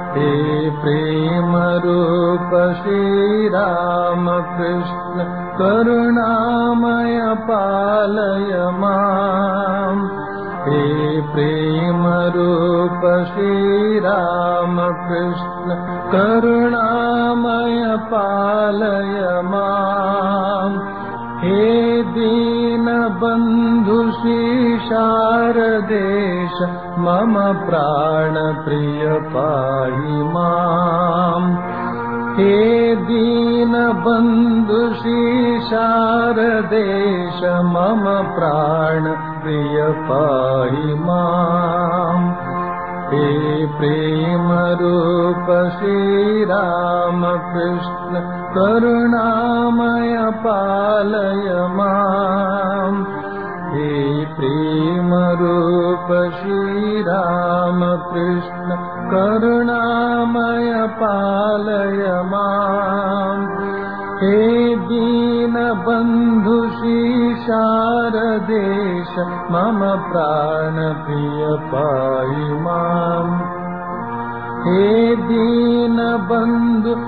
हे प्रेम रूप श्रीराम कृष्ण करुणामय पालय माम् हे प्रेम रूप श्रीराम कृष्ण करुणामय पालय माम् हे दीनबन्धु शारदेश मम प्राणप्रिय पाहि माम् हे दीनबन्धु शारदेश मम प्राणप्रिय पाहि माम् हे प्रेमरूप श्रीरामकृष्ण करुणामय पालय माम् हे प्रेमरूप श्रीरामकृष्ण करुणामय पालय माम् हे दीनबन्धु शारदेश मम प्राणप्रिय पाहि माम् हे दीनबन्धु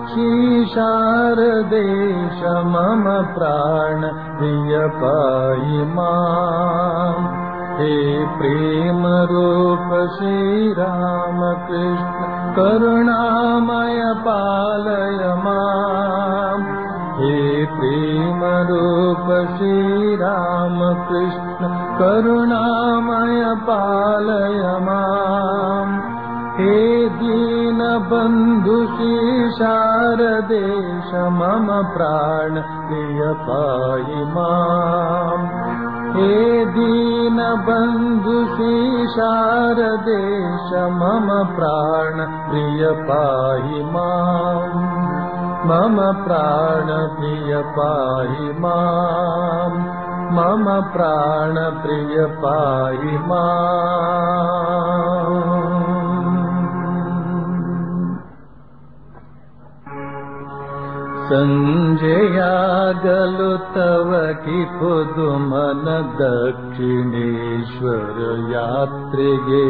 शारदेश मम प्राणप्रिय पाहि माम् हे प्रेमरूप श्रीरामकृष्ण करुणामय पालय माम् हे प्रेमरूप श्रीरामकृष्ण करुणामय पालय माम् हे दीनबन्धु शारदेश मम प्राण प्रिय पाहि माम् हे दीनबन्धु शारदेश मम प्राण प्रिय पाहि माम् मम प्राण प्रिय पाहि माम् मम प्राण प्रिय पाहि माम् सञ्जयागलु तव कि पुदुमन दक्षिणेश्वर यात्रिगे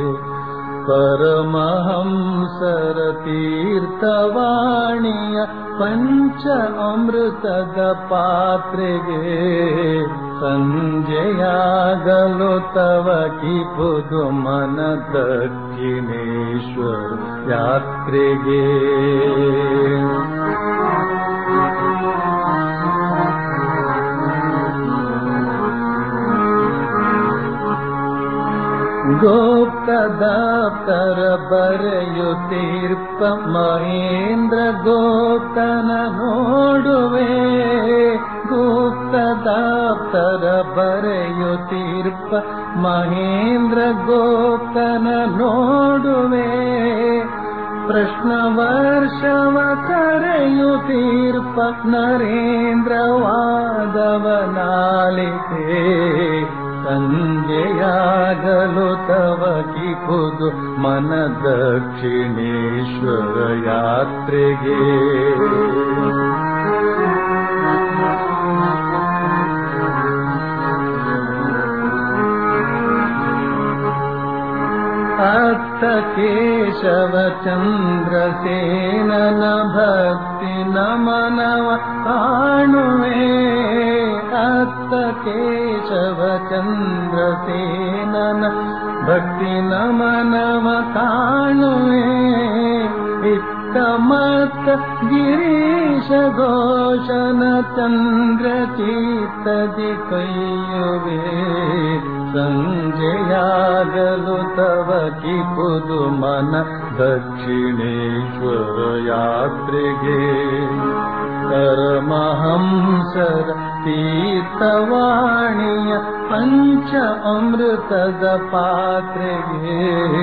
परमहंसर तीर्थवाणीय पञ्च अमृतद पात्रेगे सञ्जयागलो तव कि पुदुमन दक्षिणेश्वर यात्रिगे ಗೋಪ್ತದಾಪ್ತರ ಬರೆಯುತ್ತೀರ್ಪ ಮಹೇಂದ್ರ ಗೋಪ್ತನ ನೋಡುವೆ ಗುಪ್ತದಾಪ್ತರ ಬರೆಯುತ್ತೀರ್ಪ ಮಹೇಂದ್ರ ಗೋಪ್ತನ ನೋಡುವೆ ಪ್ರಶ್ನ ವರ್ಷವ ಕರೆಯುತ್ತೀರ್ಪ ನರೇಂದ್ರ ವಾದವನಾಲಿತೆ ಸಂಜೆಯಾಗಲು ತವ ಕಿಪುದು ಮನ ದಕ್ಷಿಣೇಶ್ವರ ಯಾತ್ರೆಗೆ ಅತ್ತ ಕೇಶವ ಚಂದ್ರಸೇನನ ಭಕ್ತಿ ನಮನವ ಕಾಣುವೆ ಅತ್ತ ಕೇಶವ ಚಂದ್ರಸೇನನ ಭಕ್ತಿ ನಮನವ ಕಾಣುವೆ ಇತ್ತ ಮತ್ತ ಗಿರೀಶ ಘೋಷನ ಚಂದ್ರ ಚೀತದಿ ಕೈಯುವೆ ಸಂಜೆಯಾಗಲು ತವ ಕಿಪುದು ಮನ ದಕ್ಷಿಣೇಶ್ವರ ಯಾತ್ರೆಗೆ ಪರಮಹಂಸರ ತೀರ್ಥವಾಣಿಯ ಪಂಚ ಅಮೃತದ ಪಾತ್ರೆಗೆ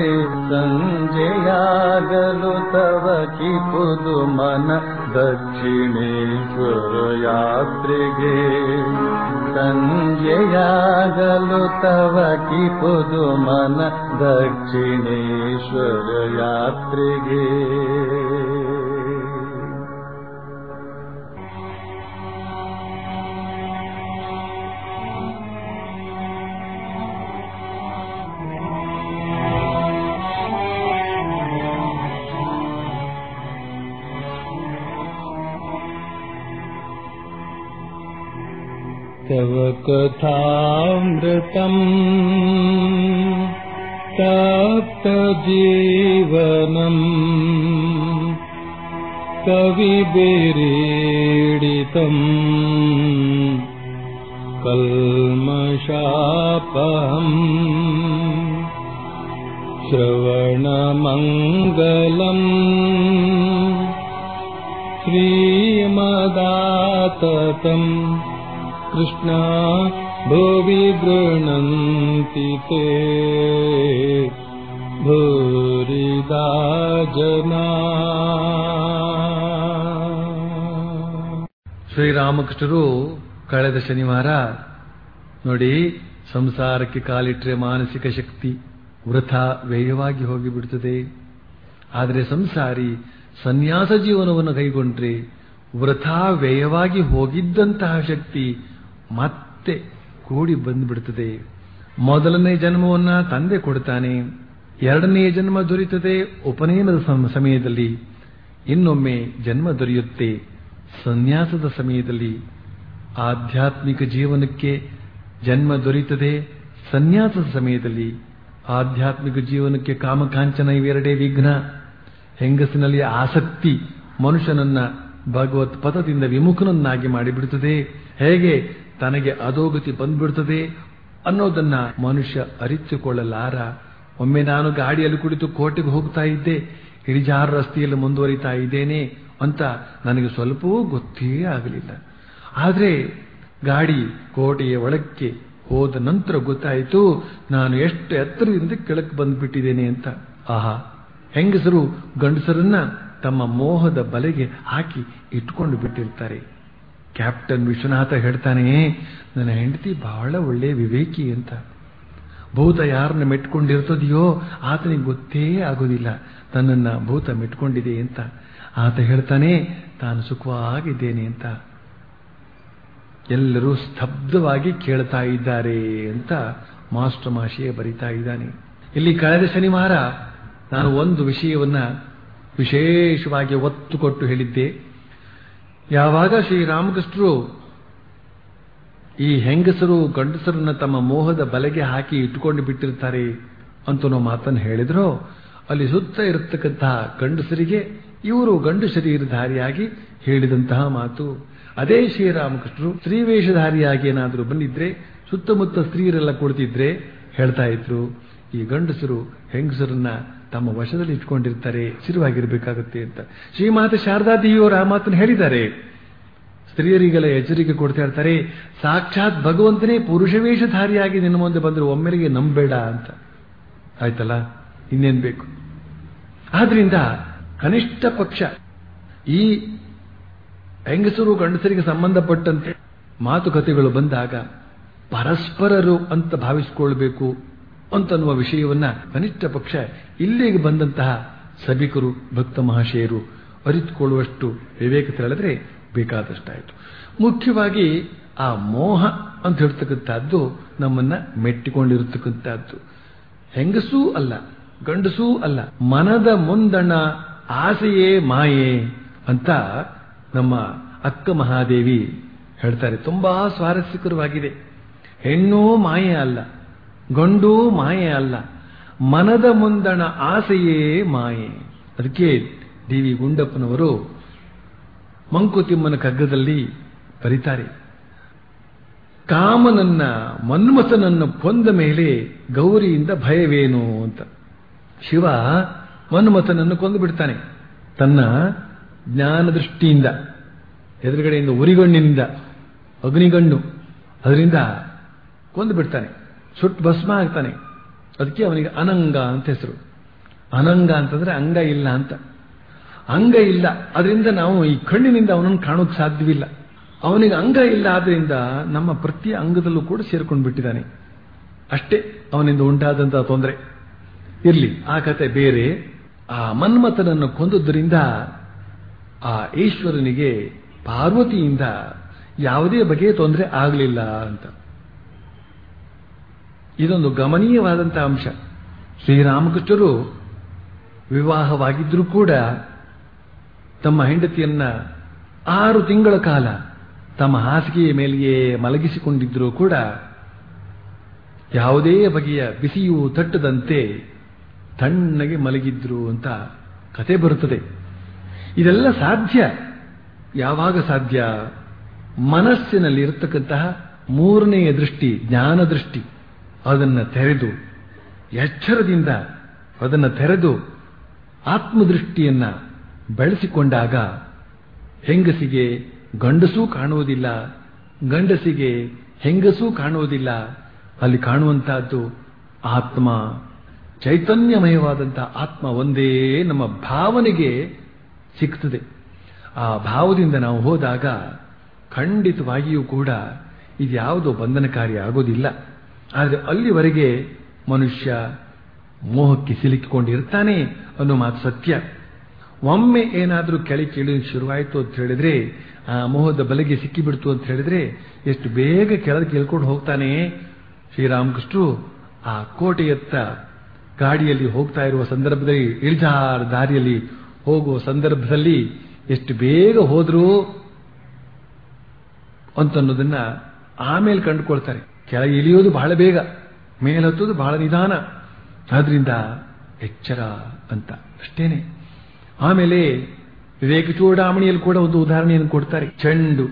ಸಂಜೆಯಾಗಲು ತವ ಕಿಪುದು ಮನ ದಕ್ಷಿಣೇಶ್ವರ ಯಾತ್ರೆಗೆ ಸಂಜೆಯಾಗಲು ತವ ಕಿಪುದು ಮನ ದಕ್ಷಿಣೇಶ್ವರ ಯಾತ್ರೆಗೆ तव कथामृतम् तप्तजीवनम् कविभिरीडितम् कल्मषापहम् श्रवणमङ्गलम् श्रीमदाततम् कृष्णा भुवि गृह्णन्ति ते भूरिदा जना ಶ್ರೀರಾಮಕೃಷ್ಣರು ಕಳೆದ ಶನಿವಾರ ನೋಡಿ ಸಂಸಾರಕ್ಕೆ ಕಾಲಿಟ್ರೆ ಮಾನಸಿಕ ಶಕ್ತಿ ವೃಥ ವ್ಯಯವಾಗಿ ಹೋಗಿಬಿಡುತ್ತದೆ ಆದರೆ ಸಂಸಾರಿ ಸನ್ಯಾಸ ಜೀವನವನ್ನು ಕೈಗೊಂಡ್ರೆ ವೃಥಾ ವ್ಯಯವಾಗಿ ಹೋಗಿದ್ದಂತಹ ಶಕ್ತಿ ಮತ್ತೆ ಕೂಡಿ ಬಂದ್ಬಿಡುತ್ತದೆ ಮೊದಲನೇ ಜನ್ಮವನ್ನ ತಂದೆ ಕೊಡ್ತಾನೆ ಎರಡನೇ ಜನ್ಮ ದೊರೆಯುತ್ತದೆ ಉಪನಯನದ ಸಮ- ಸಮಯದಲ್ಲಿ ಇನ್ನೊಮ್ಮೆ ಜನ್ಮ ದೊರೆಯುತ್ತೆ ಸನ್ಯಾಸದ ಸಮಯದಲ್ಲಿ ಆಧ್ಯಾತ್ಮಿಕ ಜೀವನಕ್ಕೆ ಜನ್ಮ ದೊರೆಯುತ್ತದೆ ಸನ್ಯಾಸದ ಸಮಯದಲ್ಲಿ ಆಧ್ಯಾತ್ಮಿಕ ಜೀವನಕ್ಕೆ ಕಾಮಕಾಂಚನ ಇವೆರಡೇ ವಿಘ್ನ ಹೆಂಗಸಿನಲ್ಲಿ ಆಸಕ್ತಿ ಮನುಷ್ಯನನ್ನ ಭಗವತ್ ಪದದಿಂದ ವಿಮುಖನನ್ನಾಗಿ ಮಾಡಿಬಿಡುತ್ತದೆ ಹೇಗೆ ತನಗೆ ಅಧೋಗತಿ ಬಂದ್ಬಿಡುತ್ತದೆ ಅನ್ನೋದನ್ನ ಮನುಷ್ಯ ಅರಿತುಕೊಳ್ಳಲಾರ ಒಮ್ಮೆ ನಾನು ಗಾಡಿಯಲ್ಲಿ ಕುಳಿತು ಕೋಟೆಗೆ ಹೋಗ್ತಾ ಇದ್ದೆ ಇಳಿಜಾರು ರಸ್ತೆಯಲ್ಲಿ ಮುಂದುವರಿತಾ ಇದ್ದೇನೆ ಅಂತ ನನಗೆ ಸ್ವಲ್ಪವೂ ಗೊತ್ತೇ ಆಗಲಿಲ್ಲ ಆದರೆ ಗಾಡಿ ಕೋಟೆಯ ಒಳಕ್ಕೆ ಹೋದ ನಂತರ ಗೊತ್ತಾಯಿತು ನಾನು ಎಷ್ಟು ಎತ್ತರದಿಂದ ಕೆಳಕ್ಕೆ ಬಂದ್ಬಿಟ್ಟಿದ್ದೇನೆ ಅಂತ ಆಹಾ ಹೆಂಗಸರು ಗಂಡಸರನ್ನ ತಮ್ಮ ಮೋಹದ ಬಲೆಗೆ ಹಾಕಿ ಇಟ್ಕೊಂಡು ಬಿಟ್ಟಿರ್ತಾರೆ ಕ್ಯಾಪ್ಟನ್ ವಿಶ್ವನಾಥ ಹೇಳ್ತಾನೆ ನನ್ನ ಹೆಂಡತಿ ಬಹಳ ಒಳ್ಳೆ ವಿವೇಕಿ ಅಂತ ಭೂತ ಯಾರನ್ನ ಮೆಟ್ಕೊಂಡಿರ್ತದೆಯೋ ಆತನಿಗೆ ಗೊತ್ತೇ ಆಗೋದಿಲ್ಲ ತನ್ನನ್ನ ಭೂತ ಮೆಟ್ಕೊಂಡಿದೆ ಅಂತ ಆತ ಹೇಳ್ತಾನೆ ತಾನು ಸುಖವಾಗಿದ್ದೇನೆ ಅಂತ ಎಲ್ಲರೂ ಸ್ತಬ್ಧವಾಗಿ ಕೇಳ್ತಾ ಇದ್ದಾರೆ ಅಂತ ಮಾಸ್ಟರ್ ಮಾಶಿಯೇ ಬರಿತಾ ಇದ್ದಾನೆ ಇಲ್ಲಿ ಕಳೆದ ಶನಿವಾರ ನಾನು ಒಂದು ವಿಷಯವನ್ನ ವಿಶೇಷವಾಗಿ ಒತ್ತು ಕೊಟ್ಟು ಹೇಳಿದ್ದೆ ಯಾವಾಗ ಶ್ರೀರಾಮಕೃಷ್ಣರು ಈ ಹೆಂಗಸರು ಗಂಡಸರನ್ನ ತಮ್ಮ ಮೋಹದ ಬಲೆಗೆ ಹಾಕಿ ಇಟ್ಟುಕೊಂಡು ಬಿಟ್ಟಿರ್ತಾರೆ ಅಂತ ನಾವು ಮಾತನ್ನು ಹೇಳಿದ್ರೋ ಅಲ್ಲಿ ಸುತ್ತ ಇರತಕ್ಕಂತಹ ಗಂಡಸರಿಗೆ ಇವರು ಗಂಡು ಶರೀರಧಾರಿಯಾಗಿ ಹೇಳಿದಂತಹ ಮಾತು ಅದೇ ಶ್ರೀರಾಮಕೃಷ್ಣರು ಸ್ತ್ರೀವೇಷಧಾರಿಯಾಗಿ ಏನಾದರೂ ಬಂದಿದ್ರೆ ಸುತ್ತಮುತ್ತ ಸ್ತ್ರೀಯರೆಲ್ಲ ಕುಳಿತಿದ್ರೆ ಹೇಳ್ತಾ ಇದ್ರು ಈ ಗಂಡಸರು ಹೆಂಗಸರನ್ನ ತಮ್ಮ ವಶದಲ್ಲಿ ಇಟ್ಕೊಂಡಿರ್ತಾರೆ ಸ್ಥಿರವಾಗಿರ್ಬೇಕಾಗುತ್ತೆ ಅಂತ ಶ್ರೀಮಾತೆ ಶಾರದಾ ದೇವಿಯವರು ಆ ಮಾತನ್ನು ಹೇಳಿದ್ದಾರೆ ಸ್ತ್ರೀಯರಿಗೆಲ್ಲ ಎಚ್ಚರಿಕೆ ಕೊಡ್ತಾ ಇರ್ತಾರೆ ಸಾಕ್ಷಾತ್ ಭಗವಂತನೇ ಪುರುಷ ವೇಷಧಾರಿಯಾಗಿ ನಿನ್ನ ಮುಂದೆ ಬಂದ್ರೆ ಒಮ್ಮೆಲೆಗೆ ನಂಬೇಡ ಅಂತ ಆಯ್ತಲ್ಲ ಇನ್ನೇನ್ ಬೇಕು ಆದ್ರಿಂದ ಕನಿಷ್ಠ ಪಕ್ಷ ಈ ಹೆಂಗಸರು ಗಂಡಸರಿಗೆ ಸಂಬಂಧಪಟ್ಟಂತೆ ಮಾತುಕತೆಗಳು ಬಂದಾಗ ಪರಸ್ಪರರು ಅಂತ ಭಾವಿಸಿಕೊಳ್ಬೇಕು ಅಂತನ್ನುವ ವಿಷಯವನ್ನ ಕನಿಷ್ಠ ಪಕ್ಷ ಇಲ್ಲಿಗೆ ಬಂದಂತಹ ಸಭಿಕರು ಭಕ್ತ ಮಹಾಶಯರು ಅರಿತುಕೊಳ್ಳುವಷ್ಟು ವಿವೇಕ ತೆರಳಿದ್ರೆ ಬೇಕಾದಷ್ಟಾಯಿತು ಮುಖ್ಯವಾಗಿ ಆ ಮೋಹ ಅಂತ ಹೇಳ್ತಕ್ಕಂಥದ್ದು ನಮ್ಮನ್ನ ಮೆಟ್ಟಿಕೊಂಡಿರತಕ್ಕಂಥದ್ದು ಹೆಂಗಸೂ ಅಲ್ಲ ಗಂಡಸೂ ಅಲ್ಲ ಮನದ ಮುಂದಣ ಆಸೆಯೇ ಮಾಯೆ ಅಂತ ನಮ್ಮ ಅಕ್ಕ ಮಹಾದೇವಿ ಹೇಳ್ತಾರೆ ತುಂಬಾ ಸ್ವಾರಸ್ಯಕರವಾಗಿದೆ ಹೆಣ್ಣೂ ಮಾಯೆ ಅಲ್ಲ ಗಂಡೂ ಮಾಯೆ ಅಲ್ಲ ಮನದ ಮುಂದಣ ಆಸೆಯೇ ಮಾಯೆ ಅದಕ್ಕೆ ಡಿ ವಿ ಗುಂಡಪ್ಪನವರು ಮಂಕುತಿಮ್ಮನ ಕಗ್ಗದಲ್ಲಿ ಬರೀತಾರೆ ಕಾಮನನ್ನ ಮನ್ಮಥನನ್ನು ಕೊಂದ ಮೇಲೆ ಗೌರಿಯಿಂದ ಭಯವೇನು ಅಂತ ಶಿವ ಮನ್ಮಥನನ್ನು ಕೊಂದು ಬಿಡ್ತಾನೆ ತನ್ನ ಜ್ಞಾನ ದೃಷ್ಟಿಯಿಂದ ಎದುರುಗಡೆಯಿಂದ ಉರಿಗಣ್ಣಿನಿಂದ ಅಗ್ನಿಗಣ್ಣು ಅದರಿಂದ ಕೊಂದು ಬಿಡ್ತಾನೆ ಸುಟ್ಟು ಭಸ್ಮ ಆಗ್ತಾನೆ ಅದಕ್ಕೆ ಅವನಿಗೆ ಅನಂಗ ಅಂತ ಹೆಸರು ಅನಂಗ ಅಂತಂದ್ರೆ ಅಂಗ ಇಲ್ಲ ಅಂತ ಅಂಗ ಇಲ್ಲ ಅದರಿಂದ ನಾವು ಈ ಕಣ್ಣಿನಿಂದ ಅವನನ್ನು ಕಾಣೋಕೆ ಸಾಧ್ಯವಿಲ್ಲ ಅವನಿಗೆ ಅಂಗ ಇಲ್ಲ ಆದ್ರಿಂದ ನಮ್ಮ ಪ್ರತಿ ಅಂಗದಲ್ಲೂ ಕೂಡ ಸೇರ್ಕೊಂಡು ಬಿಟ್ಟಿದ್ದಾನೆ ಅಷ್ಟೇ ಅವನಿಂದ ಉಂಟಾದಂತಹ ತೊಂದರೆ ಇರ್ಲಿ ಆ ಕತೆ ಬೇರೆ ಆ ಮನ್ಮಥನನ್ನು ಕೊಂದದ್ದರಿಂದ ಆ ಈಶ್ವರನಿಗೆ ಪಾರ್ವತಿಯಿಂದ ಯಾವುದೇ ಬಗೆಯ ತೊಂದರೆ ಆಗಲಿಲ್ಲ ಅಂತ ಇದೊಂದು ಗಮನೀಯವಾದಂತಹ ಅಂಶ ಶ್ರೀರಾಮಕೃಷ್ಣರು ವಿವಾಹವಾಗಿದ್ರೂ ಕೂಡ ತಮ್ಮ ಹೆಂಡತಿಯನ್ನ ಆರು ತಿಂಗಳ ಕಾಲ ತಮ್ಮ ಹಾಸಿಗೆಯ ಮೇಲೆಯೇ ಮಲಗಿಸಿಕೊಂಡಿದ್ರೂ ಕೂಡ ಯಾವುದೇ ಬಗೆಯ ಬಿಸಿಯೂ ತಟ್ಟದಂತೆ ತಣ್ಣಗೆ ಮಲಗಿದ್ರು ಅಂತ ಕತೆ ಬರುತ್ತದೆ ಇದೆಲ್ಲ ಸಾಧ್ಯ ಯಾವಾಗ ಸಾಧ್ಯ ಮನಸ್ಸಿನಲ್ಲಿ ಇರತಕ್ಕಂತಹ ಮೂರನೆಯ ದೃಷ್ಟಿ ಜ್ಞಾನ ದೃಷ್ಟಿ ಅದನ್ನು ತೆರೆದು ಎಚ್ಚರದಿಂದ ಅದನ್ನು ತೆರೆದು ಆತ್ಮದೃಷ್ಟಿಯನ್ನ ಬೆಳೆಸಿಕೊಂಡಾಗ ಹೆಂಗಸಿಗೆ ಗಂಡಸೂ ಕಾಣುವುದಿಲ್ಲ ಗಂಡಸಿಗೆ ಹೆಂಗಸೂ ಕಾಣುವುದಿಲ್ಲ ಅಲ್ಲಿ ಕಾಣುವಂತಹದ್ದು ಆತ್ಮ ಚೈತನ್ಯಮಯವಾದಂತಹ ಆತ್ಮ ಒಂದೇ ನಮ್ಮ ಭಾವನೆಗೆ ಸಿಗ್ತದೆ ಆ ಭಾವದಿಂದ ನಾವು ಹೋದಾಗ ಖಂಡಿತವಾಗಿಯೂ ಕೂಡ ಇದ್ಯಾವುದೋ ಬಂಧನಕಾರಿ ಆಗೋದಿಲ್ಲ ಆದರೆ ಅಲ್ಲಿವರೆಗೆ ಮನುಷ್ಯ ಮೋಹಕ್ಕೆ ಸಿಲುಕಿಕೊಂಡಿರ್ತಾನೆ ಅನ್ನೋ ಮಾತು ಸತ್ಯ ಒಮ್ಮೆ ಏನಾದರೂ ಕೆಳಗೆ ಕೀಳಿ ಶುರುವಾಯಿತು ಅಂತ ಹೇಳಿದ್ರೆ ಆ ಮೋಹದ ಬಲೆಗೆ ಸಿಕ್ಕಿಬಿಡ್ತು ಅಂತ ಹೇಳಿದ್ರೆ ಎಷ್ಟು ಬೇಗ ಕೆಳಗೆ ಕೇಳ್ಕೊಂಡು ಹೋಗ್ತಾನೆ ಶ್ರೀರಾಮಕೃಷ್ಣರು ಆ ಕೋಟೆಯತ್ತ ಗಾಡಿಯಲ್ಲಿ ಹೋಗ್ತಾ ಇರುವ ಸಂದರ್ಭದಲ್ಲಿ ಇಳಿಜಾರ ದಾರಿಯಲ್ಲಿ ಹೋಗುವ ಸಂದರ್ಭದಲ್ಲಿ ಎಷ್ಟು ಬೇಗ ಹೋದ್ರು ಅಂತನ್ನೋದನ್ನ ಆಮೇಲೆ ಕಂಡುಕೊಳ್ತಾರೆ ಕೆಳಗೆ ಇಳಿಯೋದು ಬಹಳ ಬೇಗ ಮೇಲೆ ಹತ್ತೋದು ಬಹಳ ನಿಧಾನ ಆದ್ರಿಂದ ಎಚ್ಚರ ಅಂತ ಅಷ್ಟೇನೆ ಆಮೇಲೆ ವಿವೇಕ ಚೂಡಾಮಣಿಯಲ್ಲಿ ಕೂಡ ಒಂದು ಉದಾಹರಣೆಯನ್ನು ಕೊಡ್ತಾರೆ ಚೆಂಡು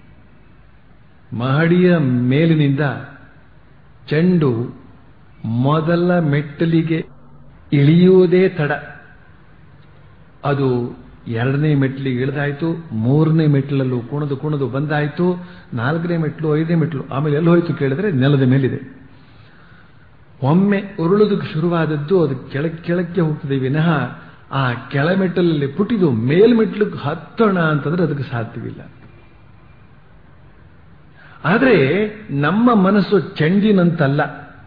ಮಹಡಿಯ ಮೇಲಿನಿಂದ ಚೆಂಡು ಮೊದಲ ಮೆಟ್ಟಲಿಗೆ ಇಳಿಯುವುದೇ ತಡ ಅದು ಎರಡನೇ ಮೆಟ್ಲಿಗೆ ಇಳಿದಾಯ್ತು ಮೂರನೇ ಮೆಟ್ಲಲ್ಲೂ ಕುಣದು ಕುಣದು ಬಂದಾಯ್ತು ನಾಲ್ಕನೇ ಮೆಟ್ಲು ಐದನೇ ಮೆಟ್ಲು ಆಮೇಲೆ ಎಲ್ಲಿ ಹೋಯ್ತು ಕೇಳಿದ್ರೆ ನೆಲದ ಮೇಲಿದೆ ಒಮ್ಮೆ ಉರುಳೋದಕ್ಕೆ ಶುರುವಾದದ್ದು ಅದು ಕೆಳಗೆ ಕೆಳಕ್ಕೆ ಹೋಗ್ತದೆ ವಿನಃ ಆ ಕೆಳಮೆಟ್ಟಲಲ್ಲಿ ಪುಟಿದು ಮೇಲ್ಮೆಟ್ಲಿಗೆ ಹತ್ತೋಣ ಅಂತಂದ್ರೆ ಅದಕ್ಕೆ ಸಾಧ್ಯವಿಲ್ಲ ಆದರೆ ನಮ್ಮ ಮನಸ್ಸು ಚೆಂಡಿನಂತಲ್ಲ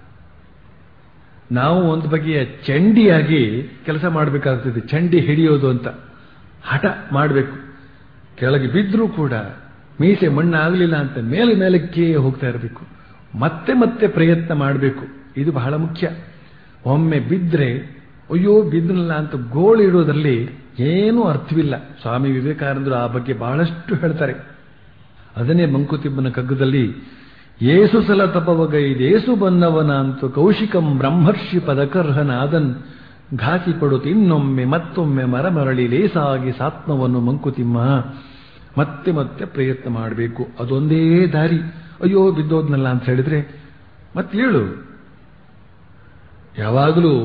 ನಾವು ಒಂದು ಬಗೆಯ ಚಂಡಿಯಾಗಿ ಕೆಲಸ ಮಾಡಬೇಕಾಗ್ತದೆ ಚಂಡಿ ಹಿಡಿಯೋದು ಅಂತ ಹಠ ಮಾಡಬೇಕು ಕೆಳಗೆ ಬಿದ್ದರೂ ಕೂಡ ಮೀಸೆ ಮಣ್ಣಾಗಲಿಲ್ಲ ಅಂತ ಮೇಲೆ ಮೇಲಕ್ಕೆ ಹೋಗ್ತಾ ಇರಬೇಕು ಮತ್ತೆ ಮತ್ತೆ ಪ್ರಯತ್ನ ಮಾಡಬೇಕು ಇದು ಬಹಳ ಮುಖ್ಯ ಒಮ್ಮೆ ಬಿದ್ದರೆ ಅಯ್ಯೋ ಬಿದ್ದನಲ್ಲ ಅಂತ ಗೋಳಿಡೋದ್ರಲ್ಲಿ ಏನೂ ಅರ್ಥವಿಲ್ಲ ಸ್ವಾಮಿ ವಿವೇಕಾನಂದರು ಆ ಬಗ್ಗೆ ಬಹಳಷ್ಟು ಹೇಳ್ತಾರೆ ಅದನ್ನೇ ಮಂಕುತಿಮ್ಮನ ಕಗ್ಗದಲ್ಲಿ ಏಸು ಸಲ ತಪವಗೈದೇಸು ಬನ್ನವನ ಅಂತು ಕೌಶಿಕಂ ಬ್ರಹ್ಮರ್ಷಿ ಪದಕರ್ಹನಾದನ್ ಘಾಸಿ ಪಡುತ್ತ ಇನ್ನೊಮ್ಮೆ ಮತ್ತೊಮ್ಮೆ ಮರ ಮರಳಿ ಲೇಸಾಗಿ ಸಾತ್ಮವನ್ನು ಮಂಕುತಿಮ್ಮ ಮತ್ತೆ ಮತ್ತೆ ಪ್ರಯತ್ನ ಮಾಡಬೇಕು ಅದೊಂದೇ ದಾರಿ ಅಯ್ಯೋ ಬಿದ್ದೋದ್ನಲ್ಲ ಅಂತ ಹೇಳಿದ್ರೆ ಮತ್ತೆ ಹೇಳು ಯಾವಾಗಲೂ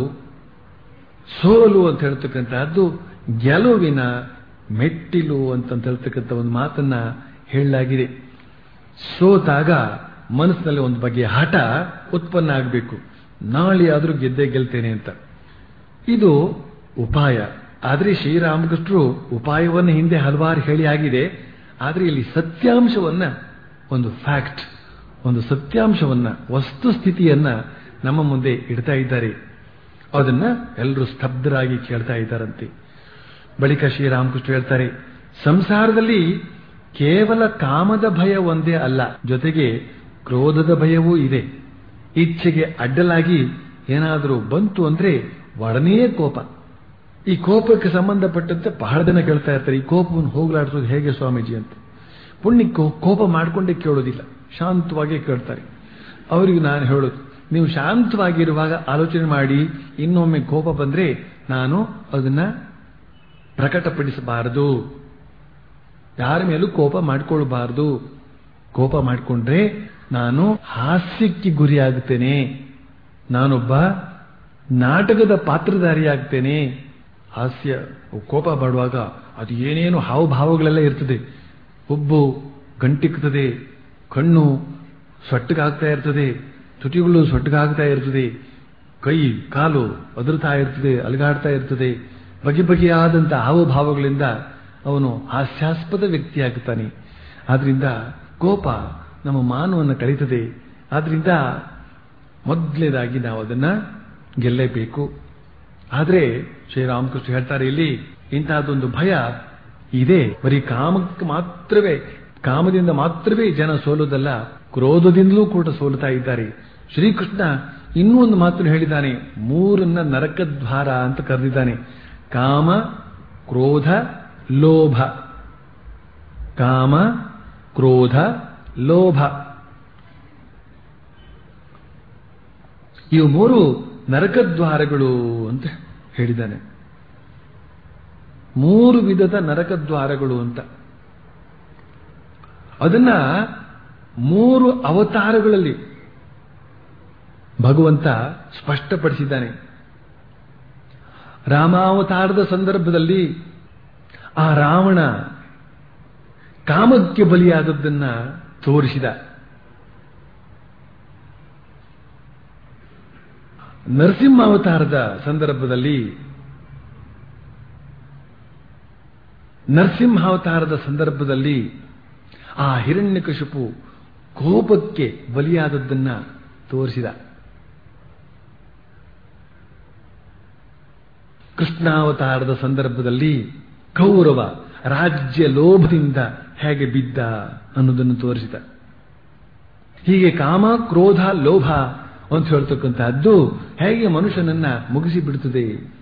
ಸೋಲು ಅಂತ ಹೇಳ್ತಕ್ಕಂಥದ್ದು ಗೆಲುವಿನ ಮೆಟ್ಟಿಲು ಅಂತ ಹೇಳ್ತಕ್ಕಂಥ ಒಂದು ಮಾತನ್ನ ಹೇಳಲಾಗಿದೆ ಸೋತಾಗ ಮನಸ್ಸಿನಲ್ಲಿ ಒಂದು ಬಗೆಯ ಹಠ ಉತ್ಪನ್ನ ಆಗಬೇಕು ನಾಳೆ ಆದರೂ ಗೆದ್ದೆ ಗೆಲ್ತೇನೆ ಅಂತ ಇದು ಉಪಾಯ ಆದರೆ ಶ್ರೀರಾಮಕೃಷ್ಣರು ಉಪಾಯವನ್ನು ಹಿಂದೆ ಹಲವಾರು ಹೇಳಿ ಆಗಿದೆ ಆದರೆ ಇಲ್ಲಿ ಸತ್ಯಾಂಶವನ್ನ ಒಂದು ಫ್ಯಾಕ್ಟ್ ಒಂದು ಸತ್ಯಾಂಶವನ್ನ ವಸ್ತುಸ್ಥಿತಿಯನ್ನ ನಮ್ಮ ಮುಂದೆ ಇಡ್ತಾ ಇದ್ದಾರೆ ಅದನ್ನ ಎಲ್ಲರೂ ಸ್ತಬ್ಧರಾಗಿ ಕೇಳ್ತಾ ಇದ್ದಾರಂತೆ ಬಳಿಕ ಶ್ರೀರಾಮಕೃಷ್ಣ ಹೇಳ್ತಾರೆ ಸಂಸಾರದಲ್ಲಿ ಕೇವಲ ಕಾಮದ ಭಯ ಒಂದೇ ಅಲ್ಲ ಜೊತೆಗೆ ಕ್ರೋಧದ ಭಯವೂ ಇದೆ ಇಚ್ಛೆಗೆ ಅಡ್ಡಲಾಗಿ ಏನಾದರೂ ಬಂತು ಅಂದ್ರೆ ಒಡನೆಯೇ ಕೋಪ ಈ ಕೋಪಕ್ಕೆ ಸಂಬಂಧಪಟ್ಟಂತೆ ಬಹಳ ಜನ ಕೇಳ್ತಾ ಇರ್ತಾರೆ ಈ ಕೋಪವನ್ನು ಹೋಗ್ಲಾಡಿಸೋದು ಹೇಗೆ ಸ್ವಾಮೀಜಿ ಅಂತ ಪುಣ್ಯಕ್ಕೆ ಕೋಪ ಮಾಡಿಕೊಂಡೇ ಕೇಳೋದಿಲ್ಲ ಶಾಂತವಾಗಿ ಕೇಳ್ತಾರೆ ಅವರಿಗೆ ನಾನು ಹೇಳೋದು ನೀವು ಶಾಂತವಾಗಿರುವಾಗ ಆಲೋಚನೆ ಮಾಡಿ ಇನ್ನೊಮ್ಮೆ ಕೋಪ ಬಂದ್ರೆ ನಾನು ಅದನ್ನ ಪ್ರಕಟಪಡಿಸಬಾರದು ಯಾರ ಮೇಲೂ ಕೋಪ ಮಾಡಿಕೊಳ್ಬಾರದು ಕೋಪ ಮಾಡಿಕೊಂಡ್ರೆ ನಾನು ಹಾಸ್ಯಕ್ಕೆ ಗುರಿಯಾಗುತ್ತೇನೆ ನಾನೊಬ್ಬ ನಾಟಕದ ಪಾತ್ರಧಾರಿಯಾಗ್ತೇನೆ ಹಾಸ್ಯ ಕೋಪ ಮಾಡುವಾಗ ಅದು ಏನೇನು ಹಾವಭಾವಗಳೆಲ್ಲ ಇರ್ತದೆ ಹುಬ್ಬು ಗಂಟಿಕ್ತದೆ ಕಣ್ಣು ಸೊಟ್ಟಗಾಗ್ತಾ ಇರ್ತದೆ ತುಟಿಗಳು ಸೊಟ್ಟಗಾಗ್ತಾ ಇರ್ತದೆ ಕೈ ಕಾಲು ಅದರ್ತಾ ಇರ್ತದೆ ಅಲಗಾಡ್ತಾ ಇರ್ತದೆ ಬಗೆ ಬಗೆಯಾದಂಥ ಹಾವಭಾವಗಳಿಂದ ಅವನು ಹಾಸ್ಯಾಸ್ಪದ ವ್ಯಕ್ತಿಯಾಗುತ್ತಾನೆ ಆದ್ರಿಂದ ಕೋಪ ನಮ್ಮ ಮಾನವನ್ನು ಕಳೀತದೆ ಆದ್ರಿಂದ ಮೊದಲನೇದಾಗಿ ನಾವು ಅದನ್ನ ಗೆಲ್ಲೇಬೇಕು ಆದರೆ ಶ್ರೀರಾಮಕೃಷ್ಣ ಹೇಳ್ತಾರೆ ಇಲ್ಲಿ ಇಂತಹದೊಂದು ಭಯ ಇದೆ ಬರೀ ಕಾಮಕ್ಕೆ ಮಾತ್ರವೇ ಕಾಮದಿಂದ ಮಾತ್ರವೇ ಜನ ಸೋಲುವುದಲ್ಲ ಕ್ರೋಧದಿಂದಲೂ ಕೂಡ ಸೋಲುತ್ತಾ ಇದ್ದಾರೆ ಶ್ರೀಕೃಷ್ಣ ಇನ್ನೂ ಒಂದು ಮಾತನ್ನು ಹೇಳಿದ್ದಾನೆ ಮೂರನ್ನ ನರಕದ್ವಾರ ಅಂತ ಕರೆದಿದ್ದಾನೆ ಕಾಮ ಕ್ರೋಧ ಲೋಭ ಕಾಮ ಕ್ರೋಧ ಲೋಭ ಇವು ಮೂರು ನರಕದ್ವಾರಗಳು ಅಂತ ಹೇಳಿದ್ದಾನೆ ಮೂರು ವಿಧದ ನರಕದ್ವಾರಗಳು ಅಂತ ಅದನ್ನ ಮೂರು ಅವತಾರಗಳಲ್ಲಿ ಭಗವಂತ ಸ್ಪಷ್ಟಪಡಿಸಿದ್ದಾನೆ ರಾಮಾವತಾರದ ಸಂದರ್ಭದಲ್ಲಿ ಆ ರಾವಣ ಕಾಮಕ್ಕೆ ಬಲಿಯಾದದ್ದನ್ನ ತೋರಿಸಿದ ನರಸಿಂಹಾವತಾರದ ಸಂದರ್ಭದಲ್ಲಿ ನರಸಿಂಹಾವತಾರದ ಸಂದರ್ಭದಲ್ಲಿ ಆ ಹಿರಣ್ಯಕಶಿಪು ಕೋಪಕ್ಕೆ ಬಲಿಯಾದದ್ದನ್ನ ತೋರಿಸಿದ ಕೃಷ್ಣಾವತಾರದ ಸಂದರ್ಭದಲ್ಲಿ ಕೌರವ ರಾಜ್ಯ ಲೋಭದಿಂದ ಹೇಗೆ ಬಿದ್ದ ಅನ್ನೋದನ್ನು ತೋರಿಸಿದ ಹೀಗೆ ಕಾಮ ಕ್ರೋಧ ಲೋಭ ಅಂತ ಹೇಳ್ತಕ್ಕಂತಹದ್ದು ಹೇಗೆ ಮನುಷ್ಯನನ್ನ ಮುಗಿಸಿ ಬಿಡುತ್ತದೆ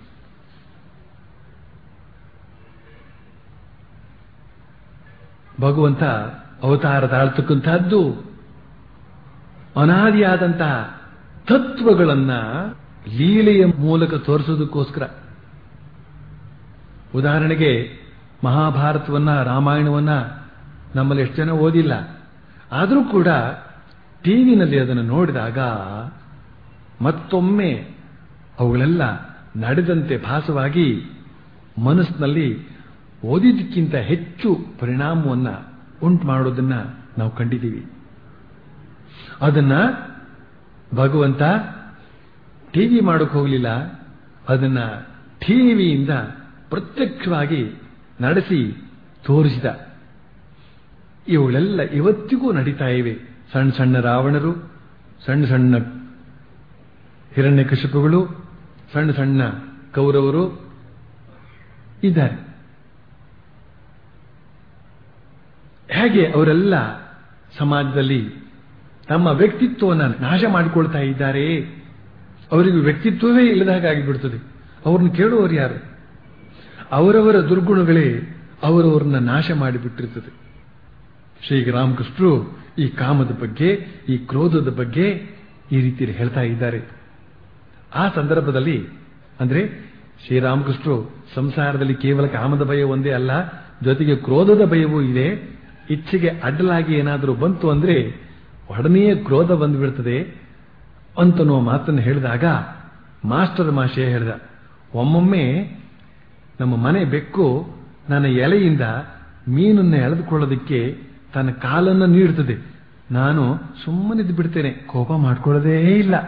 ಭಗವಂತ ಅವತಾರ ತಾಳ್ತಕ್ಕಂತಹದ್ದು ಅನಾದಿಯಾದಂತಹ ತತ್ವಗಳನ್ನ ಲೀಲೆಯ ಮೂಲಕ ತೋರಿಸೋದಕ್ಕೋಸ್ಕರ ಉದಾಹರಣೆಗೆ ಮಹಾಭಾರತವನ್ನ ರಾಮಾಯಣವನ್ನ ನಮ್ಮಲ್ಲಿ ಎಷ್ಟು ಜನ ಓದಿಲ್ಲ ಆದರೂ ಕೂಡ ಟಿವಿನಲ್ಲಿ ಅದನ್ನು ನೋಡಿದಾಗ ಮತ್ತೊಮ್ಮೆ ಅವುಗಳೆಲ್ಲ ನಡೆದಂತೆ ಭಾಸವಾಗಿ ಮನಸ್ಸಿನಲ್ಲಿ ಓದಿದ್ದಕ್ಕಿಂತ ಹೆಚ್ಚು ಪರಿಣಾಮವನ್ನ ಉಂಟು ಮಾಡೋದನ್ನ ನಾವು ಕಂಡಿದ್ದೀವಿ ಅದನ್ನ ಭಗವಂತ ಟಿವಿ ಮಾಡೋಕೆ ಹೋಗಲಿಲ್ಲ ಅದನ್ನ ಟಿವಿಯಿಂದ ಪ್ರತ್ಯಕ್ಷವಾಗಿ ನಡೆಸಿ ತೋರಿಸಿದ ಇವುಗಳೆಲ್ಲ ಇವತ್ತಿಗೂ ನಡೀತಾ ಇವೆ ಸಣ್ಣ ಸಣ್ಣ ರಾವಣರು ಸಣ್ಣ ಸಣ್ಣ ಹಿರಣ್ಯಕಶಿಪುಗಳು ಸಣ್ಣ ಸಣ್ಣ ಕೌರವರು ಇದ್ದಾರೆ ಹೇಗೆ ಅವರೆಲ್ಲ ಸಮಾಜದಲ್ಲಿ ತಮ್ಮ ವ್ಯಕ್ತಿತ್ವವನ್ನು ನಾಶ ಮಾಡಿಕೊಳ್ತಾ ಇದ್ದಾರೆ ಅವರಿಗೆ ವ್ಯಕ್ತಿತ್ವವೇ ಇಲ್ಲದಾಗ ಆಗಿಬಿಡ್ತದೆ ಅವ್ರನ್ನ ಕೇಳುವವರು ಯಾರು ಅವರವರ ದುರ್ಗುಣಗಳೇ ಅವರವರನ್ನ ನಾಶ ಮಾಡಿಬಿಟ್ಟಿರ್ತದೆ ಶ್ರೀರಾಮಕೃಷ್ಣರು ಈ ಕಾಮದ ಬಗ್ಗೆ ಈ ಕ್ರೋಧದ ಬಗ್ಗೆ ಈ ರೀತಿಯಲ್ಲಿ ಹೇಳ್ತಾ ಇದ್ದಾರೆ ಆ ಸಂದರ್ಭದಲ್ಲಿ ಅಂದ್ರೆ ಶ್ರೀರಾಮಕೃಷ್ಣರು ಸಂಸಾರದಲ್ಲಿ ಕೇವಲ ಕಾಮದ ಭಯ ಒಂದೇ ಅಲ್ಲ ಜೊತೆಗೆ ಕ್ರೋಧದ ಭಯವೂ ಇದೆ ಇಚ್ಛೆಗೆ ಅಡ್ಡಲಾಗಿ ಏನಾದರೂ ಬಂತು ಅಂದ್ರೆ ಒಡನೆಯೇ ಕ್ರೋಧ ಬಂದ್ಬಿಡ್ತದೆ ಅಂತನೋ ಮಾತನ್ನು ಹೇಳಿದಾಗ ಮಾಸ್ಟರ್ ಮಾಷೆ ಹೇಳಿದ ಒಮ್ಮೊಮ್ಮೆ ನಮ್ಮ ಮನೆ ಬೆಕ್ಕು ನನ್ನ ಎಲೆಯಿಂದ ಮೀನನ್ನು ಎಳೆದುಕೊಳ್ಳೋದಕ್ಕೆ ತನ್ನ ಕಾಲನ್ನು ನೀಡುತ್ತದೆ ನಾನು ಸುಮ್ಮನಿದ್ದು ಬಿಡ್ತೇನೆ ಕೋಪ ಮಾಡ್ಕೊಳ್ಳೋದೇ ಇಲ್ಲ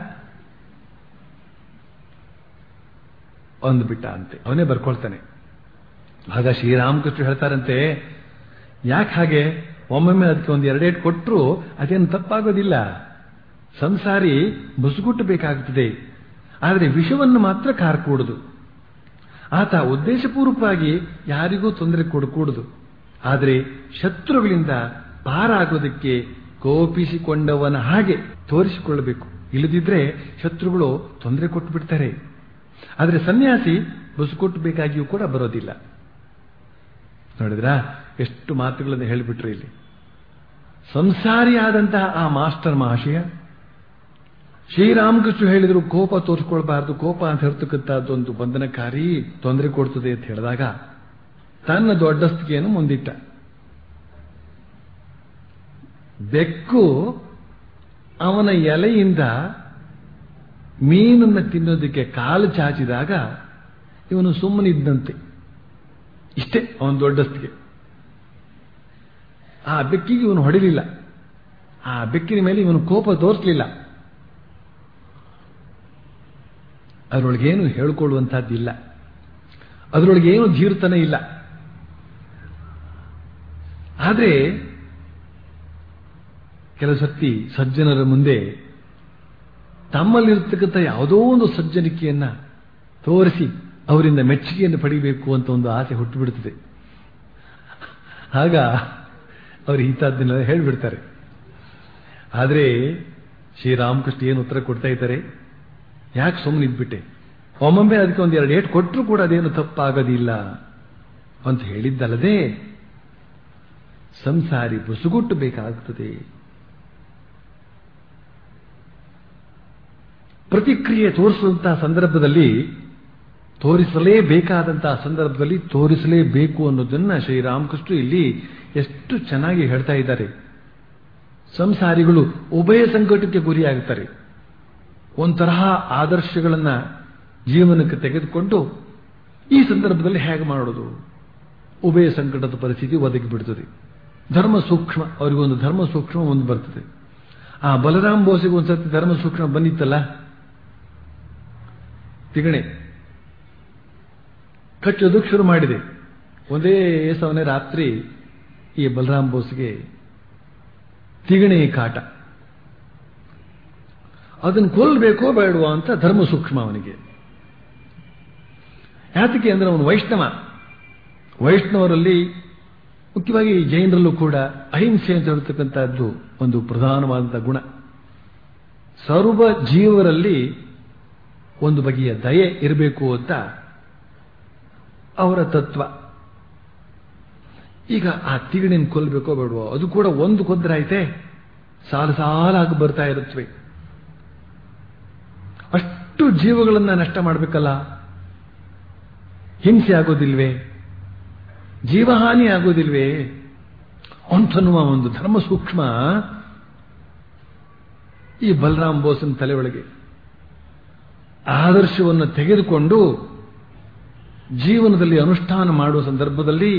ಅಂದ್ಬಿಟ್ಟ ಅಂತೆ ಅವನೇ ಬರ್ಕೊಳ್ತಾನೆ ಆಗ ಶ್ರೀರಾಮಕೃಷ್ಣ ಹೇಳ್ತಾರಂತೆ ಯಾಕೆ ಹಾಗೆ ಒಮ್ಮೊಮ್ಮೆ ಅದಕ್ಕೆ ಒಂದು ಎರಡೇಟ್ ಕೊಟ್ಟರು ಅದೇನು ತಪ್ಪಾಗೋದಿಲ್ಲ ಸಂಸಾರಿ ಬುಸುಗುಟ್ಟಬೇಕಾಗುತ್ತದೆ ಆದರೆ ವಿಷವನ್ನು ಮಾತ್ರ ಕಾರಕೂಡದು ಆತ ಉದ್ದೇಶಪೂರ್ವಕವಾಗಿ ಯಾರಿಗೂ ತೊಂದರೆ ಕೊಡಕೂಡದು ಆದರೆ ಶತ್ರುಗಳಿಂದ ಪಾರಾಗೋದಕ್ಕೆ ಕೋಪಿಸಿಕೊಂಡವನ ಹಾಗೆ ತೋರಿಸಿಕೊಳ್ಳಬೇಕು ಇಲ್ಲದಿದ್ರೆ ಶತ್ರುಗಳು ತೊಂದರೆ ಕೊಟ್ಟು ಬಿಡ್ತಾರೆ ಆದರೆ ಸನ್ಯಾಸಿ ಬುಸುಕೊಟ್ಟು ಬೇಕಾಗಿಯೂ ಕೂಡ ಬರೋದಿಲ್ಲ ನೋಡಿದ್ರಾ ಎಷ್ಟು ಮಾತುಗಳನ್ನು ಹೇಳಿಬಿಟ್ರು ಇಲ್ಲಿ ಸಂಸಾರಿಯಾದಂತಹ ಆ ಮಾಸ್ಟರ್ ಮಹಾಶಯ ಶ್ರೀರಾಮಕೃಷ್ಣ ಹೇಳಿದ್ರು ಕೋಪ ತೋರಿಸ್ಕೊಳ್ಬಾರ್ದು ಕೋಪ ಅಂತ ಹೇಳ್ತಕ್ಕಂಥದ್ದು ಒಂದು ಬಂಧನಕಾರಿ ತೊಂದರೆ ಕೊಡ್ತದೆ ಅಂತ ಹೇಳಿದಾಗ ತನ್ನ ದೊಡ್ಡಸ್ತಿಗೆಯನ್ನು ಮುಂದಿಟ್ಟ ಬೆಕ್ಕು ಅವನ ಎಲೆಯಿಂದ ಮೀನನ್ನು ತಿನ್ನೋದಕ್ಕೆ ಕಾಲು ಚಾಚಿದಾಗ ಇವನು ಸುಮ್ಮನಿದ್ದಂತೆ ಇಷ್ಟೇ ಅವನ ದೊಡ್ಡಸ್ತಿಗೆ ಆ ಬೆಕ್ಕಿಗೆ ಇವನು ಹೊಡಿಲಿಲ್ಲ ಆ ಬೆಕ್ಕಿನ ಮೇಲೆ ಇವನು ಕೋಪ ತೋರಿಸಲಿಲ್ಲ ಅದರೊಳಗೇನು ಹೇಳಿಕೊಳ್ಳುವಂತಹದ್ದಿಲ್ಲ ಅದರೊಳಗೇನು ಧೀರ್ತನ ಇಲ್ಲ ಆದರೆ ಕೆಲವು ಸರ್ತಿ ಸಜ್ಜನರ ಮುಂದೆ ತಮ್ಮಲ್ಲಿರ್ತಕ್ಕಂಥ ಯಾವುದೋ ಒಂದು ಸಜ್ಜನಿಕೆಯನ್ನ ತೋರಿಸಿ ಅವರಿಂದ ಮೆಚ್ಚುಗೆಯನ್ನು ಪಡಿಬೇಕು ಅಂತ ಒಂದು ಆಸೆ ಹುಟ್ಟುಬಿಡುತ್ತದೆ ಆಗ ಅವರು ಇಂಥದ್ದನ್ನೆಲ್ಲ ಹೇಳಿಬಿಡ್ತಾರೆ ಆದರೆ ಶ್ರೀರಾಮಕೃಷ್ಣ ಏನು ಉತ್ತರ ಕೊಡ್ತಾ ಇದ್ದಾರೆ ಯಾಕೆ ಸುಮ್ಮನೆ ಇದ್ಬಿಟ್ಟೆ ಒಮ್ಮೊಮ್ಮೆ ಅದಕ್ಕೆ ಒಂದು ಎರಡು ಏಟ್ ಕೊಟ್ಟರು ಕೂಡ ಅದೇನು ತಪ್ಪಾಗೋದಿಲ್ಲ ಅಂತ ಹೇಳಿದ್ದಲ್ಲದೆ ಸಂಸಾರಿ ಬುಸುಗುಟ್ಟಬೇಕಾಗುತ್ತದೆ ಪ್ರತಿಕ್ರಿಯೆ ತೋರಿಸುವಂತಹ ಸಂದರ್ಭದಲ್ಲಿ ತೋರಿಸಲೇಬೇಕಾದಂತಹ ಸಂದರ್ಭದಲ್ಲಿ ತೋರಿಸಲೇಬೇಕು ಅನ್ನೋದನ್ನ ಶ್ರೀರಾಮಕೃಷ್ಣ ಇಲ್ಲಿ ಎಷ್ಟು ಚೆನ್ನಾಗಿ ಹೇಳ್ತಾ ಇದ್ದಾರೆ ಸಂಸಾರಿಗಳು ಉಭಯ ಸಂಕಟಕ್ಕೆ ಗುರಿಯಾಗುತ್ತಾರೆ ಒಂತರಹ ಆದರ್ಶಗಳನ್ನ ಜೀವನಕ್ಕೆ ತೆಗೆದುಕೊಂಡು ಈ ಸಂದರ್ಭದಲ್ಲಿ ಹೇಗೆ ಮಾಡೋದು ಉಭಯ ಸಂಕಟದ ಪರಿಸ್ಥಿತಿ ಒದಗಿ ಬಿಡುತ್ತದೆ ಧರ್ಮ ಸೂಕ್ಷ್ಮ ಅವರಿಗೊಂದು ಧರ್ಮ ಸೂಕ್ಷ್ಮ ಒಂದು ಬರ್ತದೆ ಆ ಬಲರಾಮ್ ಬೋಸಿಗೆ ಒಂದ್ಸತಿ ಧರ್ಮ ಸೂಕ್ಷ್ಮ ಬಂದಿತ್ತಲ್ಲ ತಿಗಣೆ ಕಚ್ಚೋದಕ್ಕೆ ಶುರು ಮಾಡಿದೆ ಒಂದೇ ಸಮನೆ ರಾತ್ರಿ ಈ ಬಲರಾಮ್ ಬೋಸ್ಗೆ ತಿಗಣೆ ಕಾಟ ಅದನ್ನು ಕೊಲ್ಲಬೇಕೋ ಬೇಡವೋ ಅಂತ ಧರ್ಮ ಸೂಕ್ಷ್ಮ ಅವನಿಗೆ ಯಾತಕ್ಕೆ ಅಂದ್ರೆ ಅವನು ವೈಷ್ಣವ ವೈಷ್ಣವರಲ್ಲಿ ಮುಖ್ಯವಾಗಿ ಜೈನರಲ್ಲೂ ಕೂಡ ಅಹಿಂಸೆ ಅಂತ ಹೇಳ್ತಕ್ಕಂಥದ್ದು ಒಂದು ಪ್ರಧಾನವಾದಂಥ ಗುಣ ಸರ್ವ ಜೀವರಲ್ಲಿ ಒಂದು ಬಗೆಯ ದಯೆ ಇರಬೇಕು ಅಂತ ಅವರ ತತ್ವ ಈಗ ಆ ತಿಗಣಿನ ಕೊಲ್ಲಬೇಕೋ ಬೇಡವೋ ಅದು ಕೂಡ ಒಂದು ಕೊಂದ್ರಾಯ್ತೆ ಸಾಲು ಸಾಲಾಗಿ ಬರ್ತಾ ಇರುತ್ತವೆ ಅಷ್ಟು ಜೀವಗಳನ್ನ ನಷ್ಟ ಮಾಡಬೇಕಲ್ಲ ಹಿಂಸೆ ಆಗೋದಿಲ್ವೇ ಜೀವಹಾನಿ ಆಗೋದಿಲ್ವೇ ಅಂತನ್ನುವ ಒಂದು ಧರ್ಮ ಸೂಕ್ಷ್ಮ ಈ ಬಲರಾಮ್ ಬೋಸನ್ ತಲೆ ಒಳಗೆ ಆದರ್ಶವನ್ನು ತೆಗೆದುಕೊಂಡು ಜೀವನದಲ್ಲಿ ಅನುಷ್ಠಾನ ಮಾಡುವ ಸಂದರ್ಭದಲ್ಲಿ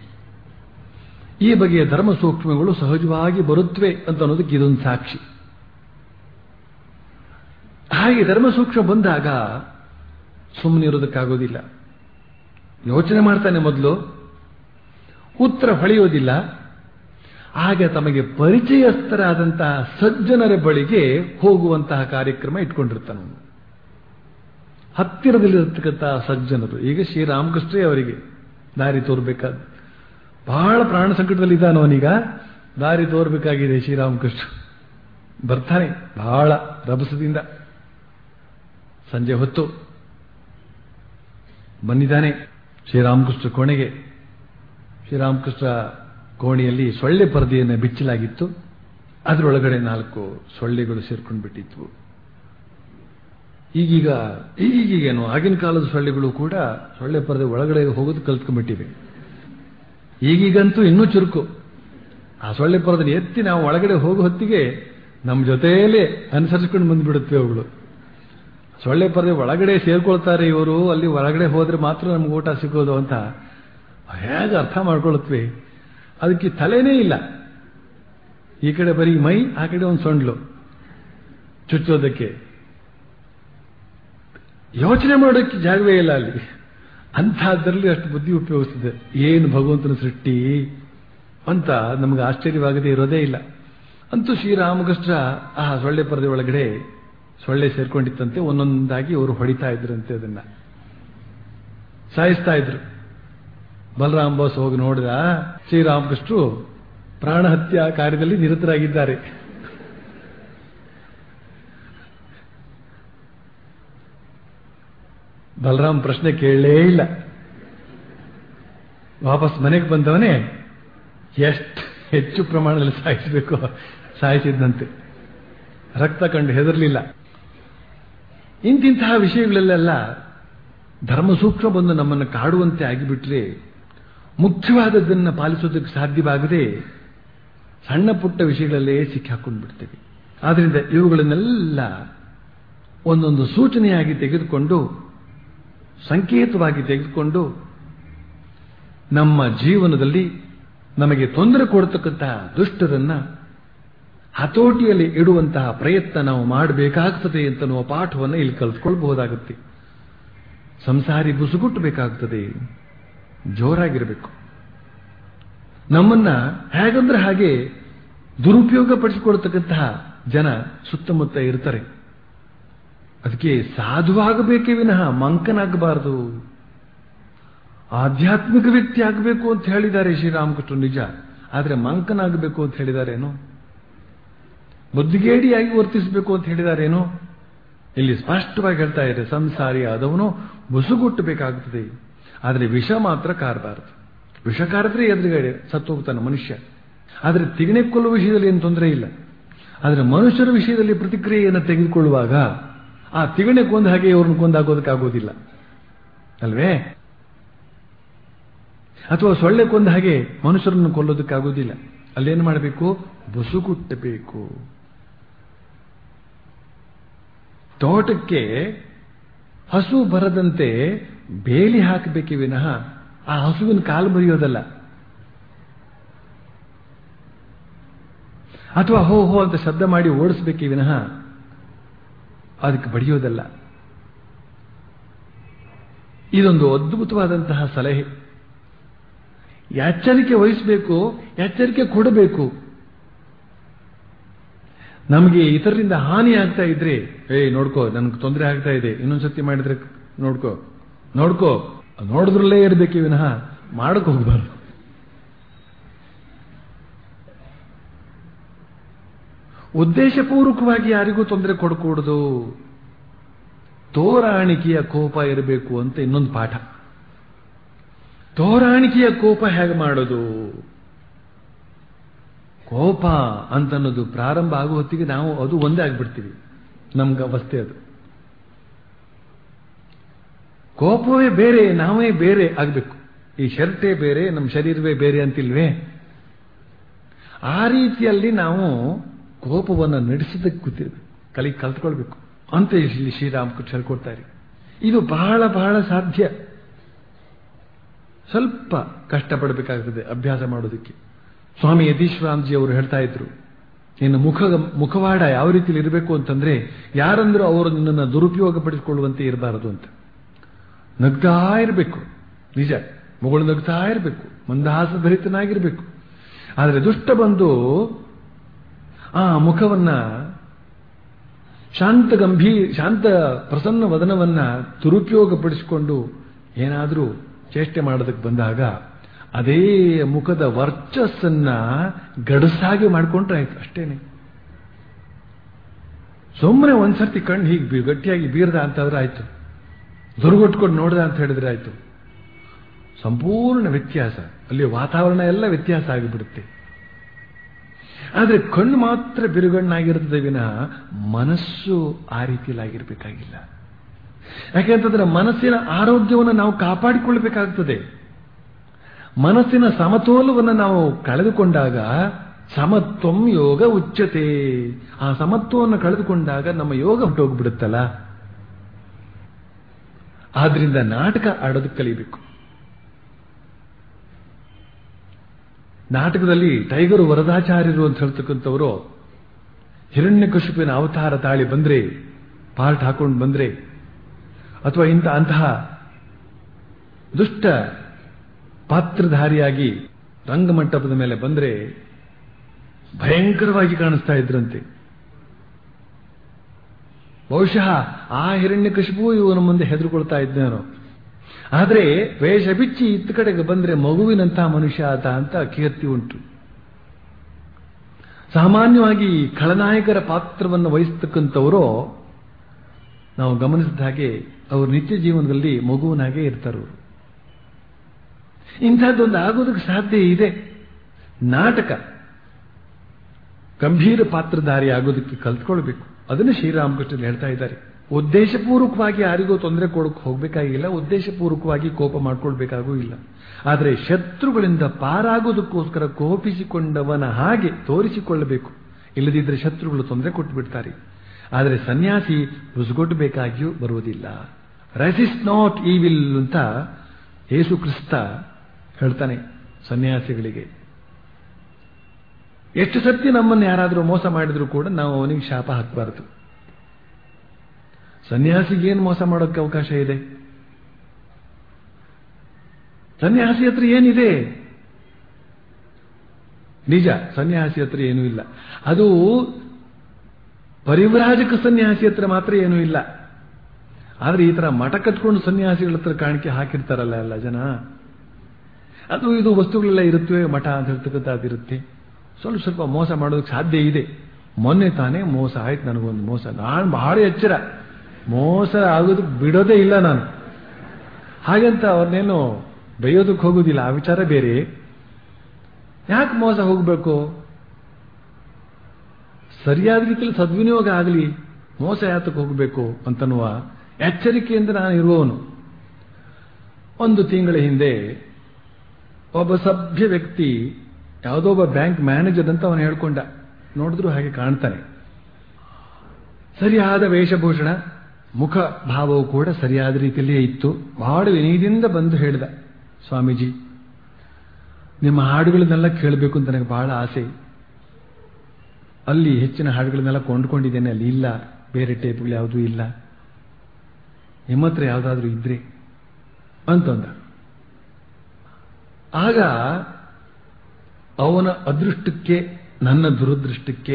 ಈ ಬಗೆಯ ಧರ್ಮ ಸೂಕ್ಷ್ಮಗಳು ಸಹಜವಾಗಿ ಬರುತ್ತವೆ ಅಂತ ಅನ್ನೋದಕ್ಕೆ ಇದೊಂದು ಸಾಕ್ಷಿ ಹಾಗೆ ಧರ್ಮ ಸೂಕ್ಷ್ಮ ಬಂದಾಗ ಸುಮ್ಮನೆ ಇರೋದಕ್ಕಾಗೋದಿಲ್ಲ ಯೋಚನೆ ಮಾಡ್ತಾನೆ ಮೊದಲು ಉತ್ತರ ಹೊಳೆಯೋದಿಲ್ಲ ಆಗ ತಮಗೆ ಪರಿಚಯಸ್ಥರಾದಂತಹ ಸಜ್ಜನರ ಬಳಿಗೆ ಹೋಗುವಂತಹ ಕಾರ್ಯಕ್ರಮ ಇಟ್ಕೊಂಡಿರ್ತಾನೆ ಹತ್ತಿರದಲ್ಲಿರತಕ್ಕಂತಹ ಸಜ್ಜನರು ಈಗ ಶ್ರೀರಾಮಕೃಷ್ಣೇ ಅವರಿಗೆ ದಾರಿ ತೋರ್ಬೇಕಾದ ಬಹಳ ಪ್ರಾಣ ಸಂಕಟದಲ್ಲಿ ಇದ್ದಾನ ಅವನೀಗ ದಾರಿ ತೋರ್ಬೇಕಾಗಿದೆ ಶ್ರೀರಾಮಕೃಷ್ಣ ಬರ್ತಾನೆ ಬಹಳ ರಭಸದಿಂದ ಸಂಜೆ ಹೊತ್ತು ಬಂದಿದ್ದಾನೆ ಶ್ರೀರಾಮಕೃಷ್ಣ ಕೋಣೆಗೆ ಶ್ರೀರಾಮಕೃಷ್ಣ ಕೋಣೆಯಲ್ಲಿ ಸೊಳ್ಳೆ ಪರದೆಯನ್ನು ಬಿಚ್ಚಲಾಗಿತ್ತು ಅದರೊಳಗಡೆ ನಾಲ್ಕು ಸೊಳ್ಳೆಗಳು ಸೇರ್ಕೊಂಡು ಬಿಟ್ಟಿದ್ವು ಈಗೀಗ ಈಗೀಗೇನು ಆಗಿನ ಕಾಲದ ಸೊಳ್ಳೆಗಳು ಕೂಡ ಸೊಳ್ಳೆ ಪರದೆ ಒಳಗಡೆ ಹೋಗೋದು ಕಲ್ತ್ಕೊಂಡ್ಬಿಟ್ಟಿವೆ ಈಗೀಗಂತೂ ಇನ್ನೂ ಚುರುಕು ಆ ಸೊಳ್ಳೆ ಪರದೆ ಎತ್ತಿ ನಾವು ಒಳಗಡೆ ಹೋಗೋ ಹೊತ್ತಿಗೆ ನಮ್ಮ ಜೊತೆಯಲ್ಲೇ ಅನುಸರಿಸ್ಕೊಂಡು ಬಂದ್ಬಿಡುತ್ತವೆ ಅವುಗಳು ಸೊಳ್ಳೆ ಪರದೆ ಒಳಗಡೆ ಸೇರ್ಕೊಳ್ತಾರೆ ಇವರು ಅಲ್ಲಿ ಒಳಗಡೆ ಹೋದ್ರೆ ಮಾತ್ರ ನಮ್ಗೆ ಊಟ ಸಿಗೋದು ಅಂತ ಹೇಗೆ ಅರ್ಥ ಮಾಡ್ಕೊಳತ್ವಿ ಅದಕ್ಕೆ ತಲೆನೇ ಇಲ್ಲ ಈ ಕಡೆ ಬರೀ ಮೈ ಆ ಕಡೆ ಒಂದು ಸೊಂಡ್ಲು ಚುಚ್ಚೋದಕ್ಕೆ ಯೋಚನೆ ಮಾಡೋಕ್ಕೆ ಜಾಗವೇ ಇಲ್ಲ ಅಲ್ಲಿ ಅಂಥದ್ರಲ್ಲಿ ಅಷ್ಟು ಬುದ್ಧಿ ಉಪಯೋಗಿಸ್ತದೆ ಏನು ಭಗವಂತನ ಸೃಷ್ಟಿ ಅಂತ ನಮಗೆ ಆಶ್ಚರ್ಯವಾಗದೆ ಇರೋದೇ ಇಲ್ಲ ಅಂತೂ ಶ್ರೀರಾಮಕೃಷ್ಣ ಆ ಸೊಳ್ಳೆ ಪರದೆ ಒಳಗಡೆ ಸೊಳ್ಳೆ ಸೇರ್ಕೊಂಡಿತ್ತಂತೆ ಒಂದೊಂದಾಗಿ ಅವರು ಹೊಡಿತಾ ಇದ್ರಂತೆ ಅದನ್ನ ಸಾಯಿಸ್ತಾ ಇದ್ರು ಬಲರಾಮ್ ಬೋಸ್ ಹೋಗಿ ನೋಡಿದ ಶ್ರೀರಾಮಕೃಷ್ಣರು ಪ್ರಾಣಹತ್ಯಾ ಕಾರ್ಯದಲ್ಲಿ ನಿರತರಾಗಿದ್ದಾರೆ ಬಲರಾಮ್ ಪ್ರಶ್ನೆ ಕೇಳಲೇ ಇಲ್ಲ ವಾಪಸ್ ಮನೆಗೆ ಬಂದವನೇ ಎಷ್ಟು ಹೆಚ್ಚು ಪ್ರಮಾಣದಲ್ಲಿ ಸಾಯಿಸಬೇಕು ಸಾಯಿಸಿದ್ದಂತೆ ರಕ್ತ ಕಂಡು ಹೆದರಲಿಲ್ಲ ಇಂತಿಂತಹ ವಿಷಯಗಳಲ್ಲೆಲ್ಲ ಧರ್ಮ ಸೂಕ್ಷ್ಮ ಬಂದು ನಮ್ಮನ್ನು ಕಾಡುವಂತೆ ಆಗಿಬಿಟ್ರೆ ಮುಖ್ಯವಾದದ್ದನ್ನು ಪಾಲಿಸೋದಕ್ಕೆ ಸಾಧ್ಯವಾಗದೆ ಸಣ್ಣ ಪುಟ್ಟ ವಿಷಯಗಳಲ್ಲೇ ಸಿಕ್ಕಾಕೊಂಡು ಬಿಡ್ತೇವೆ ಆದ್ರಿಂದ ಇವುಗಳನ್ನೆಲ್ಲ ಒಂದೊಂದು ಸೂಚನೆಯಾಗಿ ತೆಗೆದುಕೊಂಡು ಸಂಕೇತವಾಗಿ ತೆಗೆದುಕೊಂಡು ನಮ್ಮ ಜೀವನದಲ್ಲಿ ನಮಗೆ ತೊಂದರೆ ಕೊಡತಕ್ಕಂತಹ ದುಷ್ಟರನ್ನ ಹತೋಟಿಯಲ್ಲಿ ಇಡುವಂತಹ ಪ್ರಯತ್ನ ನಾವು ಮಾಡಬೇಕಾಗ್ತದೆ ಅಂತ ನಾವು ಪಾಠವನ್ನು ಇಲ್ಲಿ ಕಲ್ತ್ಕೊಳ್ಬಹುದಾಗುತ್ತೆ ಸಂಸಾರಿ ಬುಸುಗುಟ್ಟಬೇಕಾಗ್ತದೆ ಜೋರಾಗಿರಬೇಕು ನಮ್ಮನ್ನ ಹೇಗಂದ್ರೆ ಹಾಗೆ ದುರುಪಯೋಗ ಪಡಿಸಿಕೊಳ್ತಕ್ಕಂತಹ ಜನ ಸುತ್ತಮುತ್ತ ಇರ್ತಾರೆ ಅದಕ್ಕೆ ಸಾಧುವಾಗಬೇಕೇ ವಿನಃ ಮಂಕನಾಗಬಾರದು ಆಧ್ಯಾತ್ಮಿಕ ವ್ಯಕ್ತಿ ಆಗಬೇಕು ಅಂತ ಹೇಳಿದ್ದಾರೆ ಶ್ರೀರಾಮಕೃಷ್ಣ ನಿಜ ಆದರೆ ಮಂಕನಾಗಬೇಕು ಅಂತ ಹೇಳಿದಾರೇನು ಬುದ್ಧಿಗೇಡಿಯಾಗಿ ವರ್ತಿಸಬೇಕು ಅಂತ ಹೇಳಿದಾರೇನು ಇಲ್ಲಿ ಸ್ಪಷ್ಟವಾಗಿ ಹೇಳ್ತಾ ಇದೆ ಸಂಸಾರಿ ಆದವನು ಬುಸುಗುಟ್ಟಬೇಕಾಗುತ್ತದೆ ಆದರೆ ವಿಷ ಮಾತ್ರ ಕಾರಬಾರದು ವಿಷ ಕಾರಿದ್ರೆ ಎದುರುಗಡೆ ಸತ್ತೋಗ್ತಾನೆ ಮನುಷ್ಯ ಆದರೆ ತಿಗಣೆ ಕೊಲ್ಲುವ ವಿಷಯದಲ್ಲಿ ಏನು ತೊಂದರೆ ಇಲ್ಲ ಆದರೆ ಮನುಷ್ಯರ ವಿಷಯದಲ್ಲಿ ಪ್ರತಿಕ್ರಿಯೆಯನ್ನು ತೆಗೆದುಕೊಳ್ಳುವಾಗ ಆ ತಿಗಣೆ ಕೊಂದ ಹಾಗೆ ಇವ್ರನ್ನ ಕೊಂದಾಗೋದಕ್ಕಾಗೋದಿಲ್ಲ ಅಲ್ವೇ ಅಥವಾ ಸೊಳ್ಳೆ ಕೊಂದ ಹಾಗೆ ಮನುಷ್ಯರನ್ನು ಕೊಲ್ಲೋದಕ್ಕಾಗೋದಿಲ್ಲ ಅಲ್ಲೇನು ಮಾಡಬೇಕು ಬುಸುಗುಟ್ಟಬೇಕು ತೋಟಕ್ಕೆ ಹಸು ಬರದಂತೆ ಬೇಲಿ ಹಾಕಬೇಕೆ ವಿನಃ ಆ ಹಸುವಿನ ಕಾಲು ಬರೆಯೋದಲ್ಲ ಅಥವಾ ಹೋ ಹೋ ಅಂತ ಶಬ್ದ ಮಾಡಿ ಓಡಿಸ್ಬೇಕೆ ವಿನಃ ಅದಕ್ಕೆ ಬಡಿಯೋದಲ್ಲ ಇದೊಂದು ಅದ್ಭುತವಾದಂತಹ ಸಲಹೆ ಎಚ್ಚರಿಕೆ ವಹಿಸಬೇಕು ಎಚ್ಚರಿಕೆ ಕೊಡಬೇಕು ನಮಗೆ ಇತರರಿಂದ ಹಾನಿ ಆಗ್ತಾ ಇದ್ರೆ ಏಯ್ ನೋಡ್ಕೋ ನನ್ಗೆ ತೊಂದರೆ ಆಗ್ತಾ ಇದೆ ಇನ್ನೊಂದ್ಸತಿ ಮಾಡಿದ್ರೆ ನೋಡ್ಕೋ ನೋಡ್ಕೋ ನೋಡಿದ್ರಲ್ಲೇ ಇರಬೇಕು ವಿನಃ ಮಾಡಕ್ ಹೋಗ್ಬಾರ್ದು ಉದ್ದೇಶಪೂರ್ವಕವಾಗಿ ಯಾರಿಗೂ ತೊಂದರೆ ಕೊಡಕೂಡದು ತೋರಾಣಿಕೆಯ ಕೋಪ ಇರಬೇಕು ಅಂತ ಇನ್ನೊಂದು ಪಾಠ ತೋರಾಣಿಕೆಯ ಕೋಪ ಹೇಗೆ ಮಾಡೋದು ಕೋಪ ಅಂತನ್ನೋದು ಪ್ರಾರಂಭ ಆಗುವ ಹೊತ್ತಿಗೆ ನಾವು ಅದು ಒಂದೇ ಆಗ್ಬಿಡ್ತೀವಿ ನಮ್ಗೆ ಅವಸ್ಥೆ ಅದು ಕೋಪವೇ ಬೇರೆ ನಾವೇ ಬೇರೆ ಆಗಬೇಕು ಈ ಶರ್ಟೇ ಬೇರೆ ನಮ್ಮ ಶರೀರವೇ ಬೇರೆ ಅಂತಿಲ್ವೇ ಆ ರೀತಿಯಲ್ಲಿ ನಾವು ಕೋಪವನ್ನು ನಡೆಸೋದಕ್ಕೆ ಕೂತಿರ್ಬೇಕು ಕಲಿ ಕಲ್ತ್ಕೊಳ್ಬೇಕು ಅಂತ ಇಲ್ಲಿ ಶ್ರೀರಾಮಕೃಷ್ಣ ಹೇಳ್ಕೊಡ್ತಾರೆ ಇದು ಬಹಳ ಬಹಳ ಸಾಧ್ಯ ಸ್ವಲ್ಪ ಕಷ್ಟಪಡಬೇಕಾಗ್ತದೆ ಅಭ್ಯಾಸ ಮಾಡೋದಕ್ಕೆ ಸ್ವಾಮಿ ಯತೀಶ್ವರಾಮ್ಜಿ ಅವರು ಹೇಳ್ತಾ ಇದ್ರು ಇನ್ನು ಮುಖ ಮುಖವಾಡ ಯಾವ ರೀತಿಯಲ್ಲಿ ಇರಬೇಕು ಅಂತಂದ್ರೆ ಯಾರಂದ್ರೂ ಅವರು ನಿನ್ನನ್ನು ದುರುಪಯೋಗ ಪಡಿಸಿಕೊಳ್ಳುವಂತೆ ಇರಬಾರದು ಅಂತ ನಗ್ತಾ ಇರಬೇಕು ನಿಜ ಮಗಳು ನಗ್ತಾ ಇರಬೇಕು ಮಂದಹಾಸ ಭರಿತನಾಗಿರ್ಬೇಕು ಆದರೆ ದುಷ್ಟ ಬಂದು ಆ ಮುಖವನ್ನ ಶಾಂತ ಗಂಭೀರ ಶಾಂತ ಪ್ರಸನ್ನ ವದನವನ್ನ ದುರುಪಯೋಗಪಡಿಸಿಕೊಂಡು ಏನಾದರೂ ಚೇಷ್ಟೆ ಮಾಡೋದಕ್ಕೆ ಬಂದಾಗ ಅದೇ ಮುಖದ ವರ್ಚಸ್ಸನ್ನ ಗಡಸಾಗಿ ಮಾಡ್ಕೊಂಡ್ರೆ ಆಯ್ತು ಅಷ್ಟೇನೆ ಸುಮ್ಮನೆ ಒಂದ್ಸರ್ತಿ ಕಣ್ಣು ಹೀಗೆ ಗಟ್ಟಿಯಾಗಿ ಬೀರ್ದ ಅಂತಂದ್ರೆ ಆಯ್ತು ದುರ್ಗೊಟ್ಕೊಂಡು ನೋಡ್ದ ಅಂತ ಹೇಳಿದ್ರೆ ಆಯ್ತು ಸಂಪೂರ್ಣ ವ್ಯತ್ಯಾಸ ಅಲ್ಲಿ ವಾತಾವರಣ ಎಲ್ಲ ವ್ಯತ್ಯಾಸ ಆಗಿಬಿಡುತ್ತೆ ಆದರೆ ಕಣ್ಣು ಮಾತ್ರ ಬಿರುಗಣ್ಣಾಗಿರ್ತದೆ ವಿನಃ ಮನಸ್ಸು ಆ ರೀತಿಯಲ್ಲಾಗಿರ್ಬೇಕಾಗಿಲ್ಲ ಯಾಕೆಂತಂದ್ರೆ ಮನಸ್ಸಿನ ಆರೋಗ್ಯವನ್ನು ನಾವು ಕಾಪಾಡಿಕೊಳ್ಬೇಕಾಗ್ತದೆ ಮನಸ್ಸಿನ ಸಮತೋಲವನ್ನು ನಾವು ಕಳೆದುಕೊಂಡಾಗ ಸಮತ್ವಂ ಯೋಗ ಉಚ್ಚತೆ ಆ ಸಮತ್ವವನ್ನು ಕಳೆದುಕೊಂಡಾಗ ನಮ್ಮ ಯೋಗ ಹೊಟ್ಟೋಗ್ಬಿಡುತ್ತಲ್ಲ ಆದ್ರಿಂದ ನಾಟಕ ಆಡೋದಕ್ಕೆ ಕಲಿಬೇಕು ನಾಟಕದಲ್ಲಿ ಟೈಗರು ವರದಾಚಾರ್ಯರು ಅಂತ ಹೇಳ್ತಕ್ಕಂಥವರು ಹಿರಣ್ಯಕಶಿಪಿನ ಅವತಾರ ತಾಳಿ ಬಂದ್ರೆ ಪಾರ್ಟ್ ಹಾಕೊಂಡು ಬಂದ್ರೆ ಅಥವಾ ಇಂಥ ಅಂತಹ ದುಷ್ಟ ಪಾತ್ರಧಾರಿಯಾಗಿ ರಂಗಮಂಟಪದ ಮೇಲೆ ಬಂದ್ರೆ ಭಯಂಕರವಾಗಿ ಕಾಣಿಸ್ತಾ ಇದ್ರಂತೆ ಬಹುಶಃ ಆ ಹಿರಣ್ಯಕಶಿಪು ಇವನ ಮುಂದೆ ಹೆದರ್ಕೊಳ್ತಾ ಇದ್ದೇನೋ ಆದರೆ ವೇಷ ಬಿಚ್ಚಿ ಇತ್ತ ಕಡೆಗೆ ಬಂದ್ರೆ ಮಗುವಿನಂತಹ ಮನುಷ್ಯ ಆತ ಅಂತ ಕೀರ್ತಿ ಉಂಟು ಸಾಮಾನ್ಯವಾಗಿ ಖಳನಾಯಕರ ಪಾತ್ರವನ್ನು ವಹಿಸ್ತಕ್ಕಂಥವರು ನಾವು ಗಮನಿಸಿದ ಹಾಗೆ ಅವರು ನಿತ್ಯ ಜೀವನದಲ್ಲಿ ಮಗುವನಾಗೆ ಇರ್ತಾರೆ ಇಂಥದ್ದೊಂದು ಆಗೋದಕ್ಕೆ ಸಾಧ್ಯ ಇದೆ ನಾಟಕ ಗಂಭೀರ ಪಾತ್ರಧಾರಿ ಆಗೋದಕ್ಕೆ ಕಲ್ತ್ಕೊಳ್ಬೇಕು ಅದನ್ನು ಶ್ರೀರಾಮಕೃಷ್ಣ ಹೇಳ್ತಾ ಇದ್ದಾರೆ ಉದ್ದೇಶಪೂರ್ವಕವಾಗಿ ಯಾರಿಗೂ ತೊಂದರೆ ಕೊಡಕ್ಕೆ ಹೋಗಬೇಕಾಗಿಲ್ಲ ಉದ್ದೇಶಪೂರ್ವಕವಾಗಿ ಕೋಪ ಮಾಡ್ಕೊಳ್ಬೇಕಾಗೂ ಇಲ್ಲ ಆದರೆ ಶತ್ರುಗಳಿಂದ ಪಾರಾಗೋದಕ್ಕೋಸ್ಕರ ಕೋಪಿಸಿಕೊಂಡವನ ಹಾಗೆ ತೋರಿಸಿಕೊಳ್ಳಬೇಕು ಇಲ್ಲದಿದ್ದರೆ ಶತ್ರುಗಳು ತೊಂದರೆ ಕೊಟ್ಟು ಬಿಡ್ತಾರೆ ಆದರೆ ಸನ್ಯಾಸಿ ರುಸುಗೊಟ್ಟಬೇಕಾಗಿಯೂ ಬರುವುದಿಲ್ಲ ರೆಸಿಸ್ ನಾಟ್ ಈ ವಿಲ್ ಅಂತ ಯೇಸು ಕ್ರಿಸ್ತ ಹೇಳ್ತಾನೆ ಸನ್ಯಾಸಿಗಳಿಗೆ ಎಷ್ಟು ಸತ್ಯ ನಮ್ಮನ್ನು ಯಾರಾದರೂ ಮೋಸ ಮಾಡಿದ್ರು ಕೂಡ ನಾವು ಅವನಿಗೆ ಶಾಪ ಹಾಕಬಾರದು ಸನ್ಯಾಸಿಗೆ ಏನು ಮೋಸ ಮಾಡೋಕ್ಕೆ ಅವಕಾಶ ಇದೆ ಸನ್ಯಾಸಿ ಹತ್ರ ಏನಿದೆ ನಿಜ ಸನ್ಯಾಸಿ ಹತ್ರ ಏನೂ ಇಲ್ಲ ಅದು ಪರಿವ್ರಾಜಕ ಸನ್ಯಾಸಿ ಹತ್ರ ಮಾತ್ರ ಏನೂ ಇಲ್ಲ ಆದ್ರೆ ಈ ತರ ಮಠ ಕಟ್ಕೊಂಡು ಸನ್ಯಾಸಿಗಳ ಹತ್ರ ಕಾಣಿಕೆ ಹಾಕಿರ್ತಾರಲ್ಲ ಎಲ್ಲ ಜನ ಅದು ಇದು ವಸ್ತುಗಳೆಲ್ಲ ಇರುತ್ತವೆ ಮಠ ಅಂತ ಹೇಳ್ತಕ್ಕಂಥದ್ದಿರುತ್ತೆ ಸ್ವಲ್ಪ ಸ್ವಲ್ಪ ಮೋಸ ಮಾಡೋದಕ್ಕೆ ಸಾಧ್ಯ ಇದೆ ಮೊನ್ನೆ ತಾನೇ ಮೋಸ ಆಯ್ತು ನನಗೊಂದು ಮೋಸ ನಾನು ಬಹಳ ಎಚ್ಚರ ಮೋಸ ಆಗೋದಕ್ಕೆ ಬಿಡೋದೇ ಇಲ್ಲ ನಾನು ಹಾಗಂತ ಅವ್ರನ್ನೇನು ಬೈಯೋದಕ್ಕೆ ಹೋಗೋದಿಲ್ಲ ಆ ವಿಚಾರ ಬೇರೆ ಯಾಕೆ ಮೋಸ ಹೋಗಬೇಕು ಸರಿಯಾದ ರೀತಿಯಲ್ಲಿ ಸದ್ವಿನಿಯೋಗ ಆಗಲಿ ಮೋಸ ಯಾತಕ್ಕೆ ಹೋಗಬೇಕು ಅಂತನ್ನುವ ಎಚ್ಚರಿಕೆಯಿಂದ ನಾನು ಇರುವವನು ಒಂದು ತಿಂಗಳ ಹಿಂದೆ ಒಬ್ಬ ಸಭ್ಯ ವ್ಯಕ್ತಿ ಯಾವುದೋ ಒಬ್ಬ ಬ್ಯಾಂಕ್ ಮ್ಯಾನೇಜರ್ ಅಂತ ಅವನು ಹೇಳ್ಕೊಂಡ ನೋಡಿದ್ರು ಹಾಗೆ ಕಾಣ್ತಾನೆ ಸರಿಯಾದ ವೇಷಭೂಷಣ ಮುಖ ಭಾವವು ಕೂಡ ಸರಿಯಾದ ರೀತಿಯಲ್ಲೇ ಇತ್ತು ಬಹಳ ವಿನಯದಿಂದ ಬಂದು ಹೇಳಿದ ಸ್ವಾಮೀಜಿ ನಿಮ್ಮ ಹಾಡುಗಳನ್ನೆಲ್ಲ ಕೇಳಬೇಕು ಅಂತ ನನಗೆ ಬಹಳ ಆಸೆ ಅಲ್ಲಿ ಹೆಚ್ಚಿನ ಹಾಡುಗಳನ್ನೆಲ್ಲ ಕೊಂಡ್ಕೊಂಡಿದ್ದೇನೆ ಅಲ್ಲಿ ಇಲ್ಲ ಬೇರೆ ಟೇಪ್ಗಳು ಯಾವುದೂ ಇಲ್ಲ ನಿಮ್ಮ ಹತ್ರ ಯಾವುದಾದ್ರೂ ಇದ್ರೆ ಅಂತಂದ ಆಗ ಅವನ ಅದೃಷ್ಟಕ್ಕೆ ನನ್ನ ದುರದೃಷ್ಟಕ್ಕೆ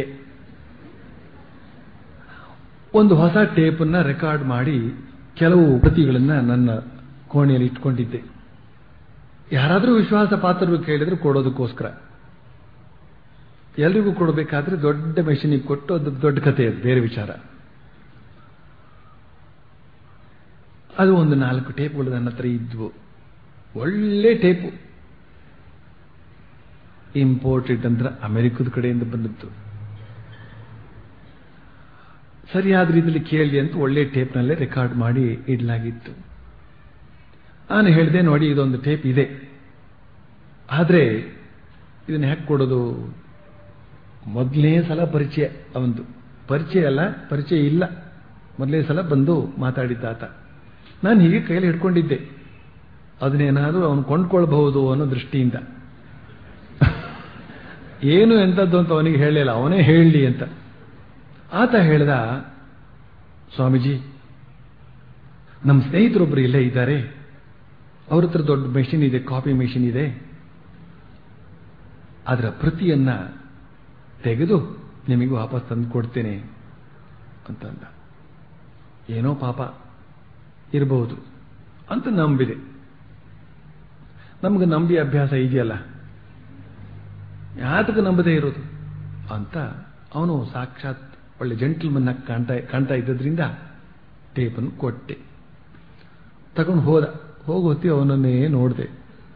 ಒಂದು ಹೊಸ ಟೇಪನ್ನ ರೆಕಾರ್ಡ್ ಮಾಡಿ ಕೆಲವು ಪ್ರತಿಗಳನ್ನ ನನ್ನ ಕೋಣೆಯಲ್ಲಿ ಇಟ್ಕೊಂಡಿದ್ದೆ ಯಾರಾದರೂ ವಿಶ್ವಾಸ ಪಾತ್ರರು ಕೇಳಿದ್ರೆ ಕೊಡೋದಕ್ಕೋಸ್ಕರ ಎಲ್ರಿಗೂ ಕೊಡಬೇಕಾದ್ರೆ ದೊಡ್ಡ ಮೆಷಿನಿಗೆ ಕೊಟ್ಟು ಅದು ದೊಡ್ಡ ಕಥೆ ಅದು ಬೇರೆ ವಿಚಾರ ಅದು ಒಂದು ನಾಲ್ಕು ಟೇಪ್ಗಳು ನನ್ನ ಹತ್ರ ಇದ್ವು ಒಳ್ಳೆ ಟೇಪು ಇಂಪೋರ್ಟೆಡ್ ಅಂದ್ರೆ ಅಮೆರಿಕದ ಕಡೆಯಿಂದ ಬಂದದ್ದು ಸರಿಯಾದ ರೀತಿಯಲ್ಲಿ ಕೇಳಲಿ ಅಂತ ಒಳ್ಳೆ ಟೇಪ್ನಲ್ಲೇ ರೆಕಾರ್ಡ್ ಮಾಡಿ ಇಡಲಾಗಿತ್ತು ನಾನು ಹೇಳಿದೆ ನೋಡಿ ಇದೊಂದು ಟೇಪ್ ಇದೆ ಆದರೆ ಇದನ್ನ ಹ್ಯಾಕ್ ಕೊಡೋದು ಮೊದಲನೇ ಸಲ ಪರಿಚಯ ಅವಂದು ಪರಿಚಯ ಅಲ್ಲ ಪರಿಚಯ ಇಲ್ಲ ಮೊದಲನೇ ಸಲ ಬಂದು ಮಾತಾಡಿದ್ದಾತ ನಾನು ಹೀಗೆ ಕೈಯಲ್ಲಿ ಹಿಡ್ಕೊಂಡಿದ್ದೆ ಅದನ್ನೇನಾದರೂ ಅವನು ಕೊಂಡ್ಕೊಳ್ಬಹುದು ಅನ್ನೋ ದೃಷ್ಟಿಯಿಂದ ಏನು ಎಂಥದ್ದು ಅಂತ ಅವನಿಗೆ ಹೇಳಲಿಲ್ಲ ಅವನೇ ಹೇಳಲಿ ಅಂತ ಆತ ಹೇಳ್ದ ಸ್ವಾಮೀಜಿ ನಮ್ಮ ಸ್ನೇಹಿತರೊಬ್ಬರು ಇಲ್ಲೇ ಇದ್ದಾರೆ ಅವ್ರ ಹತ್ರ ದೊಡ್ಡ ಮೆಷಿನ್ ಇದೆ ಕಾಪಿ ಮೆಷಿನ್ ಇದೆ ಅದರ ಪ್ರತಿಯನ್ನ ತೆಗೆದು ನಿಮಗೆ ವಾಪಸ್ ತಂದು ಕೊಡ್ತೇನೆ ಅಂತಂದ ಏನೋ ಪಾಪ ಇರಬಹುದು ಅಂತ ನಂಬಿದೆ ನಮ್ಗೆ ನಂಬಿ ಅಭ್ಯಾಸ ಇದೆಯಲ್ಲ ಯಾತಕ್ಕೆ ನಂಬದೇ ಇರೋದು ಅಂತ ಅವನು ಸಾಕ್ಷಾತ್ ಒಳ್ಳೆ ಜೆಂಟಲ್ಮನ್ ಕಾಣ್ತಾ ಕಾಣ್ತಾ ಇದ್ದದ್ರಿಂದ ಟೇಪನ್ನು ಕೊಟ್ಟೆ ತಗೊಂಡು ಹೋದ ಹೋಗೋತಿ ಅವನನ್ನೇ ನೋಡಿದೆ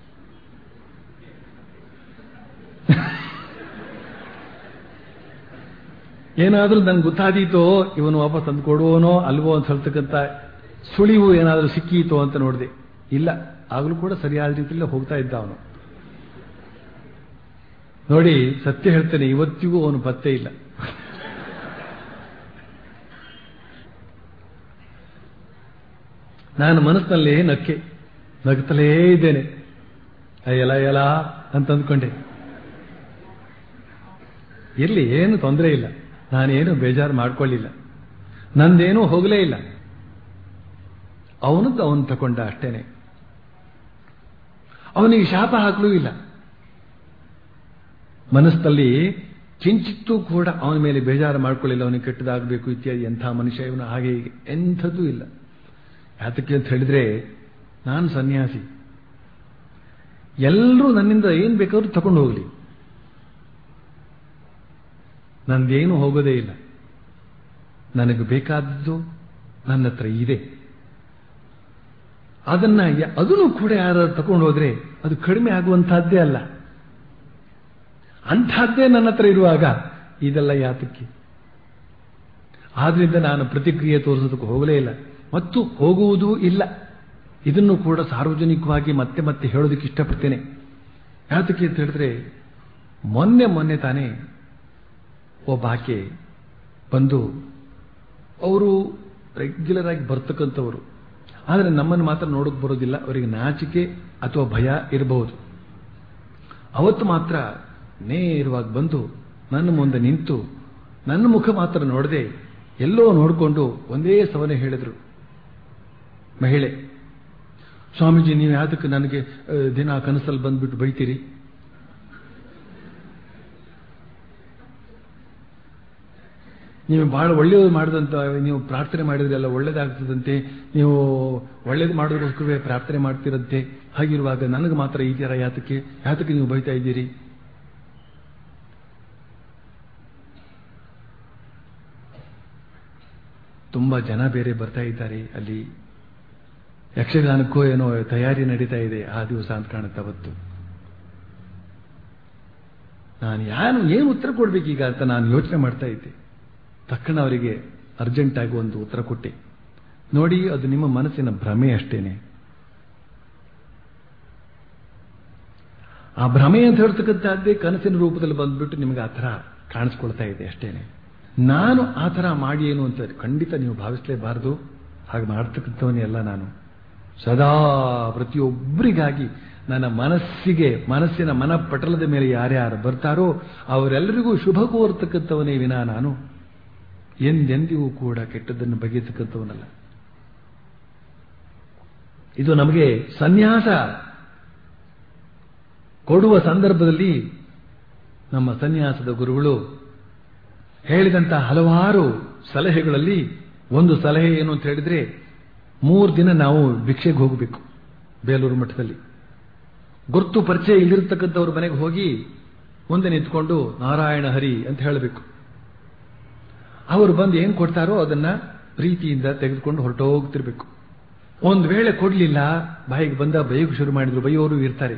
ಏನಾದರೂ ನನ್ಗೆ ಗೊತ್ತಾದೀತೋ ಇವನು ವಾಪಸ್ ತಂದು ಕೊಡುವನೋ ಅಲ್ವೋ ಅಂತ ಹೇಳ್ತಕ್ಕಂಥ ಸುಳಿವು ಏನಾದರೂ ಸಿಕ್ಕೀತೋ ಅಂತ ನೋಡಿದೆ ಇಲ್ಲ ಆಗಲೂ ಕೂಡ ಸರಿಯಾದ ರೀತಿಯಲ್ಲಿ ಹೋಗ್ತಾ ಇದ್ದ ಅವನು ನೋಡಿ ಸತ್ಯ ಹೇಳ್ತೇನೆ ಇವತ್ತಿಗೂ ಅವನು ಪತ್ತೆ ಇಲ್ಲ ನಾನು ಮನಸ್ಸಿನಲ್ಲೇ ನಕ್ಕೆ ನಗ್ತಲೇ ಇದ್ದೇನೆ ಅಯ್ಯಲ ಎಲ ಅಂತ ಅಂದ್ಕೊಂಡೆ ಇರ್ಲಿ ಏನು ತೊಂದರೆ ಇಲ್ಲ ನಾನೇನು ಬೇಜಾರು ಮಾಡ್ಕೊಳ್ಳಿಲ್ಲ ನಂದೇನೂ ಹೋಗಲೇ ಇಲ್ಲ ಅವನದ್ದು ಅವನು ತಕೊಂಡ ಅಷ್ಟೇನೆ ಅವನಿಗೆ ಶಾಪ ಹಾಕಲೂ ಇಲ್ಲ ಮನಸ್ಸಲ್ಲಿ ಕಿಂಚಿತ್ತೂ ಕೂಡ ಅವನ ಮೇಲೆ ಬೇಜಾರು ಮಾಡ್ಕೊಳ್ಳಿಲ್ಲ ಅವನಿಗೆ ಕೆಟ್ಟದಾಗಬೇಕು ಇತ್ಯಾದಿ ಎಂಥ ಮನುಷ್ಯ ಇವನು ಹಾಗೆ ಹೀಗೆ ಎಂಥದ್ದೂ ಇಲ್ಲ ಯಾತಕ್ಕೆ ಅಂತ ಹೇಳಿದ್ರೆ ನಾನು ಸನ್ಯಾಸಿ ಎಲ್ಲರೂ ನನ್ನಿಂದ ಏನು ಬೇಕಾದ್ರೂ ತಗೊಂಡು ಹೋಗಲಿ ನಂದೇನು ಹೋಗೋದೇ ಇಲ್ಲ ನನಗೆ ಬೇಕಾದದ್ದು ನನ್ನ ಹತ್ರ ಇದೆ ಅದನ್ನ ಅದನ್ನು ಕೂಡ ಯಾರಾದ್ರು ತಗೊಂಡು ಹೋದ್ರೆ ಅದು ಕಡಿಮೆ ಆಗುವಂತಹದ್ದೇ ಅಲ್ಲ ಅಂಥದ್ದೇ ನನ್ನ ಹತ್ರ ಇರುವಾಗ ಇದೆಲ್ಲ ಯಾತಕ್ಕೆ ಆದ್ರಿಂದ ನಾನು ಪ್ರತಿಕ್ರಿಯೆ ತೋರಿಸೋದಕ್ಕೆ ಹೋಗಲೇ ಇಲ್ಲ ಮತ್ತು ಹೋಗುವುದೂ ಇಲ್ಲ ಇದನ್ನು ಕೂಡ ಸಾರ್ವಜನಿಕವಾಗಿ ಮತ್ತೆ ಮತ್ತೆ ಹೇಳೋದಕ್ಕೆ ಇಷ್ಟಪಡ್ತೇನೆ ಯಾತಕ್ಕೆ ಅಂತ ಹೇಳಿದ್ರೆ ಮೊನ್ನೆ ಮೊನ್ನೆ ತಾನೇ ಒಬ್ಬ ಆಕೆ ಬಂದು ಅವರು ರೆಗ್ಯುಲರ್ ಆಗಿ ಬರ್ತಕ್ಕಂಥವರು ಆದರೆ ನಮ್ಮನ್ನು ಮಾತ್ರ ನೋಡಕ್ ಬರೋದಿಲ್ಲ ಅವರಿಗೆ ನಾಚಿಕೆ ಅಥವಾ ಭಯ ಇರಬಹುದು ಅವತ್ತು ಮಾತ್ರ ನೇರವಾಗಿ ಬಂದು ನನ್ನ ಮುಂದೆ ನಿಂತು ನನ್ನ ಮುಖ ಮಾತ್ರ ನೋಡದೆ ಎಲ್ಲೋ ನೋಡಿಕೊಂಡು ಒಂದೇ ಸವನೆ ಹೇಳಿದ್ರು ಮಹಿಳೆ ಸ್ವಾಮೀಜಿ ನೀವು ಯಾತಕ್ಕೆ ನನಗೆ ದಿನ ಕನಸಲ್ಲಿ ಬಂದ್ಬಿಟ್ಟು ಬೈತೀರಿ ನೀವು ಬಹಳ ಒಳ್ಳೆಯದು ಮಾಡಿದಂತ ನೀವು ಪ್ರಾರ್ಥನೆ ಮಾಡಿದ್ರೆ ಎಲ್ಲ ಒಳ್ಳೇದಾಗ್ತದಂತೆ ನೀವು ಒಳ್ಳೇದು ಮಾಡೋದಕ್ಕೋಸ್ಕರವೇ ಪ್ರಾರ್ಥನೆ ಮಾಡ್ತಿರಂತೆ ಹಾಗಿರುವಾಗ ನನಗೆ ಮಾತ್ರ ಈ ತರ ಯಾತಕ್ಕೆ ಯಾತಕ್ಕೆ ನೀವು ಬೈತಾ ಇದ್ದೀರಿ ತುಂಬಾ ಜನ ಬೇರೆ ಬರ್ತಾ ಇದ್ದಾರೆ ಅಲ್ಲಿ ಯಕ್ಷಗಾನಕ್ಕೂ ಏನೋ ತಯಾರಿ ನಡೀತಾ ಇದೆ ಆ ದಿವಸ ಅಂತ ಕಾಣುತ್ತೆ ಅವತ್ತು ನಾನು ಯಾರು ಏನು ಉತ್ತರ ಕೊಡ್ಬೇಕೀಗ ಅಂತ ನಾನು ಯೋಚನೆ ಮಾಡ್ತಾ ಇದ್ದೆ ತಕ್ಷಣ ಅವರಿಗೆ ಅರ್ಜೆಂಟ್ ಆಗಿ ಒಂದು ಉತ್ತರ ಕೊಟ್ಟೆ ನೋಡಿ ಅದು ನಿಮ್ಮ ಮನಸ್ಸಿನ ಭ್ರಮೆ ಅಷ್ಟೇನೆ ಆ ಭ್ರಮೆ ಅಂತ ಹೇಳ್ತಕ್ಕಂಥದ್ದೇ ಕನಸಿನ ರೂಪದಲ್ಲಿ ಬಂದ್ಬಿಟ್ಟು ನಿಮಗೆ ಆ ಥರ ಕಾಣಿಸ್ಕೊಳ್ತಾ ಇದೆ ಅಷ್ಟೇನೆ ನಾನು ಆ ಥರ ಮಾಡಿ ಏನು ಅಂತ ಖಂಡಿತ ನೀವು ಭಾವಿಸಲೇಬಾರದು ಹಾಗೆ ಮಾಡ್ತಕ್ಕಂಥವನೇ ಅಲ್ಲ ನಾನು ಸದಾ ಪ್ರತಿಯೊಬ್ಬರಿಗಾಗಿ ನನ್ನ ಮನಸ್ಸಿಗೆ ಮನಸ್ಸಿನ ಮನಪಟಲದ ಮೇಲೆ ಯಾರ್ಯಾರು ಬರ್ತಾರೋ ಅವರೆಲ್ಲರಿಗೂ ಶುಭ ಕೋರ್ತಕ್ಕಂಥವನೇ ವಿನ ನಾನು ಎಂದೆಂದಿಗೂ ಕೂಡ ಕೆಟ್ಟದ್ದನ್ನು ಬಗೆಯತಕ್ಕಂಥವನಲ್ಲ ಇದು ನಮಗೆ ಸನ್ಯಾಸ ಕೊಡುವ ಸಂದರ್ಭದಲ್ಲಿ ನಮ್ಮ ಸನ್ಯಾಸದ ಗುರುಗಳು ಹೇಳಿದಂತಹ ಹಲವಾರು ಸಲಹೆಗಳಲ್ಲಿ ಒಂದು ಸಲಹೆ ಏನು ಅಂತ ಹೇಳಿದ್ರೆ ಮೂರು ದಿನ ನಾವು ಭಿಕ್ಷೆಗೆ ಹೋಗಬೇಕು ಬೇಲೂರು ಮಠದಲ್ಲಿ ಗುರ್ತು ಪರಿಚಯ ಇಲ್ಲಿರ್ತಕ್ಕಂಥವ್ರ ಮನೆಗೆ ಹೋಗಿ ಮುಂದೆ ನಿಂತ್ಕೊಂಡು ನಾರಾಯಣ ಹರಿ ಅಂತ ಹೇಳಬೇಕು ಅವರು ಬಂದು ಏನ್ ಕೊಡ್ತಾರೋ ಅದನ್ನ ಪ್ರೀತಿಯಿಂದ ತೆಗೆದುಕೊಂಡು ಹೊರಟೋಗ್ತಿರ್ಬೇಕು ಒಂದು ವೇಳೆ ಕೊಡ್ಲಿಲ್ಲ ಬಾಯಿಗೆ ಬಂದ ಬೈಯಕ್ಕೆ ಶುರು ಮಾಡಿದ್ರು ಬೈಯೋರು ಇರ್ತಾರೆ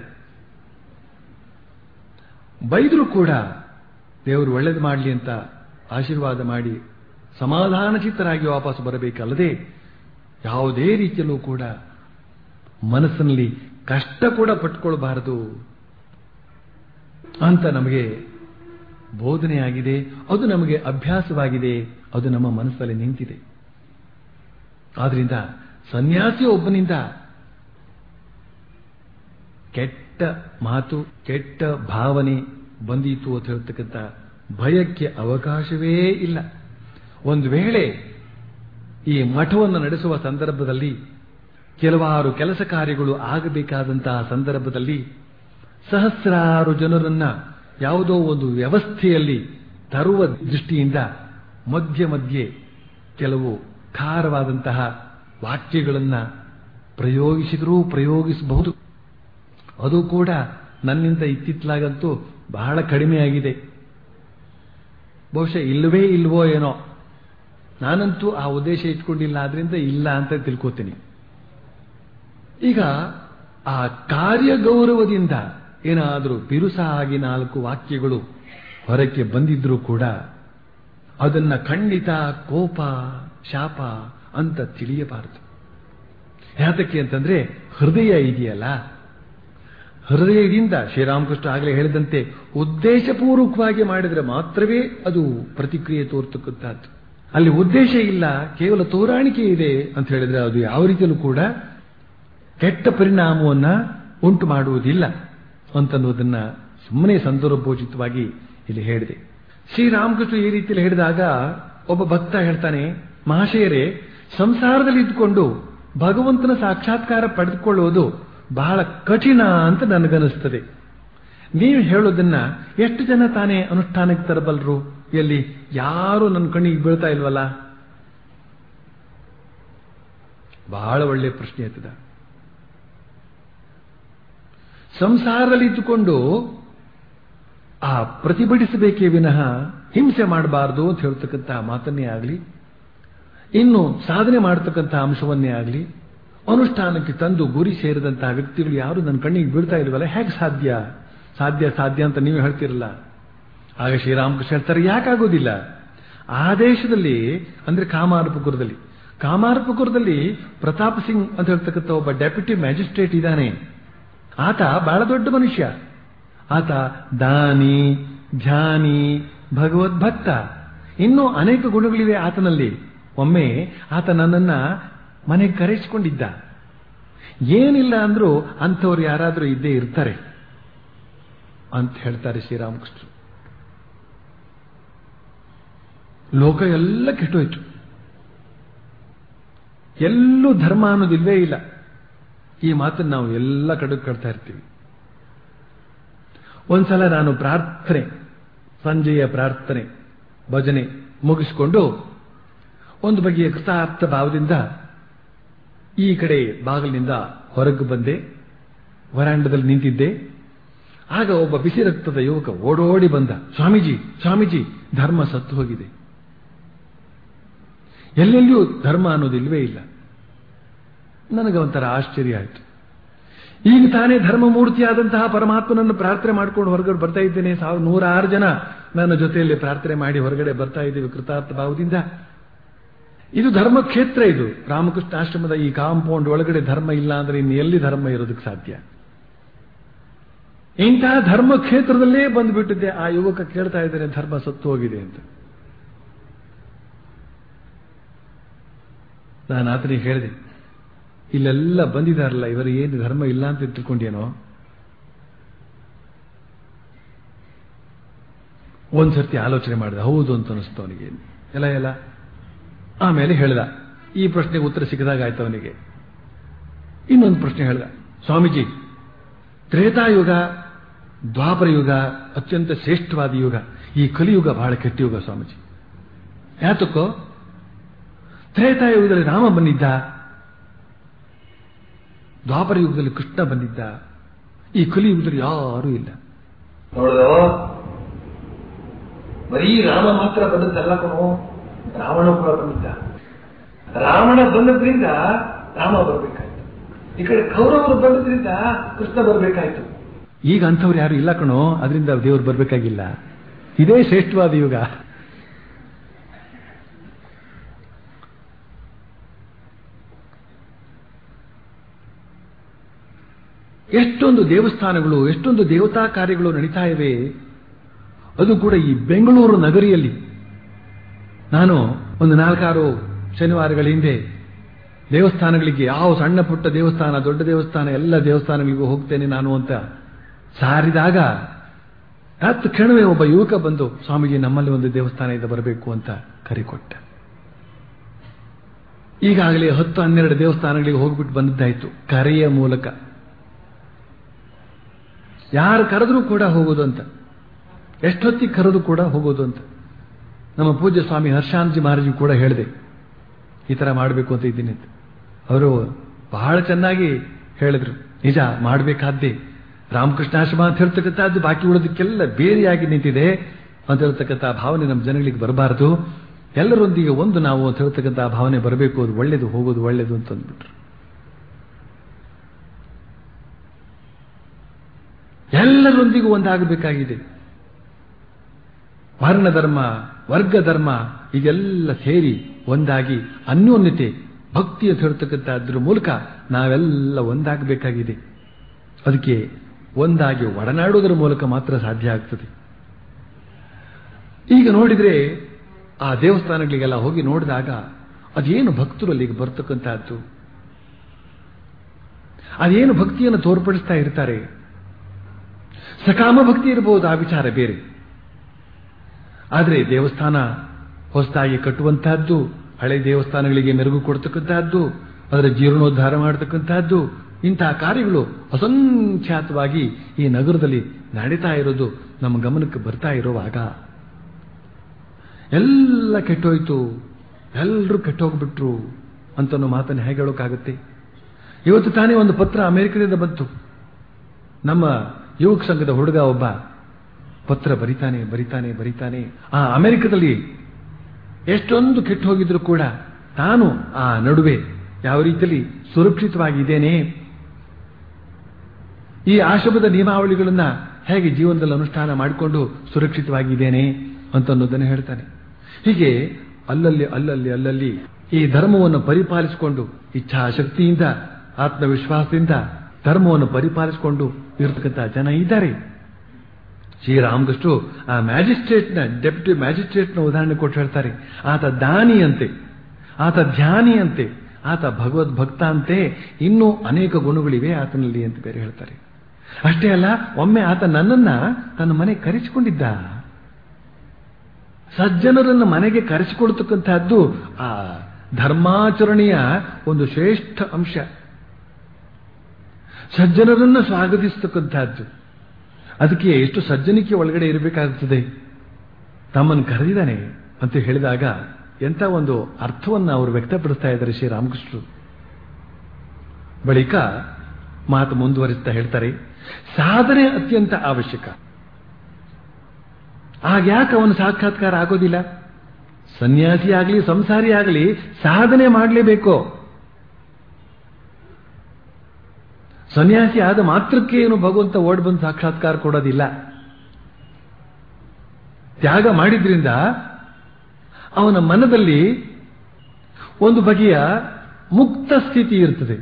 ಬೈದ್ರು ಕೂಡ ದೇವರು ಒಳ್ಳೇದು ಮಾಡಲಿ ಅಂತ ಆಶೀರ್ವಾದ ಮಾಡಿ ಸಮಾಧಾನ ಚಿತ್ತರಾಗಿ ವಾಪಸ್ ಬರಬೇಕಲ್ಲದೆ ಯಾವುದೇ ರೀತಿಯಲ್ಲೂ ಕೂಡ ಮನಸ್ಸಿನಲ್ಲಿ ಕಷ್ಟ ಕೂಡ ಪಟ್ಕೊಳ್ಬಾರದು ಅಂತ ನಮಗೆ ಬೋಧನೆಯಾಗಿದೆ ಅದು ನಮಗೆ ಅಭ್ಯಾಸವಾಗಿದೆ ಅದು ನಮ್ಮ ಮನಸ್ಸಲ್ಲಿ ನಿಂತಿದೆ ಆದ್ರಿಂದ ಸನ್ಯಾಸಿ ಒಬ್ಬನಿಂದ ಕೆಟ್ಟ ಮಾತು ಕೆಟ್ಟ ಭಾವನೆ ಬಂದೀತು ಅಂತ ಹೇಳ್ತಕ್ಕಂಥ ಭಯಕ್ಕೆ ಅವಕಾಶವೇ ಇಲ್ಲ ಒಂದು ವೇಳೆ ಈ ಮಠವನ್ನು ನಡೆಸುವ ಸಂದರ್ಭದಲ್ಲಿ ಕೆಲವಾರು ಕೆಲಸ ಕಾರ್ಯಗಳು ಆಗಬೇಕಾದಂತಹ ಸಂದರ್ಭದಲ್ಲಿ ಸಹಸ್ರಾರು ಜನರನ್ನ ಯಾವುದೋ ಒಂದು ವ್ಯವಸ್ಥೆಯಲ್ಲಿ ತರುವ ದೃಷ್ಟಿಯಿಂದ ಮಧ್ಯ ಮಧ್ಯೆ ಕೆಲವು ಖಾರವಾದಂತಹ ವಾಕ್ಯಗಳನ್ನ ಪ್ರಯೋಗಿಸಿದರೂ ಪ್ರಯೋಗಿಸಬಹುದು ಅದು ಕೂಡ ನನ್ನಿಂದ ಇತ್ತಿತ್ತಲಾಗಂತೂ ಬಹಳ ಕಡಿಮೆಯಾಗಿದೆ ಬಹುಶಃ ಇಲ್ಲವೇ ಇಲ್ವೋ ಏನೋ ನಾನಂತೂ ಆ ಉದ್ದೇಶ ಇಟ್ಕೊಂಡಿಲ್ಲ ಆದ್ರಿಂದ ಇಲ್ಲ ಅಂತ ತಿಳ್ಕೋತೀನಿ ಈಗ ಆ ಕಾರ್ಯಗೌರವದಿಂದ ಏನಾದರೂ ಬಿರುಸಾಗಿ ನಾಲ್ಕು ವಾಕ್ಯಗಳು ಹೊರಕ್ಕೆ ಬಂದಿದ್ರೂ ಕೂಡ ಅದನ್ನ ಖಂಡಿತ ಕೋಪ ಶಾಪ ಅಂತ ತಿಳಿಯಬಾರದು ಯಾತಕ್ಕೆ ಅಂತಂದ್ರೆ ಹೃದಯ ಇದೆಯಲ್ಲ ಹೃದಯದಿಂದ ಶ್ರೀರಾಮಕೃಷ್ಣ ಆಗಲೇ ಹೇಳಿದಂತೆ ಉದ್ದೇಶಪೂರ್ವಕವಾಗಿ ಮಾಡಿದರೆ ಮಾತ್ರವೇ ಅದು ಪ್ರತಿಕ್ರಿಯೆ ತೋರ್ತಕ್ಕಂಥದ್ದು ಅಲ್ಲಿ ಉದ್ದೇಶ ಇಲ್ಲ ಕೇವಲ ತೋರಾಣಿಕೆ ಇದೆ ಅಂತ ಹೇಳಿದ್ರೆ ಅದು ಯಾವ ರೀತಿಯಲ್ಲೂ ಕೂಡ ಕೆಟ್ಟ ಪರಿಣಾಮವನ್ನ ಉಂಟು ಮಾಡುವುದಿಲ್ಲ ಅಂತನ್ನುವುದನ್ನ ಸುಮ್ಮನೆ ಸಂದರ್ಭೋಚಿತವಾಗಿ ಇಲ್ಲಿ ಹೇಳಿದೆ ಶ್ರೀರಾಮಕೃಷ್ಣ ಈ ರೀತಿಯಲ್ಲಿ ಹೇಳಿದಾಗ ಒಬ್ಬ ಭಕ್ತ ಹೇಳ್ತಾನೆ ಮಹಾಶಯರೇ ಸಂಸಾರದಲ್ಲಿ ಇದ್ದುಕೊಂಡು ಭಗವಂತನ ಸಾಕ್ಷಾತ್ಕಾರ ಪಡೆದುಕೊಳ್ಳುವುದು ಬಹಳ ಕಠಿಣ ಅಂತ ನನಗನಿಸ್ತದೆ ನೀವು ಹೇಳೋದನ್ನ ಎಷ್ಟು ಜನ ತಾನೇ ಅನುಷ್ಠಾನಕ್ಕೆ ತರಬಲ್ರು ಎಲ್ಲಿ ಯಾರು ನನ್ನ ಕಣ್ಣಿಗೆ ಬೀಳ್ತಾ ಇಲ್ವಲ್ಲ ಬಹಳ ಒಳ್ಳೆ ಪ್ರಶ್ನೆ ಆಯ್ತದ ಸಂಸಾರದಲ್ಲಿ ಇದ್ದುಕೊಂಡು ಆ ಪ್ರತಿಭಟಿಸಬೇಕೇ ವಿನಃ ಹಿಂಸೆ ಮಾಡಬಾರದು ಅಂತ ಹೇಳ್ತಕ್ಕಂಥ ಮಾತನ್ನೇ ಆಗಲಿ ಇನ್ನು ಸಾಧನೆ ಮಾಡತಕ್ಕಂಥ ಅಂಶವನ್ನೇ ಆಗಲಿ ಅನುಷ್ಠಾನಕ್ಕೆ ತಂದು ಗುರಿ ಸೇರಿದಂತಹ ವ್ಯಕ್ತಿಗಳು ಯಾರು ನನ್ನ ಕಣ್ಣಿಗೆ ಬೀಳ್ತಾ ಇಲ್ವಲ್ಲ ಹೇಗೆ ಸಾಧ್ಯ ಸಾಧ್ಯ ಸಾಧ್ಯ ಅಂತ ನೀವು ಹೇಳ್ತಿರಲ್ಲ ಆಗ ಶ್ರೀರಾಮಕೃಷ್ಣ ಹೇಳ್ತಾರೆ ಯಾಕಾಗೋದಿಲ್ಲ ಆ ದೇಶದಲ್ಲಿ ಅಂದ್ರೆ ಕಾಮಾರಪುರದಲ್ಲಿ ಕಾಮಾರಪುರದಲ್ಲಿ ಪ್ರತಾಪ್ ಸಿಂಗ್ ಅಂತ ಹೇಳ್ತಕ್ಕಂಥ ಒಬ್ಬ ಡೆಪ್ಯೂಟಿ ಮ್ಯಾಜಿಸ್ಟ್ರೇಟ್ ಇದ್ದಾನೆ ಆತ ಬಹಳ ದೊಡ್ಡ ಮನುಷ್ಯ ಆತ ದಾನಿ ಧ್ಯಾನಿ ಭಗವದ್ಭಕ್ತ ಇನ್ನೂ ಅನೇಕ ಗುಣಗಳಿವೆ ಆತನಲ್ಲಿ ಒಮ್ಮೆ ಆತ ನನ್ನನ್ನ ಮನೆಗೆ ಕರೆಸಿಕೊಂಡಿದ್ದ ಏನಿಲ್ಲ ಅಂದ್ರೂ ಅಂಥವ್ರು ಯಾರಾದರೂ ಇದ್ದೇ ಇರ್ತಾರೆ ಅಂತ ಹೇಳ್ತಾರೆ ಶ್ರೀರಾಮಕೃಷ್ಣ ಲೋಕ ಎಲ್ಲ ಕೆಟ್ಟೋಯ್ತು ಎಲ್ಲೂ ಧರ್ಮ ಅನ್ನೋದಿಲ್ವೇ ಇಲ್ಲ ಈ ಮಾತನ್ನು ನಾವು ಎಲ್ಲ ಕಡೆ ಕಡ್ತಾ ಇರ್ತೀವಿ ಒಂದ್ಸಲ ನಾನು ಪ್ರಾರ್ಥನೆ ಸಂಜೆಯ ಪ್ರಾರ್ಥನೆ ಭಜನೆ ಮುಗಿಸಿಕೊಂಡು ಒಂದು ಬಗೆಯ ಕೃತಾರ್ಥ ಭಾವದಿಂದ ಈ ಕಡೆ ಬಾಗಿಲಿನಿಂದ ಹೊರಗೆ ಬಂದೆ ವರಾಂಡದಲ್ಲಿ ನಿಂತಿದ್ದೆ ಆಗ ಒಬ್ಬ ಬಿಸಿ ರಕ್ತದ ಯುವಕ ಓಡೋಡಿ ಬಂದ ಸ್ವಾಮೀಜಿ ಸ್ವಾಮೀಜಿ ಧರ್ಮ ಸತ್ತು ಹೋಗಿದೆ ಎಲ್ಲೆಲ್ಲಿಯೂ ಧರ್ಮ ಅನ್ನೋದಿಲ್ವೇ ಇಲ್ಲ ನನಗೆ ಒಂಥರ ಆಶ್ಚರ್ಯ ಆಯಿತು ಈಗ ತಾನೇ ಧರ್ಮಮೂರ್ತಿಯಾದಂತಹ ಪರಮಾತ್ಮನನ್ನು ಪ್ರಾರ್ಥನೆ ಮಾಡ್ಕೊಂಡು ಹೊರಗಡೆ ಬರ್ತಾ ಇದ್ದೇನೆ ಸಾವಿರ ನೂರಾರು ಜನ ನನ್ನ ಜೊತೆಯಲ್ಲಿ ಪ್ರಾರ್ಥನೆ ಮಾಡಿ ಹೊರಗಡೆ ಬರ್ತಾ ಇದ್ದೀವಿ ಕೃತಾರ್ಥ ಭಾವದಿಂದ ಇದು ಧರ್ಮಕ್ಷೇತ್ರ ಇದು ರಾಮಕೃಷ್ಣ ಆಶ್ರಮದ ಈ ಕಾಂಪೌಂಡ್ ಒಳಗಡೆ ಧರ್ಮ ಇಲ್ಲ ಅಂದ್ರೆ ಇನ್ನು ಎಲ್ಲಿ ಧರ್ಮ ಇರೋದಕ್ಕೆ ಸಾಧ್ಯ ಇಂತಹ ಧರ್ಮ ಕ್ಷೇತ್ರದಲ್ಲೇ ಬಂದ್ಬಿಟ್ಟಿದ್ದೆ ಆ ಯುವಕ ಕೇಳ್ತಾ ಇದ್ದೇನೆ ಧರ್ಮ ಸತ್ತು ಹೋಗಿದೆ ಅಂತ ನಾನು ಆತನಿಗೆ ಹೇಳಿದೆ ಇಲ್ಲೆಲ್ಲ ಬಂದಿದಾರಲ್ಲ ಇವರು ಏನು ಧರ್ಮ ಇಲ್ಲ ಅಂತ ತಿಳ್ಕೊಂಡೇನೋ ಒಂದ್ಸರ್ತಿ ಆಲೋಚನೆ ಮಾಡಿದ ಹೌದು ಅಂತ ಅನಿಸ್ತು ಅವನಿಗೆ ಎಲ್ಲ ಎಲ್ಲ ಆಮೇಲೆ ಹೇಳ್ದ ಈ ಪ್ರಶ್ನೆಗೆ ಉತ್ತರ ಸಿಕ್ಕದಾಗ ಆಯ್ತು ಅವನಿಗೆ ಇನ್ನೊಂದು ಪ್ರಶ್ನೆ ಹೇಳ್ದ ಸ್ವಾಮೀಜಿ ತ್ರೇತಾಯುಗ ದ್ವಾಪರ ಯುಗ ಅತ್ಯಂತ ಶ್ರೇಷ್ಠವಾದ ಯುಗ ಈ ಕಲಿಯುಗ ಬಹಳ ಕೆಟ್ಟ ಯುಗ ಸ್ವಾಮೀಜಿ ಯಾತಕ್ಕೋ ತ್ರೇತಾಯುಗದಲ್ಲಿ ರಾಮ ಬಂದಿದ್ದ ದ್ವಾಪರ ಯುಗದಲ್ಲಿ ಕೃಷ್ಣ ಬಂದಿದ್ದ ಈ ಕಲಿಯುಗದಲ್ಲಿ ಯಾರೂ ಇಲ್ಲ ನೋಡಿದೋ ಬರೀ ರಾಮ ಮಾತ್ರ ಬಂದದ್ದಲ್ಲ ಕಣೋ ರಾವಣ ಕೂಡ ಬಂದಿದ್ದ ರಾವಣ ಬಂದದ್ರಿಂದ ರಾಮ ಬರ್ಬೇಕಾಯ್ತು ಈ ಕಡೆ ಕೌರವರು ಬಂದದ್ರಿಂದ ಕೃಷ್ಣ ಬರ್ಬೇಕಾಯ್ತು ಈಗ ಅಂಥವ್ರು ಯಾರು ಇಲ್ಲ ಕಣೋ ಅದರಿಂದ ದೇವರು ಬರಬೇಕಾಗಿಲ್ಲ ಇದೇ ಶ್ರೇಷ್ಠವಾದ ಯುಗ ಎಷ್ಟೊಂದು ದೇವಸ್ಥಾನಗಳು ಎಷ್ಟೊಂದು ದೇವತಾ ಕಾರ್ಯಗಳು ನಡೀತಾ ಇವೆ ಅದು ಕೂಡ ಈ ಬೆಂಗಳೂರು ನಗರಿಯಲ್ಲಿ ನಾನು ಒಂದು ನಾಲ್ಕಾರು ಶನಿವಾರಗಳ ಹಿಂದೆ ದೇವಸ್ಥಾನಗಳಿಗೆ ಯಾವ ಸಣ್ಣ ಪುಟ್ಟ ದೇವಸ್ಥಾನ ದೊಡ್ಡ ದೇವಸ್ಥಾನ ಎಲ್ಲ ದೇವಸ್ಥಾನಗಳಿಗೂ ಹೋಗ್ತೇನೆ ನಾನು ಅಂತ ಸಾರಿದಾಗ ಹತ್ತು ಕ್ಷಣವೇ ಒಬ್ಬ ಯುವಕ ಬಂದು ಸ್ವಾಮೀಜಿ ನಮ್ಮಲ್ಲಿ ಒಂದು ದೇವಸ್ಥಾನ ಇದೆ ಬರಬೇಕು ಅಂತ ಕರಿಕೊಟ್ಟ ಈಗಾಗಲೇ ಹತ್ತು ಹನ್ನೆರಡು ದೇವಸ್ಥಾನಗಳಿಗೆ ಹೋಗ್ಬಿಟ್ಟು ಬಂದದ್ದಾಯ್ತು ಕರೆಯ ಮೂಲಕ ಯಾರು ಕರೆದ್ರೂ ಕೂಡ ಹೋಗೋದು ಅಂತ ಎಷ್ಟೊತ್ತಿಗೆ ಕರೆದು ಕೂಡ ಹೋಗೋದು ಅಂತ ನಮ್ಮ ಪೂಜ್ಯ ಸ್ವಾಮಿ ಹರ್ಷಾಂಜಿ ಮಹಾರಾಜು ಕೂಡ ಹೇಳಿದೆ ಈ ತರ ಮಾಡಬೇಕು ಅಂತ ಇದ್ದೀನಿ ಅಂತ ಅವರು ಬಹಳ ಚೆನ್ನಾಗಿ ಹೇಳಿದ್ರು ನಿಜ ಮಾಡಬೇಕಾದ್ದೇ ರಾಮಕೃಷ್ಣಾಶ್ರಮ ಅಂತ ಹೇಳ್ತಕ್ಕಂಥದ್ದು ಬಾಕಿ ಉಳಿದಕ್ಕೆಲ್ಲ ಬೇರೆಯಾಗಿ ನಿಂತಿದೆ ಅಂತ ಹೇಳ್ತಕ್ಕಂಥ ಭಾವನೆ ನಮ್ಮ ಜನಗಳಿಗೆ ಬರಬಾರದು ಎಲ್ಲರೊಂದಿಗೆ ಒಂದು ನಾವು ಅಂತ ಹೇಳ್ತಕ್ಕಂಥ ಭಾವನೆ ಬರಬೇಕು ಅದು ಒಳ್ಳೇದು ಹೋಗೋದು ಒಳ್ಳೇದು ಅಂತ ಅಂದ್ಬಿಟ್ರು ಎಲ್ಲರೊಂದಿಗೂ ಒಂದಾಗಬೇಕಾಗಿದೆ ವರ್ಣ ಧರ್ಮ ವರ್ಗ ಧರ್ಮ ಇದೆಲ್ಲ ಸೇರಿ ಒಂದಾಗಿ ಅನ್ಯೋನ್ಯತೆ ಭಕ್ತಿ ಅಂತ ಹೇಳ್ತಕ್ಕಂಥದ್ರ ಮೂಲಕ ನಾವೆಲ್ಲ ಒಂದಾಗಬೇಕಾಗಿದೆ ಅದಕ್ಕೆ ಒಂದಾಗಿ ಒಡನಾಡುವುದರ ಮೂಲಕ ಮಾತ್ರ ಸಾಧ್ಯ ಆಗ್ತದೆ ಈಗ ನೋಡಿದ್ರೆ ಆ ದೇವಸ್ಥಾನಗಳಿಗೆಲ್ಲ ಹೋಗಿ ನೋಡಿದಾಗ ಅದೇನು ಭಕ್ತರು ಅಲ್ಲಿಗೆ ಬರ್ತಕ್ಕಂಥದ್ದು ಅದೇನು ಭಕ್ತಿಯನ್ನು ತೋರ್ಪಡಿಸ್ತಾ ಇರ್ತಾರೆ ಸಕಾಮ ಭಕ್ತಿ ಇರಬಹುದು ಆ ವಿಚಾರ ಬೇರೆ ಆದರೆ ದೇವಸ್ಥಾನ ಹೊಸದಾಗಿ ಕಟ್ಟುವಂತಹದ್ದು ಹಳೆ ದೇವಸ್ಥಾನಗಳಿಗೆ ಮೆರುಗು ಕೊಡ್ತಕ್ಕಂತಹದ್ದು ಅದರ ಜೀರ್ಣೋದ್ಧಾರ ಮಾಡತಕ್ಕಂತಹದ್ದು ಇಂತಹ ಕಾರ್ಯಗಳು ಅಸಂಖ್ಯಾತವಾಗಿ ಈ ನಗರದಲ್ಲಿ ನಡೀತಾ ಇರೋದು ನಮ್ಮ ಗಮನಕ್ಕೆ ಬರ್ತಾ ಇರುವಾಗ ಎಲ್ಲ ಕೆಟ್ಟೋಯ್ತು ಎಲ್ಲರೂ ಕೆಟ್ಟೋಗ್ಬಿಟ್ರು ಅಂತನೋ ಮಾತನ್ನು ಹೇಗೆ ಹೇಳೋಕ್ಕಾಗತ್ತೆ ಇವತ್ತು ತಾನೇ ಒಂದು ಪತ್ರ ಅಮೆರಿಕದಿಂದ ಬಂತು ನಮ್ಮ ಯುವಕ ಸಂಘದ ಹುಡುಗ ಒಬ್ಬ ಪತ್ರ ಬರಿತಾನೆ ಬರಿತಾನೆ ಬರಿತಾನೆ ಆ ಅಮೆರಿಕದಲ್ಲಿ ಎಷ್ಟೊಂದು ಕೆಟ್ಟು ಹೋಗಿದ್ರು ಕೂಡ ತಾನು ಆ ನಡುವೆ ಯಾವ ರೀತಿಯಲ್ಲಿ ಸುರಕ್ಷಿತವಾಗಿದ್ದೇನೆ ಈ ಆಶ್ರಮದ ನಿಯಮಾವಳಿಗಳನ್ನ ಹೇಗೆ ಜೀವನದಲ್ಲಿ ಅನುಷ್ಠಾನ ಮಾಡಿಕೊಂಡು ಸುರಕ್ಷಿತವಾಗಿದ್ದೇನೆ ಅಂತ ಅನ್ನೋದನ್ನು ಹೇಳ್ತಾನೆ ಹೀಗೆ ಅಲ್ಲಲ್ಲಿ ಅಲ್ಲಲ್ಲಿ ಅಲ್ಲಲ್ಲಿ ಈ ಧರ್ಮವನ್ನು ಪರಿಪಾಲಿಸಿಕೊಂಡು ಇಚ್ಛಾಶಕ್ತಿಯಿಂದ ಆತ್ಮವಿಶ್ವಾಸದಿಂದ ಧರ್ಮವನ್ನು ಪರಿಪಾಲಿಸಿಕೊಂಡು ಇರತಕ್ಕಂಥ ಜನ ಇದ್ದಾರೆ ಶ್ರೀರಾಮಕೃಷ್ಣರು ಆ ಮ್ಯಾಜಿಸ್ಟ್ರೇಟ್ನ ಡೆಪ್ಯೂಟಿ ಮ್ಯಾಜಿಸ್ಟ್ರೇಟ್ನ ಉದಾಹರಣೆ ಕೊಟ್ಟು ಹೇಳ್ತಾರೆ ಆತ ದಾನಿಯಂತೆ ಆತ ಧ್ಯಾನಿಯಂತೆ ಆತ ಭಗವದ್ ಭಕ್ತ ಅಂತೆ ಇನ್ನೂ ಅನೇಕ ಗುಣಗಳಿವೆ ಆತನಲ್ಲಿ ಅಂತ ಬೇರೆ ಹೇಳ್ತಾರೆ ಅಷ್ಟೇ ಅಲ್ಲ ಒಮ್ಮೆ ಆತ ನನ್ನನ್ನ ತನ್ನ ಮನೆ ಕರೆಸಿಕೊಂಡಿದ್ದ ಸಜ್ಜನರನ್ನು ಮನೆಗೆ ಕರೆಸಿಕೊಡ್ತಕ್ಕಂತಹದ್ದು ಆ ಧರ್ಮಾಚರಣೆಯ ಒಂದು ಶ್ರೇಷ್ಠ ಅಂಶ ಸಜ್ಜನರನ್ನು ಸ್ವಾಗತಿಸ್ತಕ್ಕಂತಹದ್ದು ಅದಕ್ಕೆ ಎಷ್ಟು ಸಜ್ಜನಿಕೆ ಒಳಗಡೆ ಇರಬೇಕಾಗುತ್ತದೆ ತಮ್ಮನ್ನು ಕರೆದಿದ್ದಾನೆ ಅಂತ ಹೇಳಿದಾಗ ಎಂಥ ಒಂದು ಅರ್ಥವನ್ನು ಅವರು ವ್ಯಕ್ತಪಡಿಸ್ತಾ ಇದ್ದಾರೆ ಶ್ರೀರಾಮಕೃಷ್ಣರು ಬಳಿಕ ಮಾತು ಮುಂದುವರಿಸ್ತಾ ಹೇಳ್ತಾರೆ ಸಾಧನೆ ಅತ್ಯಂತ ಅವಶ್ಯಕ ಆಗ್ಯಾಕೆ ಅವನು ಸಾಕ್ಷಾತ್ಕಾರ ಆಗೋದಿಲ್ಲ ಸನ್ಯಾಸಿ ಆಗಲಿ ಸಂಸಾರಿ ಆಗಲಿ ಸಾಧನೆ ಮಾಡಲೇಬೇಕು ಸನ್ಯಾಸಿ ಆದ ಮಾತ್ರಕ್ಕೆ ಏನು ಭಗವಂತ ಓಡ್ ಬಂದು ಸಾಕ್ಷಾತ್ಕಾರ ಕೊಡೋದಿಲ್ಲ ತ್ಯಾಗ ಮಾಡಿದ್ರಿಂದ ಅವನ ಮನದಲ್ಲಿ ಒಂದು ಬಗೆಯ ಮುಕ್ತ ಸ್ಥಿತಿ ಇರ್ತದೆ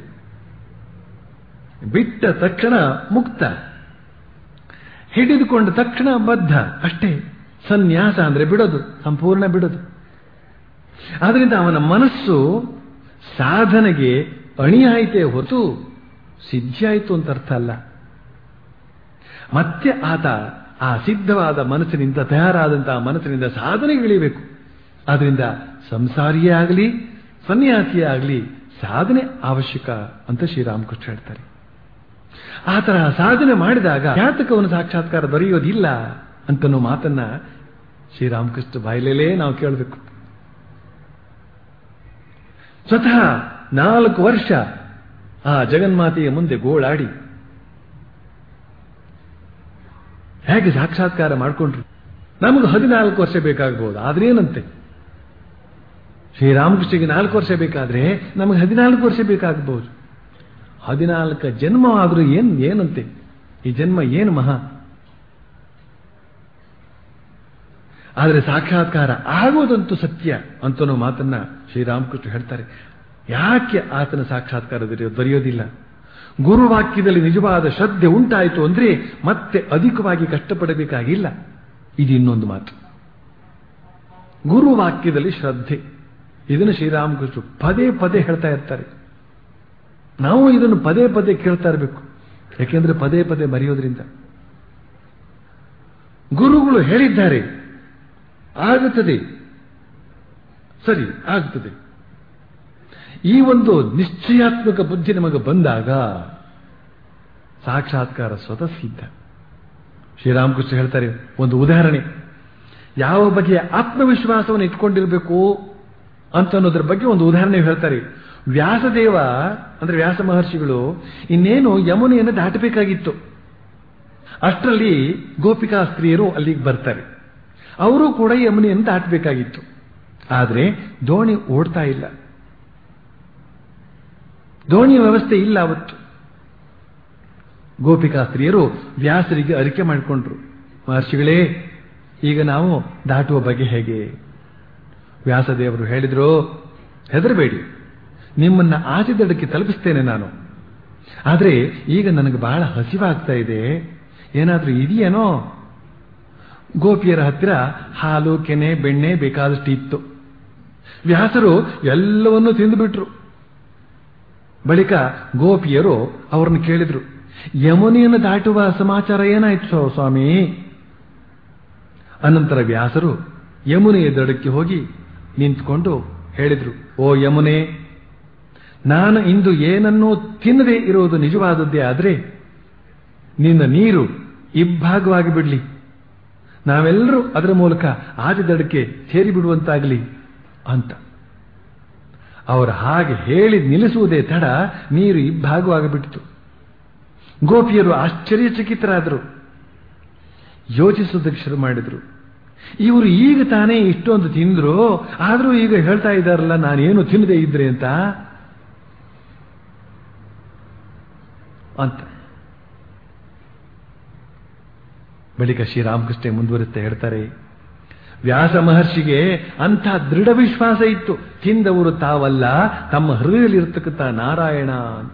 ಬಿಟ್ಟ ತಕ್ಷಣ ಮುಕ್ತ ಹಿಡಿದುಕೊಂಡ ತಕ್ಷಣ ಬದ್ಧ ಅಷ್ಟೇ ಸನ್ಯಾಸ ಅಂದ್ರೆ ಬಿಡೋದು ಸಂಪೂರ್ಣ ಬಿಡೋದು ಆದ್ರಿಂದ ಅವನ ಮನಸ್ಸು ಸಾಧನೆಗೆ ಅಣಿಯಾಯಿತೇ ಹೊರತು ಸಿದ್ಧಿಯಾಯಿತು ಅಂತ ಅರ್ಥ ಅಲ್ಲ ಮತ್ತೆ ಆತ ಆ ಸಿದ್ಧವಾದ ಮನಸ್ಸಿನಿಂದ ತಯಾರಾದಂತಹ ಮನಸ್ಸಿನಿಂದ ಸಾಧನೆಗಿಳಿಬೇಕು ಆದ್ರಿಂದ ಸಂಸಾರಿಯೇ ಆಗಲಿ ಸನ್ಯಾಸಿಯೇ ಆಗಲಿ ಸಾಧನೆ ಅವಶ್ಯಕ ಅಂತ ಶ್ರೀರಾಮಕೃಷ್ಣ ಹೇಳ್ತಾರೆ ಆ ತರಹ ಸಾಧನೆ ಮಾಡಿದಾಗ ಜಾತಕವನ್ನು ಸಾಕ್ಷಾತ್ಕಾರ ದೊರೆಯೋದಿಲ್ಲ ಅಂತನೋ ಮಾತನ್ನ ಶ್ರೀರಾಮಕೃಷ್ಣ ಬಾಯಿಲೇ ನಾವು ಕೇಳಬೇಕು ಸ್ವತಃ ನಾಲ್ಕು ವರ್ಷ ಆ ಜಗನ್ಮಾತೆಯ ಮುಂದೆ ಗೋಳಾಡಿ ಹೇಗೆ ಸಾಕ್ಷಾತ್ಕಾರ ಮಾಡಿಕೊಂಡ್ರು ನಮಗೆ ಹದಿನಾಲ್ಕು ವರ್ಷ ಬೇಕಾಗಬಹುದು ಆದ್ರೇನಂತೆ ಶ್ರೀರಾಮಕೃಷ್ಣಗೆ ನಾಲ್ಕು ವರ್ಷ ಬೇಕಾದ್ರೆ ನಮಗೆ ಹದಿನಾಲ್ಕು ವರ್ಷ ಬೇಕಾಗಬಹುದು ಹದಿನಾಲ್ಕು ಜನ್ಮ ಆದ್ರೂ ಏನ್ ಏನಂತೆ ಈ ಜನ್ಮ ಏನು ಮಹಾ ಆದರೆ ಸಾಕ್ಷಾತ್ಕಾರ ಆಗೋದಂತೂ ಸತ್ಯ ಅಂತನೋ ಮಾತನ್ನ ಶ್ರೀರಾಮಕೃಷ್ಣ ಹೇಳ್ತಾರೆ ಯಾಕೆ ಆತನ ಸಾಕ್ಷಾತ್ಕಾರ ದೊರೆಯೋ- ದೊರೆಯೋದಿಲ್ಲ ಗುರುವಾಕ್ಯದಲ್ಲಿ ನಿಜವಾದ ಶ್ರದ್ಧೆ ಉಂಟಾಯಿತು ಅಂದ್ರೆ ಮತ್ತೆ ಅಧಿಕವಾಗಿ ಕಷ್ಟಪಡಬೇಕಾಗಿಲ್ಲ ಇದು ಇನ್ನೊಂದು ಮಾತು ಗುರುವಾಕ್ಯದಲ್ಲಿ ಶ್ರದ್ಧೆ ಇದನ್ನು ಶ್ರೀರಾಮಕೃಷ್ಣ ಪದೇ ಪದೇ ಹೇಳ್ತಾ ಇರ್ತಾರೆ ನಾವು ಇದನ್ನು ಪದೇ ಪದೇ ಕೇಳ್ತಾ ಇರಬೇಕು ಯಾಕೆಂದ್ರೆ ಪದೇ ಪದೇ ಮರೆಯೋದ್ರಿಂದ ಗುರುಗಳು ಹೇಳಿದ್ದಾರೆ ಆಗುತ್ತದೆ ಸರಿ ಆಗ್ತದೆ ಈ ಒಂದು ನಿಶ್ಚಯಾತ್ಮಕ ಬುದ್ಧಿ ನಮಗೆ ಬಂದಾಗ ಸಾಕ್ಷಾತ್ಕಾರ ಸ್ವತಃ ಸಿದ್ಧ ಶ್ರೀರಾಮಕೃಷ್ಣ ಹೇಳ್ತಾರೆ ಒಂದು ಉದಾಹರಣೆ ಯಾವ ಬಗೆಯ ಆತ್ಮವಿಶ್ವಾಸವನ್ನು ಇಟ್ಕೊಂಡಿರಬೇಕು ಅಂತ ಅನ್ನೋದ್ರ ಬಗ್ಗೆ ಒಂದು ಉದಾಹರಣೆ ಹೇಳ್ತಾರೆ ವ್ಯಾಸದೇವ ಅಂದ್ರೆ ವ್ಯಾಸ ಮಹರ್ಷಿಗಳು ಇನ್ನೇನು ಯಮುನೆಯನ್ನು ದಾಟಬೇಕಾಗಿತ್ತು ಅಷ್ಟರಲ್ಲಿ ಗೋಪಿಕಾ ಸ್ತ್ರೀಯರು ಅಲ್ಲಿಗೆ ಬರ್ತಾರೆ ಅವರು ಕೂಡ ಯಮುನೆಯನ್ನು ದಾಟಬೇಕಾಗಿತ್ತು ಆದರೆ ದೋಣಿ ಓಡ್ತಾ ಇಲ್ಲ ದೋಣಿಯ ವ್ಯವಸ್ಥೆ ಇಲ್ಲ ಅವತ್ತು ಗೋಪಿಕಾ ಸ್ತ್ರೀಯರು ವ್ಯಾಸರಿಗೆ ಅರಿಕೆ ಮಾಡಿಕೊಂಡ್ರು ಮಹರ್ಷಿಗಳೇ ಈಗ ನಾವು ದಾಟುವ ಬಗ್ಗೆ ಹೇಗೆ ವ್ಯಾಸದೇವರು ಹೇಳಿದ್ರು ಹೆದರಬೇಡಿ ನಿಮ್ಮನ್ನ ಆಚೆ ದಡಕ್ಕೆ ತಲುಪಿಸ್ತೇನೆ ನಾನು ಆದರೆ ಈಗ ನನಗೆ ಬಹಳ ಹಸಿವಾಗ್ತಾ ಇದೆ ಏನಾದ್ರೂ ಇದೆಯೇನೋ ಗೋಪಿಯರ ಹತ್ತಿರ ಹಾಲು ಕೆನೆ ಬೆಣ್ಣೆ ಬೇಕಾದಷ್ಟು ಇತ್ತು ವ್ಯಾಸರು ಎಲ್ಲವನ್ನೂ ತಿಂದುಬಿಟ್ರು ಬಳಿಕ ಗೋಪಿಯರು ಅವರನ್ನು ಕೇಳಿದ್ರು ಯಮುನೆಯನ್ನು ದಾಟುವ ಸಮಾಚಾರ ಏನಾಯ್ತು ಸ್ವಾಮಿ ಅನಂತರ ವ್ಯಾಸರು ಯಮುನೆಯ ದಡಕ್ಕೆ ಹೋಗಿ ನಿಂತ್ಕೊಂಡು ಹೇಳಿದ್ರು ಓ ಯಮುನೆ ನಾನು ಇಂದು ಏನನ್ನೂ ತಿನ್ನದೇ ಇರುವುದು ನಿಜವಾದದ್ದೇ ಆದರೆ ನಿನ್ನ ನೀರು ಇಬ್ಬಾಗವಾಗಿ ಬಿಡ್ಲಿ ನಾವೆಲ್ಲರೂ ಅದರ ಮೂಲಕ ಆದಿ ದಡಕ್ಕೆ ಸೇರಿಬಿಡುವಂತಾಗಲಿ ಅಂತ ಅವರು ಹಾಗೆ ಹೇಳಿ ನಿಲ್ಲಿಸುವುದೇ ತಡ ನೀರು ಇಬ್ಬಾಗವಾಗಿಬಿಟ್ಟಿತು ಗೋಪಿಯರು ಆಶ್ಚರ್ಯಚಕಿತರಾದರು ಯೋಚಿಸೋದಕ್ಕೆ ಶುರು ಮಾಡಿದ್ರು ಇವರು ಈಗ ತಾನೇ ಇಷ್ಟೊಂದು ತಿಂದ್ರು ಆದರೂ ಈಗ ಹೇಳ್ತಾ ಇದ್ದಾರಲ್ಲ ನಾನೇನು ತಿನ್ನದೇ ಇದ್ರೆ ಅಂತ ಅಂತ ಬಳಿಕ ಶ್ರೀರಾಮಕೃಷ್ಣ ಮುಂದುವರಿಸ್ತಾ ಹೇಳ್ತಾರೆ ವ್ಯಾಸ ಮಹರ್ಷಿಗೆ ಅಂಥ ದೃಢ ವಿಶ್ವಾಸ ಇತ್ತು ತಿಂದವರು ತಾವಲ್ಲ ತಮ್ಮ ಹೃದಯದಲ್ಲಿರ್ತಕ್ಕಂಥ ನಾರಾಯಣ ಅಂತ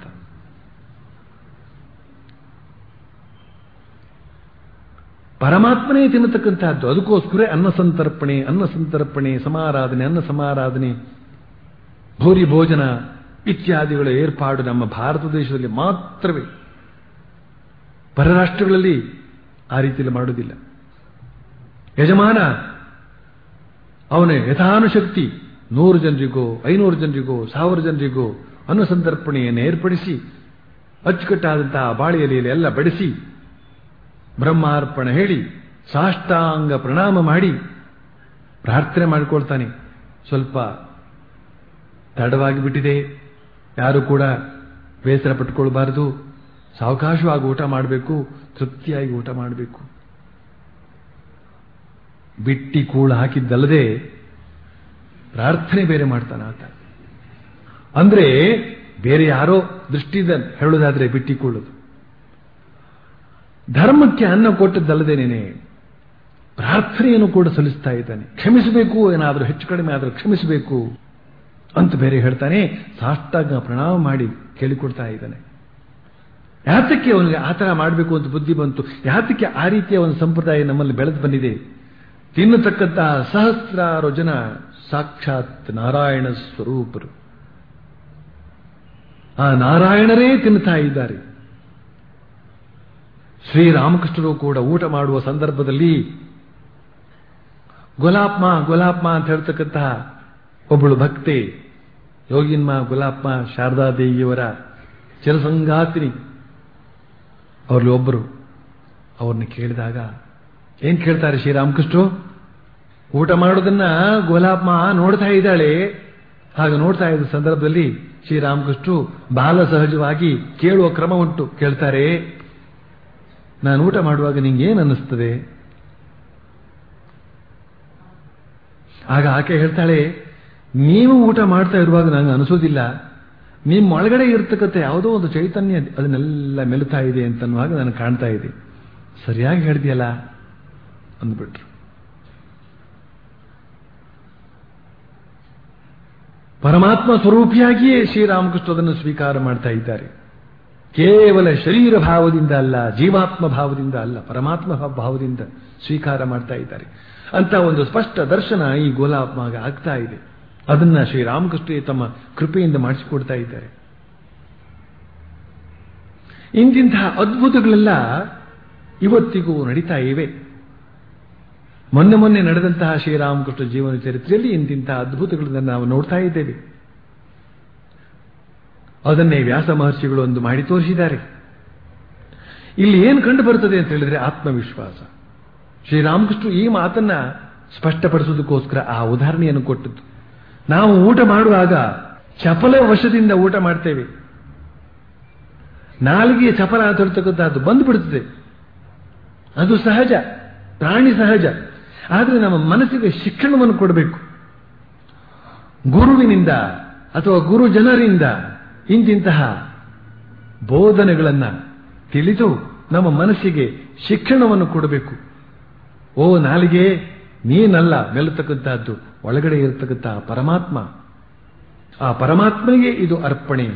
ಪರಮಾತ್ಮನೇ ತಿನ್ನತಕ್ಕಂಥದ್ದು ಅದಕ್ಕೋಸ್ಕರ ಅನ್ನ ಸಂತರ್ಪಣೆ ಅನ್ನ ಸಂತರ್ಪಣೆ ಸಮಾರಾಧನೆ ಅನ್ನ ಸಮಾರಾಧನೆ ಭೂರಿ ಭೋಜನ ಇತ್ಯಾದಿಗಳ ಏರ್ಪಾಡು ನಮ್ಮ ಭಾರತ ದೇಶದಲ್ಲಿ ಮಾತ್ರವೇ ಪರರಾಷ್ಟ್ರಗಳಲ್ಲಿ ಆ ರೀತಿಯಲ್ಲಿ ಮಾಡುವುದಿಲ್ಲ ಯಜಮಾನ ಅವನ ಯಥಾನುಶಕ್ತಿ ನೂರು ಜನರಿಗೋ ಐನೂರು ಜನರಿಗೋ ಸಾವಿರ ಜನರಿಗೋ ಅನ್ನ ಸಂತರ್ಪಣೆಯನ್ನು ಏರ್ಪಡಿಸಿ ಅಚ್ಚುಕಟ್ಟಾದಂತಹ ಬಾಳೆ ಎಲೆಯಲ್ಲಿ ಎಲ್ಲ ಬಡಿಸಿ ಬ್ರಹ್ಮಾರ್ಪಣ ಹೇಳಿ ಸಾಷ್ಟಾಂಗ ಪ್ರಣಾಮ ಮಾಡಿ ಪ್ರಾರ್ಥನೆ ಮಾಡಿಕೊಳ್ತಾನೆ ಸ್ವಲ್ಪ ತಡವಾಗಿ ಬಿಟ್ಟಿದೆ ಯಾರು ಕೂಡ ಬೇಸರ ಪಟ್ಕೊಳ್ಬಾರದು ಸಾವಕಾಶವಾಗಿ ಊಟ ಮಾಡಬೇಕು ತೃಪ್ತಿಯಾಗಿ ಊಟ ಮಾಡಬೇಕು ಬಿಟ್ಟಿ ಕೂಳು ಹಾಕಿದ್ದಲ್ಲದೆ ಪ್ರಾರ್ಥನೆ ಬೇರೆ ಮಾಡ್ತಾನ ಆತ ಅಂದ್ರೆ ಬೇರೆ ಯಾರೋ ದೃಷ್ಟಿಯಿಂದ ಹೇಳೋದಾದ್ರೆ ಬಿಟ್ಟಿಕೊಳ್ಳೋದು ಧರ್ಮಕ್ಕೆ ಅನ್ನ ಕೊಟ್ಟದ್ದಲ್ಲದೇನೇನೆ ಪ್ರಾರ್ಥನೆಯನ್ನು ಕೂಡ ಸಲ್ಲಿಸ್ತಾ ಇದ್ದಾನೆ ಕ್ಷಮಿಸಬೇಕು ಏನಾದರೂ ಹೆಚ್ಚು ಕಡಿಮೆ ಆದರೂ ಕ್ಷಮಿಸಬೇಕು ಅಂತ ಬೇರೆ ಹೇಳ್ತಾನೆ ಸಾಷ್ಟಾಗ ಪ್ರಣಾಮ ಮಾಡಿ ಕೇಳಿಕೊಡ್ತಾ ಇದ್ದಾನೆ ಯಾತಕ್ಕೆ ಅವನಿಗೆ ಆ ಥರ ಮಾಡಬೇಕು ಅಂತ ಬುದ್ಧಿ ಬಂತು ಯಾತಕ್ಕೆ ಆ ರೀತಿಯ ಒಂದು ಸಂಪ್ರದಾಯ ನಮ್ಮಲ್ಲಿ ಬೆಳೆದು ಬಂದಿದೆ ತಿನ್ನತಕ್ಕಂತಹ ಸಹಸ್ರಾರು ಜನ ಸಾಕ್ಷಾತ್ ನಾರಾಯಣ ಸ್ವರೂಪರು ಆ ನಾರಾಯಣರೇ ತಿನ್ನುತ್ತಾ ಇದ್ದಾರೆ ಶ್ರೀರಾಮಕೃಷ್ಣರು ಕೂಡ ಊಟ ಮಾಡುವ ಸಂದರ್ಭದಲ್ಲಿ ಗುಲಾಪ್ಮ ಗುಲಾಪ್ಮ ಅಂತ ಹೇಳ್ತಕ್ಕಂತಹ ಒಬ್ಬಳು ಭಕ್ತೆ ಯೋಗಿನ್ಮ ಗುಲಾಪ್ಮ ಶಾರದಾದೇವಿಯವರ ಚಿರಸಂಗಾತಿನಿ ಅವರಲ್ಲಿ ಒಬ್ಬರು ಅವ್ರನ್ನ ಕೇಳಿದಾಗ ಏನ್ ಕೇಳ್ತಾರೆ ಶ್ರೀರಾಮಕೃಷ್ಣರು ಊಟ ಮಾಡೋದನ್ನ ಗೋಲಾಪ್ಮ ನೋಡ್ತಾ ಇದ್ದಾಳೆ ಹಾಗೆ ನೋಡ್ತಾ ಇದ್ದ ಸಂದರ್ಭದಲ್ಲಿ ಶ್ರೀರಾಮಕೃಷ್ಣರು ಬಾಲ ಸಹಜವಾಗಿ ಕೇಳುವ ಕ್ರಮ ಉಂಟು ಕೇಳ್ತಾರೆ ನಾನು ಊಟ ಮಾಡುವಾಗ ನಿಂಗೆ ಏನು ಅನ್ನಿಸ್ತದೆ ಆಗ ಆಕೆ ಹೇಳ್ತಾಳೆ ನೀವು ಊಟ ಮಾಡ್ತಾ ಇರುವಾಗ ನಂಗೆ ಅನಿಸೋದಿಲ್ಲ ನಿಮ್ಮ ಒಳಗಡೆ ಇರ್ತಕ್ಕಂಥ ಯಾವುದೋ ಒಂದು ಚೈತನ್ಯ ಅದನ್ನೆಲ್ಲ ಮೆಲುತ್ತಾ ಇದೆ ಅಂತನ್ನುವಾಗ ನನಗೆ ಕಾಣ್ತಾ ಇದೆ ಸರಿಯಾಗಿ ಹೇಳ್ದಿಯಲ್ಲ ಅಂದ್ಬಿಟ್ರು ಪರಮಾತ್ಮ ಸ್ವರೂಪಿಯಾಗಿಯೇ ಶ್ರೀರಾಮಕೃಷ್ಣ ಅದನ್ನು ಸ್ವೀಕಾರ ಮಾಡ್ತಾ ಇದ್ದಾರೆ ಕೇವಲ ಶರೀರ ಭಾವದಿಂದ ಅಲ್ಲ ಜೀವಾತ್ಮ ಭಾವದಿಂದ ಅಲ್ಲ ಪರಮಾತ್ಮ ಭಾವದಿಂದ ಸ್ವೀಕಾರ ಮಾಡ್ತಾ ಇದ್ದಾರೆ ಅಂತ ಒಂದು ಸ್ಪಷ್ಟ ದರ್ಶನ ಈ ಗೋಲಾತ್ಮಾಗ ಆಗ್ತಾ ಇದೆ ಅದನ್ನ ಶ್ರೀರಾಮಕೃಷ್ಣ ತಮ್ಮ ಕೃಪೆಯಿಂದ ಮಾಡಿಸಿಕೊಡ್ತಾ ಇದ್ದಾರೆ ಇಂತಿಂತಹ ಅದ್ಭುತಗಳೆಲ್ಲ ಇವತ್ತಿಗೂ ನಡೀತಾ ಇವೆ ಮೊನ್ನೆ ಮೊನ್ನೆ ನಡೆದಂತಹ ಶ್ರೀರಾಮಕೃಷ್ಣ ಜೀವನ ಚರಿತ್ರೆಯಲ್ಲಿ ಇಂತಿಂತಹ ಅದ್ಭುತಗಳನ್ನು ನಾವು ನೋಡ್ತಾ ಇದ್ದೇವೆ ಅದನ್ನೇ ವ್ಯಾಸ ಮಹರ್ಷಿಗಳು ಒಂದು ಮಾಡಿ ತೋರಿಸಿದ್ದಾರೆ ಇಲ್ಲಿ ಏನು ಕಂಡು ಬರುತ್ತದೆ ಅಂತ ಹೇಳಿದ್ರೆ ಆತ್ಮವಿಶ್ವಾಸ ಶ್ರೀರಾಮಕೃಷ್ಣ ಈ ಮಾತನ್ನ ಸ್ಪಷ್ಟಪಡಿಸೋದಕ್ಕೋಸ್ಕರ ಆ ಉದಾಹರಣೆಯನ್ನು ಕೊಟ್ಟದ್ದು ನಾವು ಊಟ ಮಾಡುವಾಗ ಚಪಲ ವಶದಿಂದ ಊಟ ಮಾಡ್ತೇವೆ ನಾಲಿಗೆ ಚಪಲ ಅಂತ ಹೇಳ್ತಕ್ಕಂಥದ್ದು ಬಂದ್ಬಿಡ್ತದೆ ಅದು ಸಹಜ ಪ್ರಾಣಿ ಸಹಜ ಆದರೆ ನಮ್ಮ ಮನಸ್ಸಿಗೆ ಶಿಕ್ಷಣವನ್ನು ಕೊಡಬೇಕು ಗುರುವಿನಿಂದ ಅಥವಾ ಗುರು ಜನರಿಂದ ಇಂತಿಂತಹ ಬೋಧನೆಗಳನ್ನ ತಿಳಿದು ನಮ್ಮ ಮನಸ್ಸಿಗೆ ಶಿಕ್ಷಣವನ್ನು ಕೊಡಬೇಕು ಓ ನಾಲಿಗೆ ನೀನಲ್ಲ ಮೆಲ್ಲತಕ್ಕಂತಹದ್ದು ಒಳಗಡೆ ಇರತಕ್ಕಂತಹ ಪರಮಾತ್ಮ ಆ ಪರಮಾತ್ಮನಿಗೆ ಇದು ಅರ್ಪಣೆ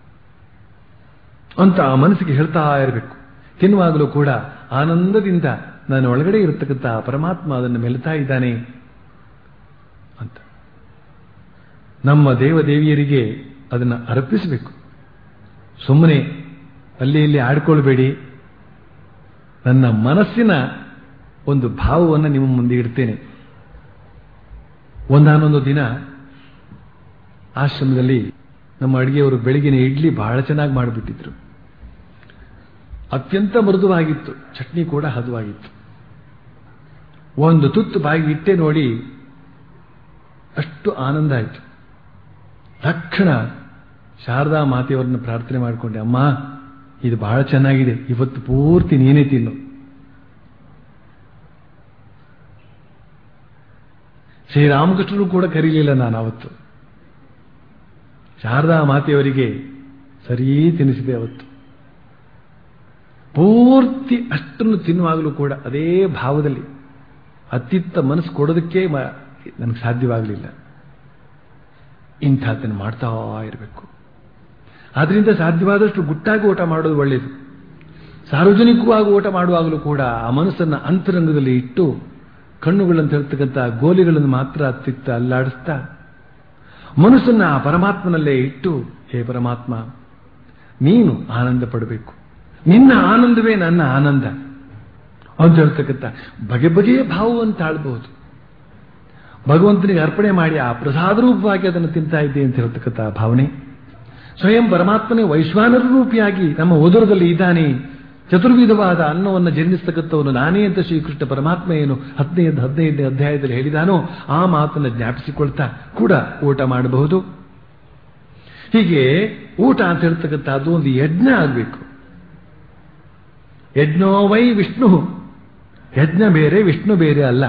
ಅಂತ ಆ ಮನಸ್ಸಿಗೆ ಹೇಳ್ತಾ ಇರಬೇಕು ತಿನ್ನುವಾಗಲೂ ಕೂಡ ಆನಂದದಿಂದ ನಾನು ಒಳಗಡೆ ಇರತಕ್ಕಂತಹ ಪರಮಾತ್ಮ ಅದನ್ನು ಮೆಲ್ತಾ ಇದ್ದಾನೆ ಅಂತ ನಮ್ಮ ದೇವದೇವಿಯರಿಗೆ ಅದನ್ನು ಅರ್ಪಿಸಬೇಕು ಸುಮ್ಮನೆ ಅಲ್ಲಿ ಇಲ್ಲಿ ಆಡ್ಕೊಳ್ಬೇಡಿ ನನ್ನ ಮನಸ್ಸಿನ ಒಂದು ಭಾವವನ್ನು ನಿಮ್ಮ ಮುಂದೆ ಇಡ್ತೇನೆ ಒಂದಾನೊಂದು ದಿನ ಆಶ್ರಮದಲ್ಲಿ ನಮ್ಮ ಅಡುಗೆಯವರು ಬೆಳಗಿನ ಇಡ್ಲಿ ಬಹಳ ಚೆನ್ನಾಗಿ ಮಾಡಿಬಿಟ್ಟಿದ್ರು ಅತ್ಯಂತ ಮೃದುವಾಗಿತ್ತು ಚಟ್ನಿ ಕೂಡ ಹದವಾಗಿತ್ತು ಒಂದು ತುತ್ತು ಬಾಗಿ ಇಟ್ಟೆ ನೋಡಿ ಅಷ್ಟು ಆನಂದ ಆಯಿತು ತಕ್ಷಣ ಶಾರದಾ ಮಾತೆಯವರನ್ನ ಪ್ರಾರ್ಥನೆ ಮಾಡಿಕೊಂಡೆ ಅಮ್ಮ ಇದು ಬಹಳ ಚೆನ್ನಾಗಿದೆ ಇವತ್ತು ಪೂರ್ತಿ ನೀನೇ ತಿನ್ನು ಶ್ರೀರಾಮಕೃಷ್ಣರು ಕೂಡ ಕರೀಲಿಲ್ಲ ನಾನು ಅವತ್ತು ಶಾರದಾ ಮಾತೆಯವರಿಗೆ ಸರಿ ತಿನ್ನಿಸಿದೆ ಅವತ್ತು ಪೂರ್ತಿ ಅಷ್ಟನ್ನು ತಿನ್ನುವಾಗಲೂ ಕೂಡ ಅದೇ ಭಾವದಲ್ಲಿ ಅತ್ಯುತ್ತ ಮನಸ್ಸು ಕೊಡೋದಕ್ಕೆ ನನಗೆ ಸಾಧ್ಯವಾಗಲಿಲ್ಲ ಇಂಥದ್ದನ್ನು ಮಾಡ್ತಾ ಇರಬೇಕು ಆದ್ರಿಂದ ಸಾಧ್ಯವಾದಷ್ಟು ಗುಟ್ಟಾಗಿ ಊಟ ಮಾಡೋದು ಒಳ್ಳೆಯದು ಸಾರ್ವಜನಿಕವಾಗಿ ಊಟ ಮಾಡುವಾಗಲೂ ಕೂಡ ಆ ಮನಸ್ಸನ್ನು ಅಂತರಂಗದಲ್ಲಿ ಇಟ್ಟು ಕಣ್ಣುಗಳಂತ ಹೇಳ್ತಕ್ಕಂಥ ಗೋಲಿಗಳನ್ನು ಮಾತ್ರ ಅತ್ತಿತ್ತ ಅಲ್ಲಾಡಿಸ್ತಾ ಮನಸ್ಸನ್ನ ಆ ಪರಮಾತ್ಮನಲ್ಲೇ ಇಟ್ಟು ಹೇ ಪರಮಾತ್ಮ ನೀನು ಆನಂದ ಪಡಬೇಕು ನಿನ್ನ ಆನಂದವೇ ನನ್ನ ಆನಂದ ಅಂತ ಹೇಳ್ತಕ್ಕಂಥ ಬಗೆ ಬಗೆಯ ಭಾವವನ್ನು ತಾಳ್ಬಹುದು ಭಗವಂತನಿಗೆ ಅರ್ಪಣೆ ಮಾಡಿ ಆ ಪ್ರಸಾದ ರೂಪವಾಗಿ ಅದನ್ನು ತಿಂತಾ ಇದ್ದೆ ಅಂತ ಹೇಳ್ತಕ್ಕಂಥ ಭಾವನೆ ಸ್ವಯಂ ಪರಮಾತ್ಮನೇ ವೈಶ್ವಾನರ ರೂಪಿಯಾಗಿ ನಮ್ಮ ಉದರದಲ್ಲಿ ಇದ್ದಾನೆ ಚತುರ್ವಿಧವಾದ ಅನ್ನವನ್ನು ಜೀರ್ಣಿಸ್ತಕ್ಕಂಥವನು ನಾನೇ ಅಂತ ಶ್ರೀಕೃಷ್ಣ ಪರಮಾತ್ಮ ಏನು ಹದಿನೈದು ಹದಿನೈದನೇ ಅಧ್ಯಾಯದಲ್ಲಿ ಹೇಳಿದಾನೋ ಆ ಮಾತನ್ನು ಜ್ಞಾಪಿಸಿಕೊಳ್ತಾ ಕೂಡ ಊಟ ಮಾಡಬಹುದು ಹೀಗೆ ಊಟ ಅಂತ ಹೇಳ್ತಕ್ಕಂಥದ್ದು ಒಂದು ಯಜ್ಞ ಆಗಬೇಕು ಯಜ್ಞೋ ವೈ ವಿಷ್ಣು ಯಜ್ಞ ಬೇರೆ ವಿಷ್ಣು ಬೇರೆ ಅಲ್ಲ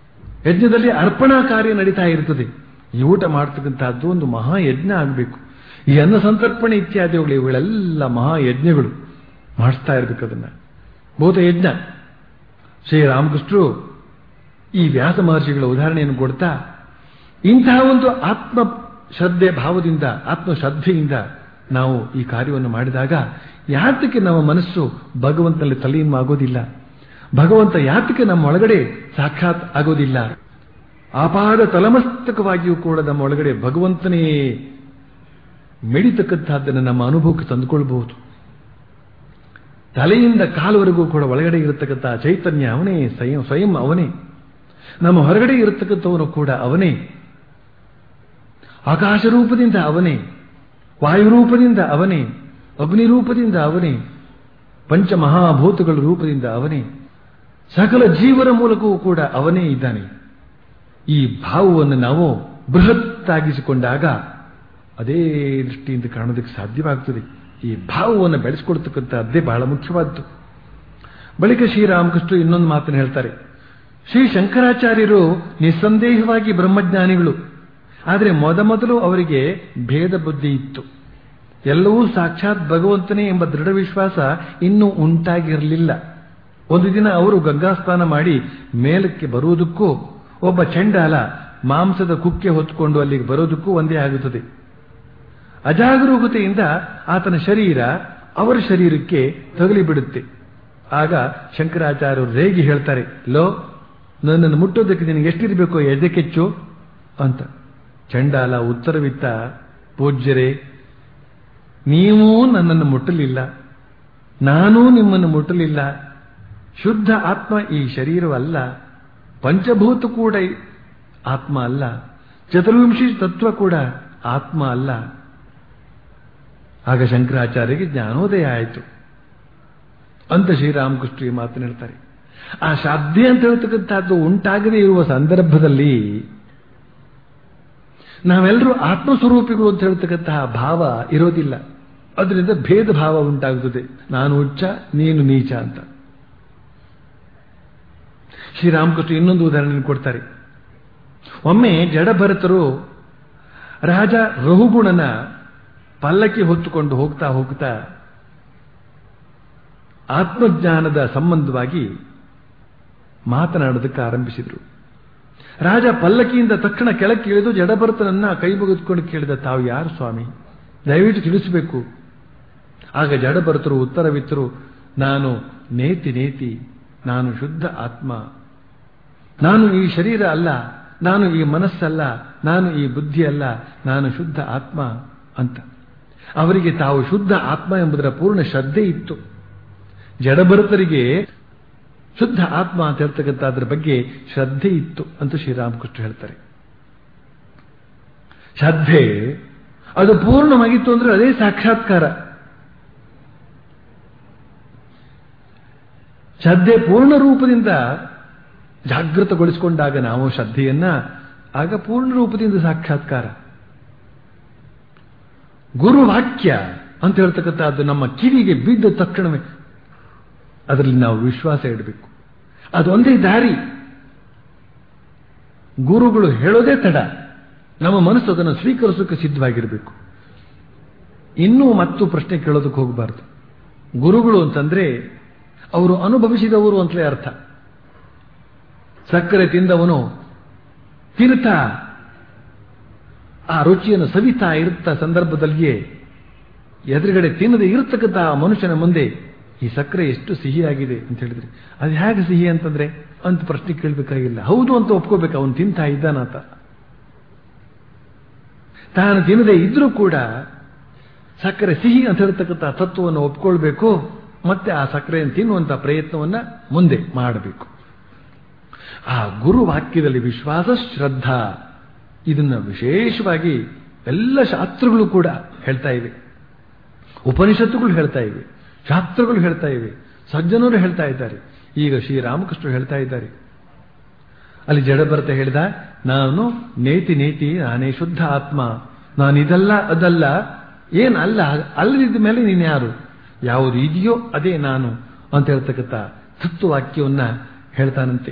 ಯಜ್ಞದಲ್ಲಿ ಅರ್ಪಣಾ ಕಾರ್ಯ ನಡೀತಾ ಇರ್ತದೆ ಈ ಊಟ ಮಾಡ್ತಕ್ಕಂಥದ್ದು ಒಂದು ಮಹಾಯಜ್ಞ ಆಗಬೇಕು ಈ ಅನ್ನ ಸಂತರ್ಪಣೆ ಇತ್ಯಾದಿಗಳು ಇವುಗಳೆಲ್ಲ ಮಹಾಯಜ್ಞಗಳು ಮಾಡಿಸ್ತಾ ಇರಬೇಕು ಅದನ್ನ ಭೂತ ಯಜ್ಞ ಶ್ರೀರಾಮಕೃಷ್ಣರು ಈ ವ್ಯಾಸ ಮಹರ್ಷಿಗಳ ಉದಾಹರಣೆಯನ್ನು ಕೊಡ್ತಾ ಇಂತಹ ಒಂದು ಆತ್ಮ ಶ್ರದ್ಧೆ ಭಾವದಿಂದ ಆತ್ಮ ಶ್ರದ್ಧೆಯಿಂದ ನಾವು ಈ ಕಾರ್ಯವನ್ನು ಮಾಡಿದಾಗ ಯಾತಕ್ಕೆ ನಮ್ಮ ಮನಸ್ಸು ಭಗವಂತನಲ್ಲಿ ತಲೀನ ಆಗೋದಿಲ್ಲ ಭಗವಂತ ಯಾತಕ್ಕೆ ನಮ್ಮ ಒಳಗಡೆ ಸಾಕ್ಷಾತ್ ಆಗೋದಿಲ್ಲ ಅಪಾರ ತಲಮಸ್ತಕವಾಗಿಯೂ ಕೂಡ ನಮ್ಮ ಒಳಗಡೆ ಭಗವಂತನೇ ಮೆಡಿತಕ್ಕಂತಹದ್ದನ್ನು ನಮ್ಮ ಅನುಭವಕ್ಕೆ ತಂದುಕೊಳ್ಬಹುದು ತಲೆಯಿಂದ ಕಾಲವರೆಗೂ ಕೂಡ ಒಳಗಡೆ ಇರತಕ್ಕಂಥ ಚೈತನ್ಯ ಅವನೇ ಸ್ವಯಂ ಸ್ವಯಂ ಅವನೇ ನಮ್ಮ ಹೊರಗಡೆ ಇರತಕ್ಕಂಥವನು ಕೂಡ ಅವನೇ ಆಕಾಶ ರೂಪದಿಂದ ಅವನೇ ವಾಯುರೂಪದಿಂದ ಅವನೇ ಅಗ್ನಿ ರೂಪದಿಂದ ಅವನೇ ಪಂಚಮಹಾಭೂತಗಳ ರೂಪದಿಂದ ಅವನೇ ಸಕಲ ಜೀವನ ಮೂಲಕವೂ ಕೂಡ ಅವನೇ ಇದ್ದಾನೆ ಈ ಭಾವವನ್ನು ನಾವು ಬೃಹತ್ತಾಗಿಸಿಕೊಂಡಾಗ ಅದೇ ದೃಷ್ಟಿಯಿಂದ ಕಾಣೋದಕ್ಕೆ ಸಾಧ್ಯವಾಗ್ತದೆ ಈ ಭಾವವನ್ನು ಬೆಳೆಸ್ಕೊಳ್ತಕ್ಕಂಥದ್ದೇ ಬಹಳ ಮುಖ್ಯವಾದ್ದು ಬಳಿಕ ಶ್ರೀರಾಮಕೃಷ್ಣ ಇನ್ನೊಂದು ಮಾತನ್ನು ಹೇಳ್ತಾರೆ ಶ್ರೀ ಶಂಕರಾಚಾರ್ಯರು ನಿಸ್ಸಂದೇಹವಾಗಿ ಬ್ರಹ್ಮಜ್ಞಾನಿಗಳು ಆದರೆ ಮೊದಮೊದಲು ಅವರಿಗೆ ಭೇದ ಬುದ್ಧಿ ಇತ್ತು ಎಲ್ಲವೂ ಸಾಕ್ಷಾತ್ ಭಗವಂತನೇ ಎಂಬ ದೃಢ ವಿಶ್ವಾಸ ಇನ್ನೂ ಉಂಟಾಗಿರಲಿಲ್ಲ ಒಂದು ದಿನ ಅವರು ಗಂಗಾಸ್ನಾನ ಮಾಡಿ ಮೇಲಕ್ಕೆ ಬರುವುದಕ್ಕೂ ಒಬ್ಬ ಚಂಡಾಲ ಮಾಂಸದ ಕುಕ್ಕೆ ಹೊತ್ತುಕೊಂಡು ಅಲ್ಲಿಗೆ ಬರೋದಕ್ಕೂ ಒಂದೇ ಆಗುತ್ತದೆ ಅಜಾಗರೂಕತೆಯಿಂದ ಆತನ ಶರೀರ ಅವರ ಶರೀರಕ್ಕೆ ತಗಲಿ ಬಿಡುತ್ತೆ ಆಗ ಶಂಕರಾಚಾರ್ಯರು ರೇಗಿ ಹೇಳ್ತಾರೆ ಲೋ ನನ್ನನ್ನು ಮುಟ್ಟೋದಕ್ಕೆ ನಿನಗೆ ಎಷ್ಟಿರಬೇಕು ಎದೆಕೆಚ್ಚು ಅಂತ ಚಂಡಾಲ ಉತ್ತರವಿತ್ತ ಪೂಜ್ಯರೇ ನೀವು ನನ್ನನ್ನು ಮುಟ್ಟಲಿಲ್ಲ ನಾನೂ ನಿಮ್ಮನ್ನು ಮುಟ್ಟಲಿಲ್ಲ ಶುದ್ಧ ಆತ್ಮ ಈ ಶರೀರವಲ್ಲ ಪಂಚಭೂತ ಕೂಡ ಆತ್ಮ ಅಲ್ಲ ಚತುರ್ವಿಂಶಿ ತತ್ವ ಕೂಡ ಆತ್ಮ ಅಲ್ಲ ಆಗ ಶಂಕರಾಚಾರ್ಯರಿಗೆ ಜ್ಞಾನೋದಯ ಆಯಿತು ಅಂತ ಶ್ರೀರಾಮಕೃಷ್ಣ ಈ ಮಾತನ್ನು ಹೇಳ್ತಾರೆ ಆ ಶ್ರದ್ಧೆ ಅಂತ ಹೇಳ್ತಕ್ಕಂಥದ್ದು ಉಂಟಾಗದೇ ಇರುವ ಸಂದರ್ಭದಲ್ಲಿ ನಾವೆಲ್ಲರೂ ಆತ್ಮಸ್ವರೂಪಿಗಳು ಅಂತ ಹೇಳ್ತಕ್ಕಂತಹ ಭಾವ ಇರೋದಿಲ್ಲ ಅದರಿಂದ ಭೇದ ಭಾವ ಉಂಟಾಗುತ್ತದೆ ನಾನು ಉಚ್ಚ ನೀನು ನೀಚ ಅಂತ ಶ್ರೀರಾಮಕೃಷ್ಣ ಇನ್ನೊಂದು ಉದಾಹರಣೆ ಕೊಡ್ತಾರೆ ಒಮ್ಮೆ ಜಡಭರತರು ರಾಜ ರಹುಗುಣನ ಪಲ್ಲಕ್ಕಿ ಹೊತ್ತುಕೊಂಡು ಹೋಗ್ತಾ ಹೋಗ್ತಾ ಆತ್ಮಜ್ಞಾನದ ಸಂಬಂಧವಾಗಿ ಮಾತನಾಡೋದಕ್ಕೆ ಆರಂಭಿಸಿದರು ರಾಜ ಪಲ್ಲಕ್ಕಿಯಿಂದ ತಕ್ಷಣ ಕೆಳಕ್ಕೆ ಇಳಿದು ಜಡಭರತನನ್ನ ಕೈ ಮುಗಿದುಕೊಂಡು ಕೇಳಿದ ತಾವು ಯಾರು ಸ್ವಾಮಿ ದಯವಿಟ್ಟು ತಿಳಿಸಬೇಕು ಆಗ ಜಡಭರತರು ಉತ್ತರವಿತ್ತರು ನಾನು ನೇತಿ ನೇತಿ ನಾನು ಶುದ್ಧ ಆತ್ಮ ನಾನು ಈ ಶರೀರ ಅಲ್ಲ ನಾನು ಈ ಮನಸ್ಸಲ್ಲ ನಾನು ಈ ಬುದ್ಧಿ ಅಲ್ಲ ನಾನು ಶುದ್ಧ ಆತ್ಮ ಅಂತ ಅವರಿಗೆ ತಾವು ಶುದ್ಧ ಆತ್ಮ ಎಂಬುದರ ಪೂರ್ಣ ಶ್ರದ್ಧೆ ಇತ್ತು ಜಡಭರತರಿಗೆ ಶುದ್ಧ ಆತ್ಮ ಅಂತ ಹೇಳ್ತಕ್ಕಂಥ ಅದರ ಬಗ್ಗೆ ಶ್ರದ್ಧೆ ಇತ್ತು ಅಂತ ಶ್ರೀರಾಮಕೃಷ್ಣ ಹೇಳ್ತಾರೆ ಶ್ರದ್ಧೆ ಅದು ಪೂರ್ಣವಾಗಿತ್ತು ಅಂದ್ರೆ ಅದೇ ಸಾಕ್ಷಾತ್ಕಾರ ಶ್ರದ್ಧೆ ಪೂರ್ಣ ರೂಪದಿಂದ ಜಾಗೃತಗೊಳಿಸಿಕೊಂಡಾಗ ನಾವು ಶ್ರದ್ಧೆಯನ್ನ ಆಗ ಪೂರ್ಣ ರೂಪದಿಂದ ಸಾಕ್ಷಾತ್ಕಾರ ಗುರುವಾಕ್ಯ ಅಂತ ಹೇಳ್ತಕ್ಕಂಥದ್ದು ನಮ್ಮ ಕಿವಿಗೆ ಬಿದ್ದ ತಕ್ಷಣವೇ ಅದರಲ್ಲಿ ನಾವು ವಿಶ್ವಾಸ ಇಡಬೇಕು ಅದೊಂದೇ ದಾರಿ ಗುರುಗಳು ಹೇಳೋದೇ ತಡ ನಮ್ಮ ಮನಸ್ಸು ಅದನ್ನು ಸ್ವೀಕರಿಸೋಕೆ ಸಿದ್ಧವಾಗಿರಬೇಕು ಇನ್ನೂ ಮತ್ತು ಪ್ರಶ್ನೆ ಕೇಳೋದಕ್ಕೆ ಹೋಗಬಾರ್ದು ಗುರುಗಳು ಅಂತಂದ್ರೆ ಅವರು ಅನುಭವಿಸಿದವರು ಅಂತಲೇ ಅರ್ಥ ಸಕ್ಕರೆ ತಿಂದವನು ತಿರುತ್ತಾ ಆ ರುಚಿಯನ್ನು ಸವಿತಾ ಇರುತ್ತ ಸಂದರ್ಭದಲ್ಲಿಯೇ ಎದುರುಗಡೆ ತಿನ್ನದೆ ಇರತಕ್ಕಂಥ ಆ ಮನುಷ್ಯನ ಮುಂದೆ ಈ ಸಕ್ಕರೆ ಎಷ್ಟು ಸಿಹಿಯಾಗಿದೆ ಅಂತ ಹೇಳಿದ್ರೆ ಅದು ಹೇಗೆ ಸಿಹಿ ಅಂತಂದ್ರೆ ಅಂತ ಪ್ರಶ್ನೆ ಕೇಳಬೇಕಾಗಿಲ್ಲ ಹೌದು ಅಂತ ಒಪ್ಕೋಬೇಕು ಅವನು ತಿಂತಾ ಇದ್ದಾನಂತ ತಾನು ತಿನ್ನದೆ ಇದ್ರೂ ಕೂಡ ಸಕ್ಕರೆ ಸಿಹಿ ಅಂತ ಹೇಳ್ತಕ್ಕಂಥ ತತ್ವವನ್ನು ಒಪ್ಕೊಳ್ಬೇಕು ಮತ್ತೆ ಆ ಸಕ್ಕರೆಯನ್ನು ತಿನ್ನುವಂತಹ ಪ್ರಯತ್ನವನ್ನ ಮುಂದೆ ಮಾಡಬೇಕು ಆ ಗುರು ವಾಕ್ಯದಲ್ಲಿ ವಿಶ್ವಾಸ ಶ್ರದ್ಧಾ ಇದನ್ನ ವಿಶೇಷವಾಗಿ ಎಲ್ಲ ಶಾಸ್ತ್ರಗಳು ಕೂಡ ಹೇಳ್ತಾ ಇವೆ ಉಪನಿಷತ್ತುಗಳು ಹೇಳ್ತಾ ಇವೆ ಶಾಸ್ತ್ರಗಳು ಹೇಳ್ತಾ ಇವೆ ಸಜ್ಜನರು ಹೇಳ್ತಾ ಇದ್ದಾರೆ ಈಗ ಶ್ರೀರಾಮಕೃಷ್ಣ ಹೇಳ್ತಾ ಇದ್ದಾರೆ ಅಲ್ಲಿ ಜಡಭರತ ಹೇಳಿದ ನಾನು ನೇತಿ ನೇತಿ ನಾನೇ ಶುದ್ಧ ಆತ್ಮ ನಾನು ಇದಲ್ಲ ಅದಲ್ಲ ಏನ್ ಅಲ್ಲ ಅಲ್ಲದಿದ್ದ ಮೇಲೆ ನೀನು ಯಾರು ಯಾವುದು ಇದೆಯೋ ಅದೇ ನಾನು ಅಂತ ಹೇಳ್ತಕ್ಕಂಥ ತತ್ವವಾಕ್ಯವನ್ನ ಹೇಳ್ತಾನಂತೆ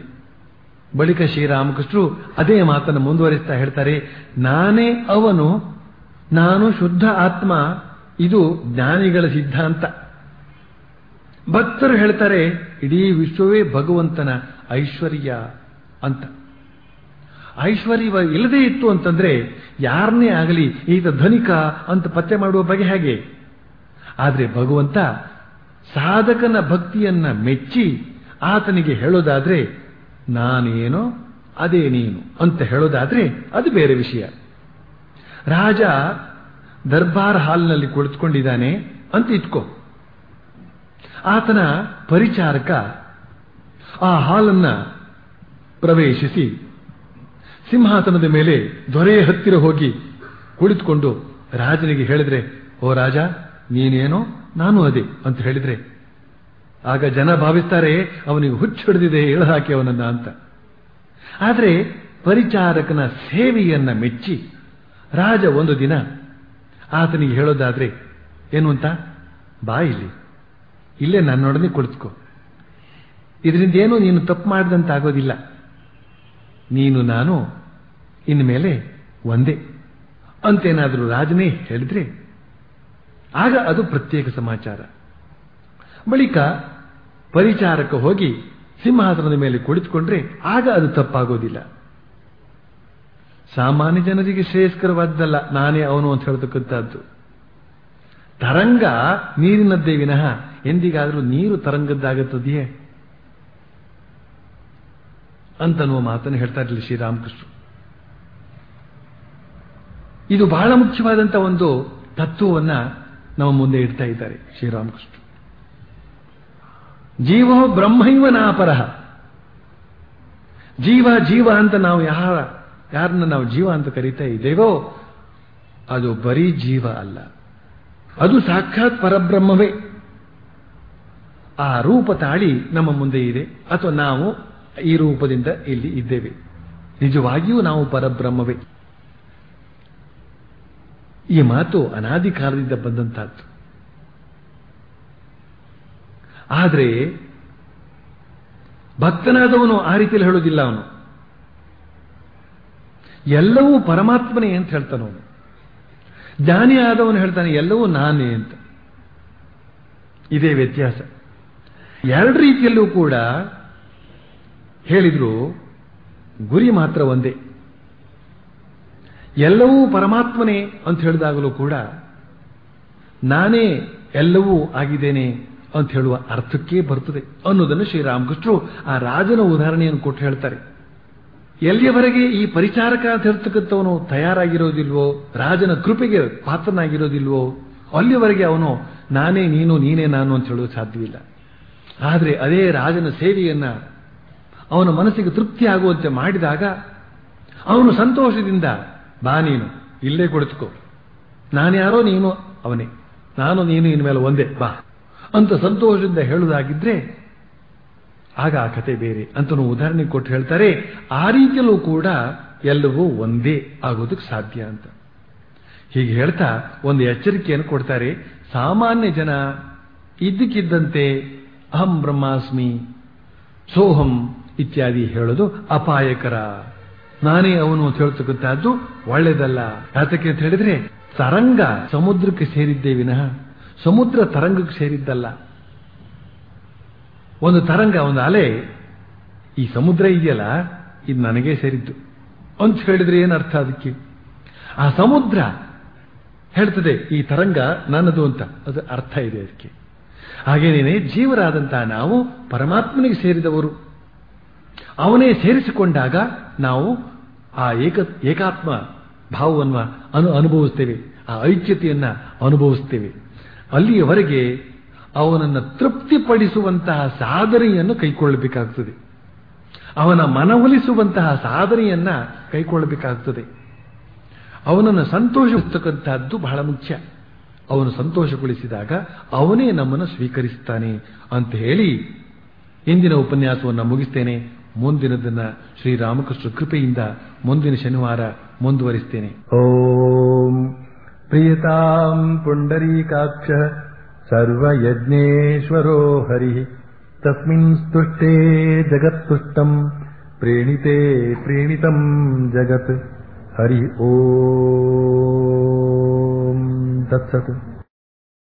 ಬಳಿಕ ಶ್ರೀರಾಮಕೃಷ್ಣರು ಅದೇ ಮಾತನ್ನು ಮುಂದುವರಿಸ್ತಾ ಹೇಳ್ತಾರೆ ನಾನೇ ಅವನು ನಾನು ಶುದ್ಧ ಆತ್ಮ ಇದು ಜ್ಞಾನಿಗಳ ಸಿದ್ಧಾಂತ ಭಕ್ತರು ಹೇಳ್ತಾರೆ ಇಡೀ ವಿಶ್ವವೇ ಭಗವಂತನ ಐಶ್ವರ್ಯ ಅಂತ ಐಶ್ವರ್ಯ ಇಲ್ಲದೇ ಇತ್ತು ಅಂತಂದ್ರೆ ಯಾರನ್ನೇ ಆಗಲಿ ಈತ ಧನಿಕ ಅಂತ ಪತ್ತೆ ಮಾಡುವ ಬಗೆ ಹೇಗೆ ಆದರೆ ಭಗವಂತ ಸಾಧಕನ ಭಕ್ತಿಯನ್ನ ಮೆಚ್ಚಿ ಆತನಿಗೆ ಹೇಳೋದಾದ್ರೆ ನಾನೇನೋ ಅದೇ ನೀನು ಅಂತ ಹೇಳೋದಾದ್ರೆ ಅದು ಬೇರೆ ವಿಷಯ ರಾಜ ದರ್ಬಾರ್ ಹಾಲ್ನಲ್ಲಿ ಕುಳಿತುಕೊಂಡಿದ್ದಾನೆ ಅಂತ ಇಟ್ಕೋ ಆತನ ಪರಿಚಾರಕ ಆ ಹಾಲನ್ನ ಪ್ರವೇಶಿಸಿ ಸಿಂಹಾಸನದ ಮೇಲೆ ದೊರೆ ಹತ್ತಿರ ಹೋಗಿ ಕುಳಿತುಕೊಂಡು ರಾಜನಿಗೆ ಹೇಳಿದ್ರೆ ಓ ರಾಜ ನೀನೇನೋ ನಾನು ಅದೇ ಅಂತ ಹೇಳಿದ್ರೆ ಆಗ ಜನ ಭಾವಿಸ್ತಾರೆ ಅವನಿಗೆ ಹುಚ್ಚು ಹಿಡಿದಿದೆ ಇಳಹಾಕಿ ಅವನನ್ನ ಅಂತ ಆದರೆ ಪರಿಚಾರಕನ ಸೇವೆಯನ್ನ ಮೆಚ್ಚಿ ರಾಜ ಒಂದು ದಿನ ಆತನಿಗೆ ಹೇಳೋದಾದ್ರೆ ಏನು ಅಂತ ಬಾ ಇಲ್ಲಿ ಇಲ್ಲೇ ನನ್ನೊಡನೆ ಕುಳಿತುಕೋ ಇದರಿಂದ ಏನು ನೀನು ತಪ್ಪು ಮಾಡಿದಂತಾಗೋದಿಲ್ಲ ನೀನು ನಾನು ಇನ್ಮೇಲೆ ಒಂದೇ ಅಂತೇನಾದರೂ ರಾಜನೇ ಹೇಳಿದ್ರೆ ಆಗ ಅದು ಪ್ರತ್ಯೇಕ ಸಮಾಚಾರ ಬಳಿಕ ಪರಿಚಾರಕ ಹೋಗಿ ಸಿಂಹಾಸನದ ಮೇಲೆ ಕುಳಿತುಕೊಂಡ್ರೆ ಆಗ ಅದು ತಪ್ಪಾಗೋದಿಲ್ಲ ಸಾಮಾನ್ಯ ಜನರಿಗೆ ಶ್ರೇಯಸ್ಕರವಾದ್ದಲ್ಲ ನಾನೇ ಅವನು ಅಂತ ಹೇಳ್ತಕ್ಕಂಥದ್ದು ತರಂಗ ನೀರಿನದ್ದೇ ವಿನಃ ಎಂದಿಗಾದರೂ ನೀರು ತರಂಗದ್ದಾಗುತ್ತದೆಯೇ ಅಂತನ್ನುವ ಮಾತನ್ನು ಹೇಳ್ತಾ ಇರಲಿ ಶ್ರೀರಾಮಕೃಷ್ಣ ಇದು ಬಹಳ ಮುಖ್ಯವಾದಂತ ಒಂದು ತತ್ವವನ್ನ ನಮ್ಮ ಮುಂದೆ ಇಡ್ತಾ ಇದ್ದಾರೆ ಶ್ರೀರಾಮಕೃಷ್ಣ ಜೀವೋ ಬ್ರಹ್ಮೈವ ನಾಪರಹ ಜೀವ ಜೀವ ಅಂತ ನಾವು ಯಾರ ಯಾರನ್ನ ನಾವು ಜೀವ ಅಂತ ಕರೀತಾ ಇದ್ದೇವೋ ಅದು ಬರೀ ಜೀವ ಅಲ್ಲ ಅದು ಸಾಕ್ಷಾತ್ ಪರಬ್ರಹ್ಮವೇ ಆ ರೂಪ ತಾಳಿ ನಮ್ಮ ಮುಂದೆ ಇದೆ ಅಥವಾ ನಾವು ಈ ರೂಪದಿಂದ ಇಲ್ಲಿ ಇದ್ದೇವೆ ನಿಜವಾಗಿಯೂ ನಾವು ಪರಬ್ರಹ್ಮವೇ ಈ ಮಾತು ಅನಾದಿ ಕಾಲದಿಂದ ಬಂದಂತಹದ್ದು ಆದರೆ ಭಕ್ತನಾದವನು ಆ ರೀತಿಯಲ್ಲಿ ಹೇಳೋದಿಲ್ಲ ಅವನು ಎಲ್ಲವೂ ಪರಮಾತ್ಮನೇ ಅಂತ ಹೇಳ್ತಾನವನು ಜ್ಞಾನಿ ಆದವನು ಹೇಳ್ತಾನೆ ಎಲ್ಲವೂ ನಾನೇ ಅಂತ ಇದೇ ವ್ಯತ್ಯಾಸ ಎರಡು ರೀತಿಯಲ್ಲೂ ಕೂಡ ಹೇಳಿದ್ರು ಗುರಿ ಮಾತ್ರ ಒಂದೇ ಎಲ್ಲವೂ ಪರಮಾತ್ಮನೇ ಅಂತ ಹೇಳಿದಾಗಲೂ ಕೂಡ ನಾನೇ ಎಲ್ಲವೂ ಆಗಿದ್ದೇನೆ ಅಂತ ಹೇಳುವ ಅರ್ಥಕ್ಕೆ ಬರ್ತದೆ ಅನ್ನೋದನ್ನು ಶ್ರೀರಾಮಕೃಷ್ಣರು ಆ ರಾಜನ ಉದಾಹರಣೆಯನ್ನು ಕೊಟ್ಟು ಹೇಳ್ತಾರೆ ಎಲ್ಲಿಯವರೆಗೆ ಈ ಪರಿಚಾರಕ ಅಂತ ಹೇಳ್ತಕ್ಕಂಥವನು ತಯಾರಾಗಿರೋದಿಲ್ವೋ ರಾಜನ ಕೃಪೆಗೆ ಪಾತ್ರನಾಗಿರೋದಿಲ್ವೋ ಅಲ್ಲಿಯವರೆಗೆ ಅವನು ನಾನೇ ನೀನು ನೀನೇ ನಾನು ಅಂತ ಹೇಳೋದು ಸಾಧ್ಯವಿಲ್ಲ ಆದರೆ ಅದೇ ರಾಜನ ಸೇವೆಯನ್ನ ಅವನ ಮನಸ್ಸಿಗೆ ತೃಪ್ತಿ ಆಗುವಂತೆ ಮಾಡಿದಾಗ ಅವನು ಸಂತೋಷದಿಂದ ಬಾ ನೀನು ಇಲ್ಲೇ ಕುಳಿತುಕೋ ನಾನ್ಯಾರೋ ನೀನು ಅವನೇ ನಾನು ನೀನು ಇನ್ಮೇಲೆ ಒಂದೇ ಬಾ ಅಂತ ಸಂತೋಷದಿಂದ ಹೇಳುವುದಾಗಿದ್ರೆ ಆಗ ಆ ಕತೆ ಬೇರೆ ಅಂತ ಉದಾಹರಣೆ ಕೊಟ್ಟು ಹೇಳ್ತಾರೆ ಆ ರೀತಿಯಲ್ಲೂ ಕೂಡ ಎಲ್ಲವೂ ಒಂದೇ ಆಗೋದಕ್ಕೆ ಸಾಧ್ಯ ಅಂತ ಹೀಗೆ ಹೇಳ್ತಾ ಒಂದು ಎಚ್ಚರಿಕೆಯನ್ನು ಕೊಡ್ತಾರೆ ಸಾಮಾನ್ಯ ಜನ ಇದ್ದಕ್ಕಿದ್ದಂತೆ ಅಹಂ ಬ್ರಹ್ಮಾಸ್ಮಿ ಸೋಹಂ ಇತ್ಯಾದಿ ಹೇಳೋದು ಅಪಾಯಕರ ನಾನೇ ಅವನು ಅಂತ ಹೇಳ್ತಕ್ಕಂಥದ್ದು ಒಳ್ಳೇದಲ್ಲ ಯಾತಕ್ಕೆ ಅಂತ ಹೇಳಿದ್ರೆ ತರಂಗ ಸಮುದ್ರಕ್ಕೆ ಸೇರಿದ್ದೇ ವಿನಃ ಸಮುದ್ರ ತರಂಗಕ್ಕೆ ಸೇರಿದ್ದಲ್ಲ ಒಂದು ತರಂಗ ಒಂದು ಅಲೆ ಈ ಸಮುದ್ರ ಇದೆಯಲ್ಲ ಇದು ನನಗೆ ಸೇರಿದ್ದು ಅಂತ ಹೇಳಿದ್ರೆ ಏನರ್ಥ ಅದಕ್ಕೆ ಆ ಸಮುದ್ರ ಹೇಳ್ತದೆ ಈ ತರಂಗ ನನ್ನದು ಅಂತ ಅದು ಅರ್ಥ ಇದೆ ಅದಕ್ಕೆ ಹಾಗೇನೇನೆ ಜೀವರಾದಂತಹ ನಾವು ಪರಮಾತ್ಮನಿಗೆ ಸೇರಿದವರು ಅವನೇ ಸೇರಿಸಿಕೊಂಡಾಗ ನಾವು ಆ ಏಕ ಏಕಾತ್ಮ ಭಾವವನ್ನು ಅನು ಅನುಭವಿಸ್ತೇವೆ ಆ ಐಕ್ಯತೆಯನ್ನ ಅನುಭವಿಸ್ತೇವೆ ಅಲ್ಲಿಯವರೆಗೆ ಅವನನ್ನು ತೃಪ್ತಿಪಡಿಸುವಂತಹ ಸಾಧನೆಯನ್ನು ಕೈಗೊಳ್ಳಬೇಕಾಗ್ತದೆ ಅವನ ಮನವೊಲಿಸುವಂತಹ ಸಾಧನೆಯನ್ನ ಕೈಗೊಳ್ಳಬೇಕಾಗ್ತದೆ ಅವನನ್ನು ಸಂತೋಷಿಸ್ತಕ್ಕಂತಹದ್ದು ಬಹಳ ಮುಖ್ಯ ಅವನು ಸಂತೋಷಗೊಳಿಸಿದಾಗ ಅವನೇ ನಮ್ಮನ್ನು ಸ್ವೀಕರಿಸ್ತಾನೆ ಅಂತ ಹೇಳಿ ಇಂದಿನ ಉಪನ್ಯಾಸವನ್ನು ಮುಗಿಸ್ತೇನೆ ಮುಂದಿನದನ್ನ ಶ್ರೀರಾಮಕೃಷ್ಣ ಕೃಪೆಯಿಂದ ಮುಂದಿನ ಶನಿವಾರ ಮುಂದುವರಿಸ್ತೇನೆ ಓಂ ಪ್ರಿಯತಾಂ ಪುಂಡರೀಕಾಕ್ಷ ಸರ್ವಯಜ್ಞೇಶ್ವರೋ ಹರಿ ತಸ್ಮಿನ್ ಸ್ತುಷ್ಟೇ ಜಗತ್ತುಷ್ಟಂ ಪ್ರೇಣಿತೆ ಪ್ರೇಣಿತಂ ಜಗತ್ ಹರಿ ಓಂ ಓಂ ತತ್ಸತ್